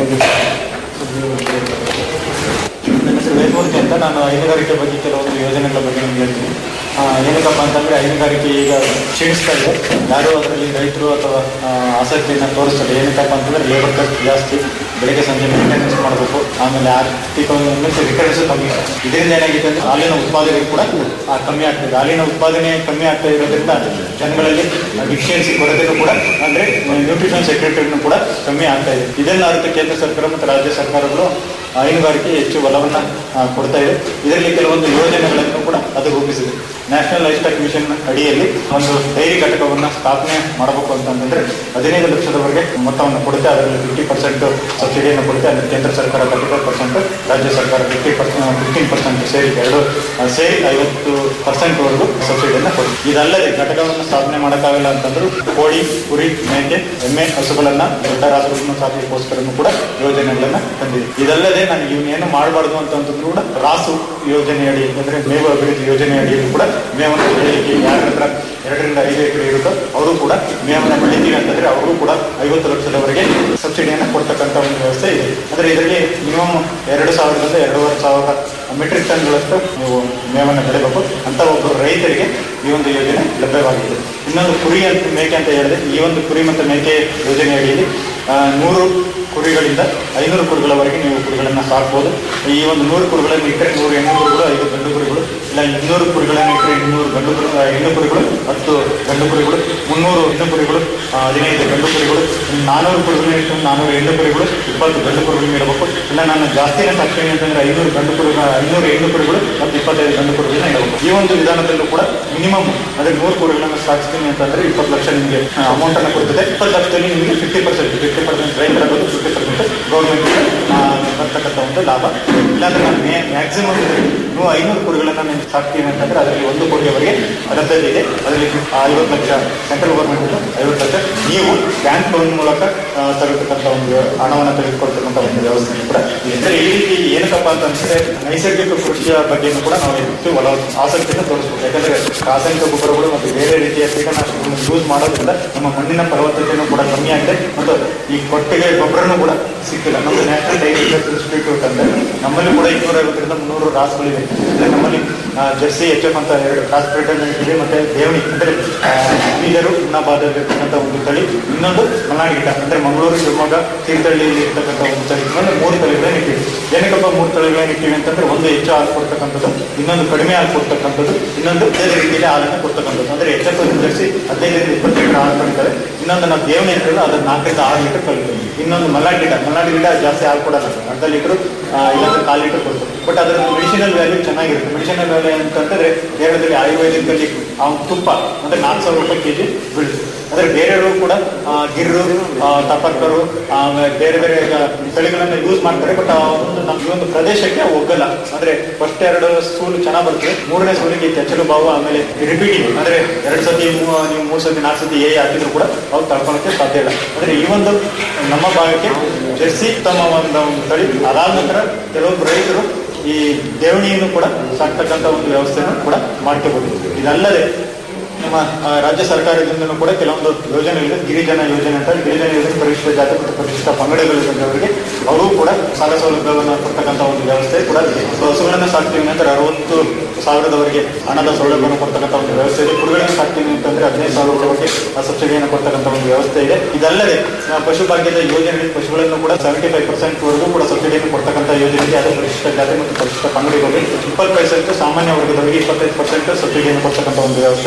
ನನ್ನ ಹೆಸರು ವೇದಮೂರ್ತಿ ಅಂತ ನಾನು ಹೈನುಗಾರಿಕೆ ಬಗ್ಗೆ ಕೆಲವೊಂದು ಯೋಜನೆಗಳ ಬಗ್ಗೆ ನಿಮ್ಗೆ ಹೇಳ್ತೀನಿ ಆ, ಏನಕ್ಕಪ್ಪ ಅಂತಂದ್ರೆ ಹೈನುಗಾರಿಕೆ ಈಗ ಕ್ಷೀಣಿಸ್ತಾ ಇದೆ ಯಾರು ಅದರಲ್ಲಿ ರೈತರು ಅಥವಾ ಆ, ಆಸಕ್ತಿಯನ್ನು ತೋರಿಸ್ತಾರೆ ಏನಕ್ಕಪ್ಪ ಅಂತಂದ್ರೆ ಲೇಬರ್ ಖರ್ಚು ಜಾಸ್ತಿ ಬೆಳಗ್ಗೆ ಸಂಜೆ ಮೇಂಟೆನೆನ್ಸ್ ಮಾಡಬೇಕು ಆಮೇಲೆ ಆರ್ಥಿಕ ರಿಕರೆನ್ಸ್ ಕಮ್ಮಿ ಇದರಿಂದ ಏನಾಗಿದೆ ಅಂದ್ರೆ ಹಾಲಿನ ಉತ್ಪಾದನೆ ಕೂಡ ಆ, ಕಮ್ಮಿ ಆಗ್ತದೆ ಹಾಲಿನ ಉತ್ಪಾದನೆ ಕಮ್ಮಿ ಆಗ್ತಾ ಇರೋದ್ರಿಂದ ಜನಗಳಲ್ಲಿ ಡಿಫಿಷಿಯನ್ಸಿ ಕೊರತೆನೂ ಕೂಡ ಅಂದ್ರೆ ನ್ಯೂಟ್ರಿಷನ್ ಸೆಕ್ರೆಟರಿನೂ ಕೂಡ ಕಮ್ಮಿ ಆಗ್ತಾ ಇದೆ ಇದನ್ನ ಅರಿತು ಕೇಂದ್ರ ಸರ್ಕಾರ ಮತ್ತು ರಾಜ್ಯ ಸರ್ಕಾರಗಳು ಹೈನುಗಾರಿಕೆ ಹೆಚ್ಚು ಒಲವನ್ನ ಆ, ಕೊಡ್ತಾ ಇದೆ ಇದರಲ್ಲಿ ಕೆಲವೊಂದು ಯೋಜನೆಗಳನ್ನು ಕೂಡ ಅದು ರೂಪಿಸಿದೆ ನ್ಯಾಷನಲ್ ಲೈಫ್ ಸ್ಟಾಕ್ ಮಿಷನ್ ಅಡಿಯಲ್ಲಿ ಒಂದು ಡೈರಿ ಘಟಕವನ್ನ ಸ್ಥಾಪನೆ ಮಾಡಬೇಕು ಅಂತಂದ್ರೆ ಹದಿನೈದು ಲಕ್ಷದವರೆಗೆ ಮೊತ್ತವನ್ನು ಕೊಡುತ್ತೆ ಅದರಲ್ಲಿ ಫಿಫ್ಟಿ ಪರ್ಸೆಂಟ್ ಸಬ್ಸಿಡಿಯನ್ನು ಕೊಡುತ್ತೆ ಅಂದ್ರೆ ಕೇಂದ್ರ ಸರ್ಕಾರ ತರ್ಟಿ ಫೈವ್ ಪರ್ಸೆಂಟ್ ರಾಜ್ಯ ಸರ್ಕಾರ ಫಿಫ್ಟಿ ಪರ್ಸೆಂಟ್ ಫಿಫ್ಟೀನ್ ಪರ್ಸೆಂಟ್ ಸೇರಿ ಎರಡು ಆ, ಸೇರಿ ಐವತ್ತು ಪರ್ಸೆಂಟ್ ವರೆಗೂ ಸಬ್ಸಿಡಿಯನ್ನು ಕೊಡುತ್ತೆ ಇದಲ್ಲದೆ ಘಟಕವನ್ನು ಸ್ಥಾಪನೆ ಮಾಡೋಕ್ಕಾಗಲ್ಲ ಅಂತಂದ್ರು ಕೋಳಿ ಕುರಿ ಮೇಕೆ ಎಮ್ಮೆ ಹಸುಗಳನ್ನ ದೊಡ್ಡ ರಾಸುಗಳನ್ನು ಸಾಕಲಿಕ್ಕೋಸ್ಕರನೂ ಕೂಡ ಯೋಜನೆಗಳನ್ನ ತಂದಿದೆ ಇದಲ್ಲದೆ ನಾನು ಇವನ್ನೇನು ಮಾಡಬಾರ್ದು ಅಂತಂದ್ರೂ ಕೂಡ ರಾಸು ಯೋಜನೆ ಅಡಿ ಅಂದ್ರೆ ಮೇವು ಅಭಿವೃದ್ಧಿ ಯೋಜನೆ ಅಡಿಯಲ್ಲಿ ಕೂಡ ಮೇವನ್ನು ಬೆಳೆಯಲಿಕ್ಕೆ ಯಾರ ಹತ್ರ ಎರಡರಿಂದ ಐದು ಎಕರೆ ಇರುತ್ತೋ ಅವರು ಕೂಡ ಮೇವನ್ನು ಬೆಳಿತೀವಿ ಅಂತಂದ್ರೆ ಅವರು ಕೂಡ ಐವತ್ತು ಲಕ್ಷದವರೆಗೆ ಸಬ್ಸಿಡಿಯನ್ನು ಕೊಡ್ತಕ್ಕಂಥ ಒಂದು ವ್ಯವಸ್ಥೆ ಇದೆ ಅಂದ್ರೆ ಇದರಲ್ಲಿ ಮಿನಿಮಮ್ ಎರಡು ಸಾವಿರದಿಂದ ಎರಡೂವರೆ ಸಾವಿರ ಮೆಟ್ರಿಕ್ ಟನ್ಗಳಷ್ಟು ನೀವು ಮೇವನ್ನು ಬೆಳಿಬೇಕು ಅಂತ ಒಬ್ಬರು ರೈತರಿಗೆ ಈ ಒಂದು ಯೋಜನೆ ಲಭ್ಯವಾಗಿದೆ ಇನ್ನೊಂದು ಕುರಿ ಅಂತ ಮೇಕೆ ಅಂತ ಹೇಳಿದೆ ಈ ಒಂದು ಕುರಿ ಮತ್ತು ಮೇಕೆ ಯೋಜನೆ ಅಡಿಯಲ್ಲಿ ಆ, ನೂರು ಕುರಿಗಳಿಂದ ಐನೂರು ಕುರಿಗಳವರೆಗೆ ನೀವು ಕುರಿಗಳನ್ನು ಸಾಕ್ಬೋದು ಈ ಒಂದು ನೂರು ಕುರಿಗಳನ್ನು ಇಟ್ಟರೆ ನೂರು ಹೆಣ್ಣು ಕುರಿಗಳು ಐದು ಗಂಡು ಕುರಿಗಳು ಇಲ್ಲ ಇನ್ನೂರು ಕುರಿಗಳನ್ನು ಇಟ್ಟರೆ ಇನ್ನೂರು ಗಂಡು ಕುರಿ ಆ, ಹೆಣ್ಣು ಕುರಿಗಳು ಹತ್ತು ಗಂಡು ಕುರಿಗಳು ಮುನ್ನೂರು ಹೆಣ್ಣು ಕುರಿಗಳು ಆ, ಹದಿನೈದು ಗಂಡು ಕುರಿಗಳು ಇನ್ನು ನಾನೂರು ಕುರಿಗಳು ಇಟ್ಟು ನಾನೂರು ಹೆಣ್ಣು ಕುರಿಗಳು ಇಪ್ಪತ್ತು ಗಂಡು ಕುರಿಗಳು ಇಡಬೇಕು ಇಲ್ಲ ನಾನು ಜಾಸ್ತಿನೇ ಸಾಕ್ತೀನಿ ಅಂತಂದ್ರೆ ಐನೂರು ಗಂಡು ಕುರಿಗಳು ಐನೂರು ಹೆಣ್ಣು ಕುರಿಗಳು ಮತ್ತು ಇಪ್ಪತ್ತೈದು ಗಂಡು ಕುರಿಗಳನ್ನ ಇಡಬೇಕು ಈ ಒಂದು ವಿಧಾನದಲ್ಲೂ ಕೂಡ ಮಿನಿಮಮ್ ಅಂದ್ರೆ ನೂರು ಕುರಿಗಳನ್ನು ಸಾಗಿಸ್ತೀನಿ ಅಂತಂದ್ರೆ ಇಪ್ಪತ್ತು ಲಕ್ಷ ನಿಮಗೆ ಅಮೌಂಟ್ ಅನ್ನು ಕೊಡ್ತದೆ ಇಪ್ಪತ್ತು ಲಕ್ಷದಲ್ಲಿ ನಿಮಗೆ ಫಿಫ್ಟಿ ಪರ್ಸೆಂಟ್ ಫಿಫ್ಟಿ ಪರ್ಸೆಂಟ್ ರೈತರಾಗೋದು ಫಿಫ್ಟಿ ಪರ್ಸೆಂಟ್ ಗೌರ್ಮೆಂಟ್ ಬರ್ತಕ್ಕಂಥ ಒಂದು ಲಾಭ ಇಲ್ಲಾಂದ್ರೆ ನಾನು ಮ್ಯಾಕ್ಸಿಮಮ್ ನೀವು ಐನೂರು ಕುರಿಗಳನ್ನ ನೀವು ಸಾಕ್ತೀನಿ ಅಂತಂದ್ರೆ ಅದರಲ್ಲಿ ಒಂದು ಕೋಟಿಯವರೆಗೆ ರದ್ದತಿ ಇದೆ ಅದರಲ್ಲಿ ಐವತ್ತು ಲಕ್ಷ ಸೆಂಟ್ರಲ್ ಗೌರ್ಮೆಂಟ್ ಐವತ್ತು ಲಕ್ಷ ನೀವು ಬ್ಯಾಂಕ್ ಲೋನ್ ಮೂಲಕ ಆ, ತಗೊಳ್ತಕ್ಕಂಥ ಒಂದು ಹಣವನ್ನು ತೆಗೆದುಕೊಳ್ತಕ್ಕಂಥ ಒಂದು ವ್ಯವಸ್ಥೆ ಕೂಡ ಇದೆ. ಅಂದ್ರೆ ಈ ರೀತಿ ಏನಕ್ಕಪ್ಪ ಅಂತಂದ್ರೆ ನೈಸರ್ಗಿಕ ಕೃಷಿಯ ಬಗ್ಗೆನೂ ಕೂಡ ನಾವು ಹೆಚ್ಚು ಒಲ ಆಸಕ್ತಿಯನ್ನು ತೋರಿಸ್ಬೇಕು ಯಾಕಂದ್ರೆ ರಾಸಾಯನಿಕ ಗೊಬ್ಬರಗಳು ಮತ್ತು ಬೇರೆ ರೀತಿಯ ಕೀಟನಾಶಕಗಳನ್ನು ಯೂಸ್ ಮಾಡೋದ್ರಿಂದ ನಮ್ಮ ಮಣ್ಣಿನ ಫಲವತ್ತತೆಯೂ ಕೂಡ ಕಮ್ಮಿ ಆಗಿದೆ ಮತ್ತು ಈ ಕೊಟ್ಟಿಗೆ ಗೊಬ್ಬರನೂ ಕೂಡ ಸಿಕ್ಕಿಲ್ಲ ನಮ್ಮದು ನ್ಯಾಷನಲ್ ಡೈರಿ ರಿಸರ್ಚ್ ಇನ್ಸ್ಟಿಟ್ಯೂಟ್ ಅಂದ್ರೆ ನಮ್ಮಲ್ಲಿ ಕೂಡ ಇನ್ನೂರ ಐವತ್ತರಿಂದ ಮುನ್ನೂರು ರಾಸುಗಳಿವೆ ಅಂದ್ರೆ ನಮ್ಮಲ್ಲಿ ಆ, ಜರ್ಸಿ ಎಚ್ ಎಫ್ ಅಂತ ಎರಡು ಕ್ರಾಸ್ ಬ್ರೀಡ್ ಇದೆ ಮತ್ತೆ ದೇವಣಿ ಅಂದ್ರೆ ಆ, ಬೀದರು ಉಣ್ಣಾಬಾದಲ್ಲಿರ್ತಕ್ಕಂಥ ಒಂದು ತಳಿ ಇನ್ನೊಂದು ಮಲ್ನಾಡ್ ಗಿಡ ಅಂದ್ರೆ ಮಂಗಳೂರು ಶಿವಮೊಗ್ಗ ತೀರ್ಥಹಳ್ಳಿಯಲ್ಲಿ ಇರ್ತಕ್ಕಂಥ ಒಂದು ತಳಿ ಇನ್ನೊಂದು ಮೂರು ತಳಿಗಳನ್ನ ಇಟ್ಟಿವಿ ಏನಕ್ಕಪ್ಪ ಮೂರು ತಳಿಗಳನ್ನ ಇಟ್ಟಿವಿ ಅಂತಂದ್ರೆ ಒಂದು ಹೆಚ್ಚು ಹಾಲು ಕೊಡ್ತಕ್ಕಂಥದ್ದು ಇನ್ನೊಂದು ಕಡಿಮೆ ಹಾಲು ಕೊಡ್ತಕ್ಕಂಥದ್ದು ಇನ್ನೊಂದು ಬೇರೆ ರೀತಿಯಲ್ಲಿ ಹಾಲನ್ನು ಕೊಡ್ತಕ್ಕಂಥದ್ದು ಅಂದ್ರೆ ಎಚ್ ಎಫ್ ಜರ್ಸಿ ಹದಿನೈದರಿಂದ ಇಪ್ಪತ್ತು ಲೀಟರ್ ಹಾಲು ಕೊಡ್ತಾರೆ ಇನ್ನೊಂದು ನಾವು ದೇವಣಿ ಅಂತೇಳಿ ಅದನ್ನ ನಾಲ್ಕರಿಂದ ಆರು ಲೀಟರ್ ಕಲಿತೀವಿ ಇನ್ನೊಂದು ಮಲ್ನಾಡ್ ಗಿಡ ಮಲ್ನಾಡ್ ಗಿಡ ಜಾಸ್ತಿ ಹಾಲು ಕೊಡಲ್ಲ ಅರ್ಧ ಲೀಟರ್ ಇಲ್ಲಾಂದ್ರೆ ಕಾಲು ಲೀಟರ್ ಕೊಡ್ತಾರೆ ಬಟ್ ಅದರ ಮೆಡಿಸಿನಲ್ ವ್ಯಾಲ್ಯೂ ಚೆನ್ನಾಗಿರುತ್ತೆ ಮೆಡಿಸಿನಲ್ ವ್ಯಾಲ್ಯೂ ಅಂತಂದ್ರೆ ಕೇರಳದಲ್ಲಿ ಆಯುರ್ವೇದಿಕಲ್ಲಿ ಆ ತುಪ್ಪ ಅಂದ್ರೆ ನಾಲ್ಕು ಸಾವಿರ ರೂಪಾಯಿ ಕೆಜಿ ಬೀಳುತ್ತೆ ಅಂದ್ರೆ ಬೇರೆಯವರು ಕೂಡ ಆ, ಗಿರ್ರು ಆ, ತಪರ್ಕರು ಆಮೇಲೆ ಬೇರೆ ಬೇರೆ ಈಗ ತಳಿಗಳನ್ನ ಯೂಸ್ ಮಾಡ್ತಾರೆ ಬಟ್ ಆ ಒಂದು ನಮ್ಮ ಈ ಒಂದು ಪ್ರದೇಶಕ್ಕೆ ಒಗ್ಗಲ್ಲ ಅಂದ್ರೆ ಫಸ್ಟ್ ಎರಡು ಸೂಲು ಚೆನ್ನಾಗಿ ಬರ್ತದೆ ಮೂರನೇ ಸೂಲಿಗೆ ಕೆಚ್ಚಲು ಬಾವು ಆಮೇಲೆ ರಿಪೀಟಿಂಗ್ ಅಂದ್ರೆ ಎರಡು ಸತಿ ಮೂ- ನೀವು ಮೂರು ಸತಿ ನಾಲ್ಕು ಸತಿ ಏ ಹಾಕಿದ್ರು ಕೂಡ ಅವ್ರು ತಡ್ಕೊಳಕ್ಕೆ ಸಾಧ್ಯ ಇಲ್ಲ ಅಂದ್ರೆ ಈ ಒಂದು ನಮ್ಮ ಭಾಗಕ್ಕೆ ಜರ್ಸಿ ತಮ್ಮ ಒಂದು ಒಂದು ತಳಿ ಅದಾದ ನಂತರ ಕೆಲವೊಬ್ಬರು ರೈತರು ಈ ದೇವಣಿಯನ್ನು ಕೂಡ ಸಾಕ್ತಕ್ಕಂಥ ಒಂದು ವ್ಯವಸ್ಥೆಯನ್ನು ಕೂಡ ಮಾಡ್ಕೋಬಹುದು ಇದಲ್ಲದೆ ನಮ್ಮ ಆ, ರಾಜ್ಯ ಸರ್ಕಾರದಿಂದಲೂ ಕೂಡ ಕೆಲವೊಂದು ಯೋಜನೆಗಳಿದೆ ಗಿರಿಜನ ಯೋಜನೆ ಅಂತ ಗಿರಿಜನ ಯೋಜನೆ ಪರಿಶಿಷ್ಟ ಜಾತಿ ಮತ್ತು ಪರಿಶಿಷ್ಟ ಪಂಗಡಗಳಿದ್ದವರಿಗೆ ಅವರು ಕೂಡ ಸಾಲ ಸೌಲಭ್ಯವನ್ನು ಕೊಡ್ತಕ್ಕಂಥ ಒಂದು ವ್ಯವಸ್ಥೆ ಕೂಡ ಇದೆ ಸೊ ಹಸುಗಳನ್ನು ಸಾಕ್ತೀವಿ ನಂತರ ಅರವತ್ತು ಸಾವಿರದವರೆಗೆ ಹಣದ ಸೌಲಭ್ಯವನ್ನು ಕೊಡ್ತಕ್ಕಂಥ ಒಂದು ವ್ಯವಸ್ಥೆ ಇದೆ ಕುರಿಗಳನ್ನು ಸಾಕ್ತೀವಿ ಅಂತಂದ್ರೆ ಹದಿನೈದು ಸಾವಿರದವರೆಗೆ ಆ ಸಬ್ಸಿಡಿಯನ್ನು ಕೊಡ್ತಕ್ಕಂಥ ಒಂದು ವ್ಯವಸ್ಥೆ ಇದೆ ಇದಲ್ಲದೆ ಆ, ಪಶುಭಾಗ್ಯದ ಯೋಜನೆಯಲ್ಲಿ ಪಶುಗಳನ್ನು ಕೂಡ ಸೆವೆಂಟಿ ಫೈವ್ ಪರ್ಸೆಂಟ್ ವರೆಗೂ ಕೂಡ ಸಬ್ಸಿಡಿಯನ್ನು ಕೊಡ್ತಕ್ಕಂಥ ಯೋಜನೆ ಇದೆ ಅದು ಪರಿಶಿಷ್ಟ ಜಾತಿ ಮತ್ತು ಪರಿಶಿಷ್ಟ ಪಂಗಡಿಗಳಿಗೆ ಇಪ್ಪತ್ತು ಪರ್ಸೆಂಟ್ ಸಾಮಾನ್ಯ ವರ್ಗದವರಿಗೆ ಇಪ್ಪತ್ತೈದು ಪರ್ಸೆಂಟ್ ಸಬ್ಸಿಡಿಯನ್ನು ಕೊಡ್ತಕ್ಕಂಥ ಒಂದು ವ್ಯವಸ್ಥೆ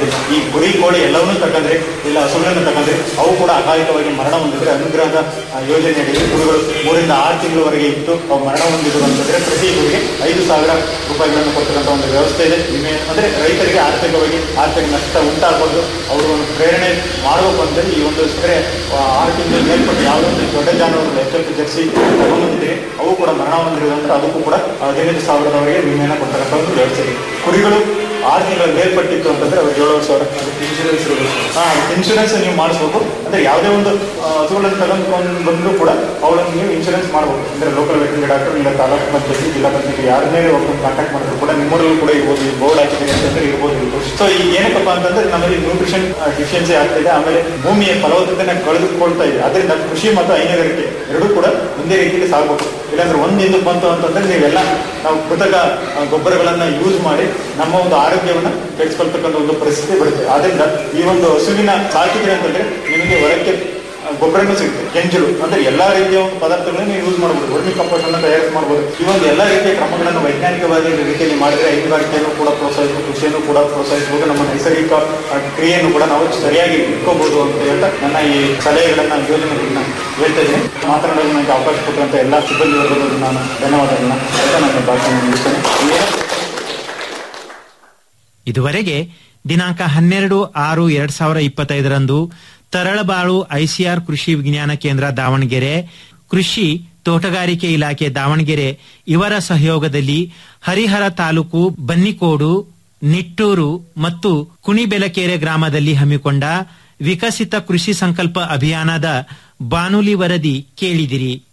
ಇದೆ ಈ ಕುರಿ ಕೋಳಿ ಎಲ್ಲವನ್ನೂ ತಗೊಂಡ್ರೆ ಇಲ್ಲ ಹಸುಗಳನ್ನು ತಗೊಂಡ್ರೆ ಅವು ಕೂಡ ಅಕಾಲಿಕವಾಗಿ ಮರಣ ಹೊಂದಿದ್ರೆ ಅನುಗ್ರಹದ ಆ, ಯೋಜನೆಯಡಿ ಕುರಿಗಳು ಮೂರಿಂದ ಆರು ತಿಂಗಳವರೆಗೆ ಇತ್ತು ಅವು ಮರಣ ಹೊಂದಿದ್ರು ಅಂತಂದ್ರೆ ಪ್ರತಿ ಕುರಿಗೆ ಐದು ಸಾವಿರ ರೂಪಾಯಿಗಳನ್ನು ಕೊಡ್ತಕ್ಕಂಥ ಒಂದು ವ್ಯವಸ್ಥೆ ಇದೆ ವಿಮೆ ಅಂದ್ರೆ ರೈತರಿಗೆ ಆರ್ಥಿಕವಾಗಿ ಆರ್ಥಿಕ ನಷ್ಟ ಉಂಟಾಗಬಾರ್ದು ಅವರು ಒಂದು ಪ್ರೇರಣೆ ಮಾಡಬೇಕು ಅಂತೇಳಿ ಈ ಒಂದು ಸಕ್ಕರೆ ಆರು ತಿಂಗಳ ಮೇಲ್ಪಟ್ಟು ಯಾವುದೋ ಒಂದು ದೊಡ್ಡ ಜಾನುವಾರು ಎಚ್ ಎಫ್ ಜರ್ಸಿ ತಗೊಂಡ್ಬಂದಿದ್ರೆ ಅವು ಕೂಡ ಮರಣ ಹೊಂದಿರೋದಂದ್ರೆ ಅದಕ್ಕೂ ಕೂಡ ಹದಿನೈದು ಸಾವಿರದವರೆಗೆ ವಿಮೆಯನ್ನು ಕೊಡ್ತಕ್ಕಂಥ ಒಂದು ವ್ಯವಸ್ಥೆ ಇದೆ ಕುರಿಗಳು ಆರು ತಿಂಗಳ ಮೇಲ್ಪಟ್ಟಿತ್ತು ಅಂತಂದ್ರೆ ಅವ್ರಿಗೆ ಏಳುವರೆ ಸಾವಿರ ಇನ್ಶೂರೆನ್ಸ್ ಹಾ ಇನ್ಶೂರೆನ್ಸ್ ನೀವು ಮಾಡಿಸ್ಬೇಕು ಅಂದ್ರೆ ಯಾವುದೇ ಒಂದು ಆ, ಹಸುಗಳನ್ನು ತಗೊಂಡ್ಕೊಂಡು ಬಂದ್ರು ಕೂಡ ಅವುಗಳನ್ನು ನೀವು ಇನ್ಶೂರೆನ್ಸ್ ಮಾಡಬಹುದು ಅಂದ್ರೆ ಲೋಕಲ್ ವೆಟರ್ನರಿ ಡಾಕ್ಟರ್ ಇಲ್ಲ ತಾಲೂಕು ಪಂಚಾಯತಿ ಜಿಲ್ಲಾ ಪಂಚಾಯತಿ ಯಾರನ್ನೇ ಒಬ್ಬರು ಕಾಂಟ್ಯಾಕ್ಟ್ ಮಾಡಿದ್ರು ಕೂಡ ನಿಮ್ಮೂರಲ್ಲೂ ಕೂಡ ಇರ್ಬೋದು ಈ ಬೋರ್ಡ್ ಹಾಕಿದ್ದೀರಿ ಅಂತಂದ್ರೆ ಇರ್ಬೋದು ಸೊ ಈಗ ಏನಕ್ಕಪ್ಪ ಅಂತಂದ್ರೆ ನಮ್ಮಲ್ಲಿ ನ್ಯೂಟ್ರಿಷನ್ ಡಿಫಿಷಿಯನ್ಸಿ ಆಗ್ತಿದೆ ಆಮೇಲೆ ಭೂಮಿಯ ಫಲವತ್ತತೆನ ಕಳೆದುಕೊಳ್ತಾ ಇದೆ ಅದರಿಂದ ಕೃಷಿ ಮತ್ತು ಹೈನುಗಾರಿಕೆ ಎರಡೂ ಕೂಡ ಒಂದೇ ರೀತಿಯಲ್ಲಿ ಸಾಗಬೇಕು ಇಲ್ಲಾಂದ್ರೆ ಒಂದ್ ಹಿಂದಕ್ಕೆ ಬಂತು ಅಂತಂದ್ರೆ ನೀವೆಲ್ಲ ನಾವು ಕೃತಕ ಆ, ಗೊಬ್ಬರಗಳನ್ನ ಯೂಸ್ ಮಾಡಿ ನಮ್ಮ ಒಂದು ಆರೋಗ್ಯವನ್ನ ಕೆಡಿಸ್ಕೊಳ್ತಕ್ಕಂಥ ಒಂದು ಪರಿಸ್ಥಿತಿ ಬರುತ್ತೆ ಆದ್ರಿಂದ ಈ ಒಂದು ಹಸುವಿನ ಸಾಕಿದ್ರೆ ಅಂತಂದ್ರೆ ನಿಮಗೆ ಹೊರಕ್ಕೆ ಆ, ಗೊಬ್ಬರನೂ ಸಿಗುತ್ತೆ ಕೆಂಜಲು ಅಂದ್ರೆ ಎಲ್ಲಾ ರೀತಿಯ ಒಂದು ಪದಾರ್ಥಗಳನ್ನ ನೀವು ಯೂಸ್ ಮಾಡಬಹುದು ವರ್ಮಿ ಕಂಪೋಸ್ಟ್ ಅನ್ನ ತಯಾರಿಸಿ ಮಾಡಬಹುದು ಈ ಒಂದು ಎಲ್ಲಾ ರೀತಿಯ ಕ್ರಮಗಳನ್ನು ವೈಜ್ಞಾನಿಕವಾದ ರೀತಿಯಲ್ಲಿ ಮಾಡಿದ್ರೆ ಹೈನುಗಾರಿಕೆಯನ್ನು ಕೂಡ ಪ್ರೋತ್ಸಾಹಿಸಬಹುದು ಕೃಷಿಯನ್ನು ಕೂಡ ಪ್ರೋತ್ಸಾಹಿಸಬಹುದು ನಮ್ಮ ನೈಸರ್ಗಿಕ ಆ, ಕ್ರಿಯೆಯನ್ನು ಕೂಡ ನಾವು ಸರಿಯಾಗಿ ಇಟ್ಕೋಬಹುದು ಅಂತ ಹೇಳ್ತಾ ನನ್ನ ಈ ಸಲಹೆಗಳನ್ನ ಯೋಜನೆಗಳನ್ನ ಹೇಳ್ತಾ ಇದ್ದೀನಿ ಮಾತನಾಡಲು ನನಗೆ ಅವಕಾಶ ಕೊಟ್ಟಂತ ಎಲ್ಲ ಸಿಬ್ಬಂದಿ ವರ್ಗದವರು ನಾನು ಧನ್ಯವಾದಗಳನ್ನ ಹೇಳ್ತಾ ನನ್ನ ಭಾಷಣ ಮುಗಿಸ್ತೇನೆ ಏನು ಇದುವರೆಗೆ ದಿನಾಂಕ ಹನ್ನೆರಡು ಆರು ಎರಡ್ ಸಾವಿರ ಇಪ್ಪತ್ತೈದರಂದು ತರಳಬಾಳು ಐಸಿಆರ್ ಕೃಷಿ ವಿಜ್ಞಾನ ಕೇಂದ್ರ ದಾವಣಗೆರೆ ಕೃಷಿ ತೋಟಗಾರಿಕೆ ಇಲಾಖೆ ದಾವಣಗೆರೆ ಇವರ ಸಹಯೋಗದಲ್ಲಿ ಹರಿಹರ ತಾಲೂಕು ಬನ್ನಿಕೋಡು ನಿಟ್ಟೂರು ಮತ್ತು ಕುಣಿಬೆಲಕೆರೆ ಗ್ರಾಮದಲ್ಲಿ ಹಮ್ಮಿಕೊಂಡ ವಿಕಸಿತ ಕೃಷಿ ಸಂಕಲ್ಪ ಅಭಿಯಾನದ ಬಾನುಲಿ ವರದಿ ಕೇಳಿದಿರಿ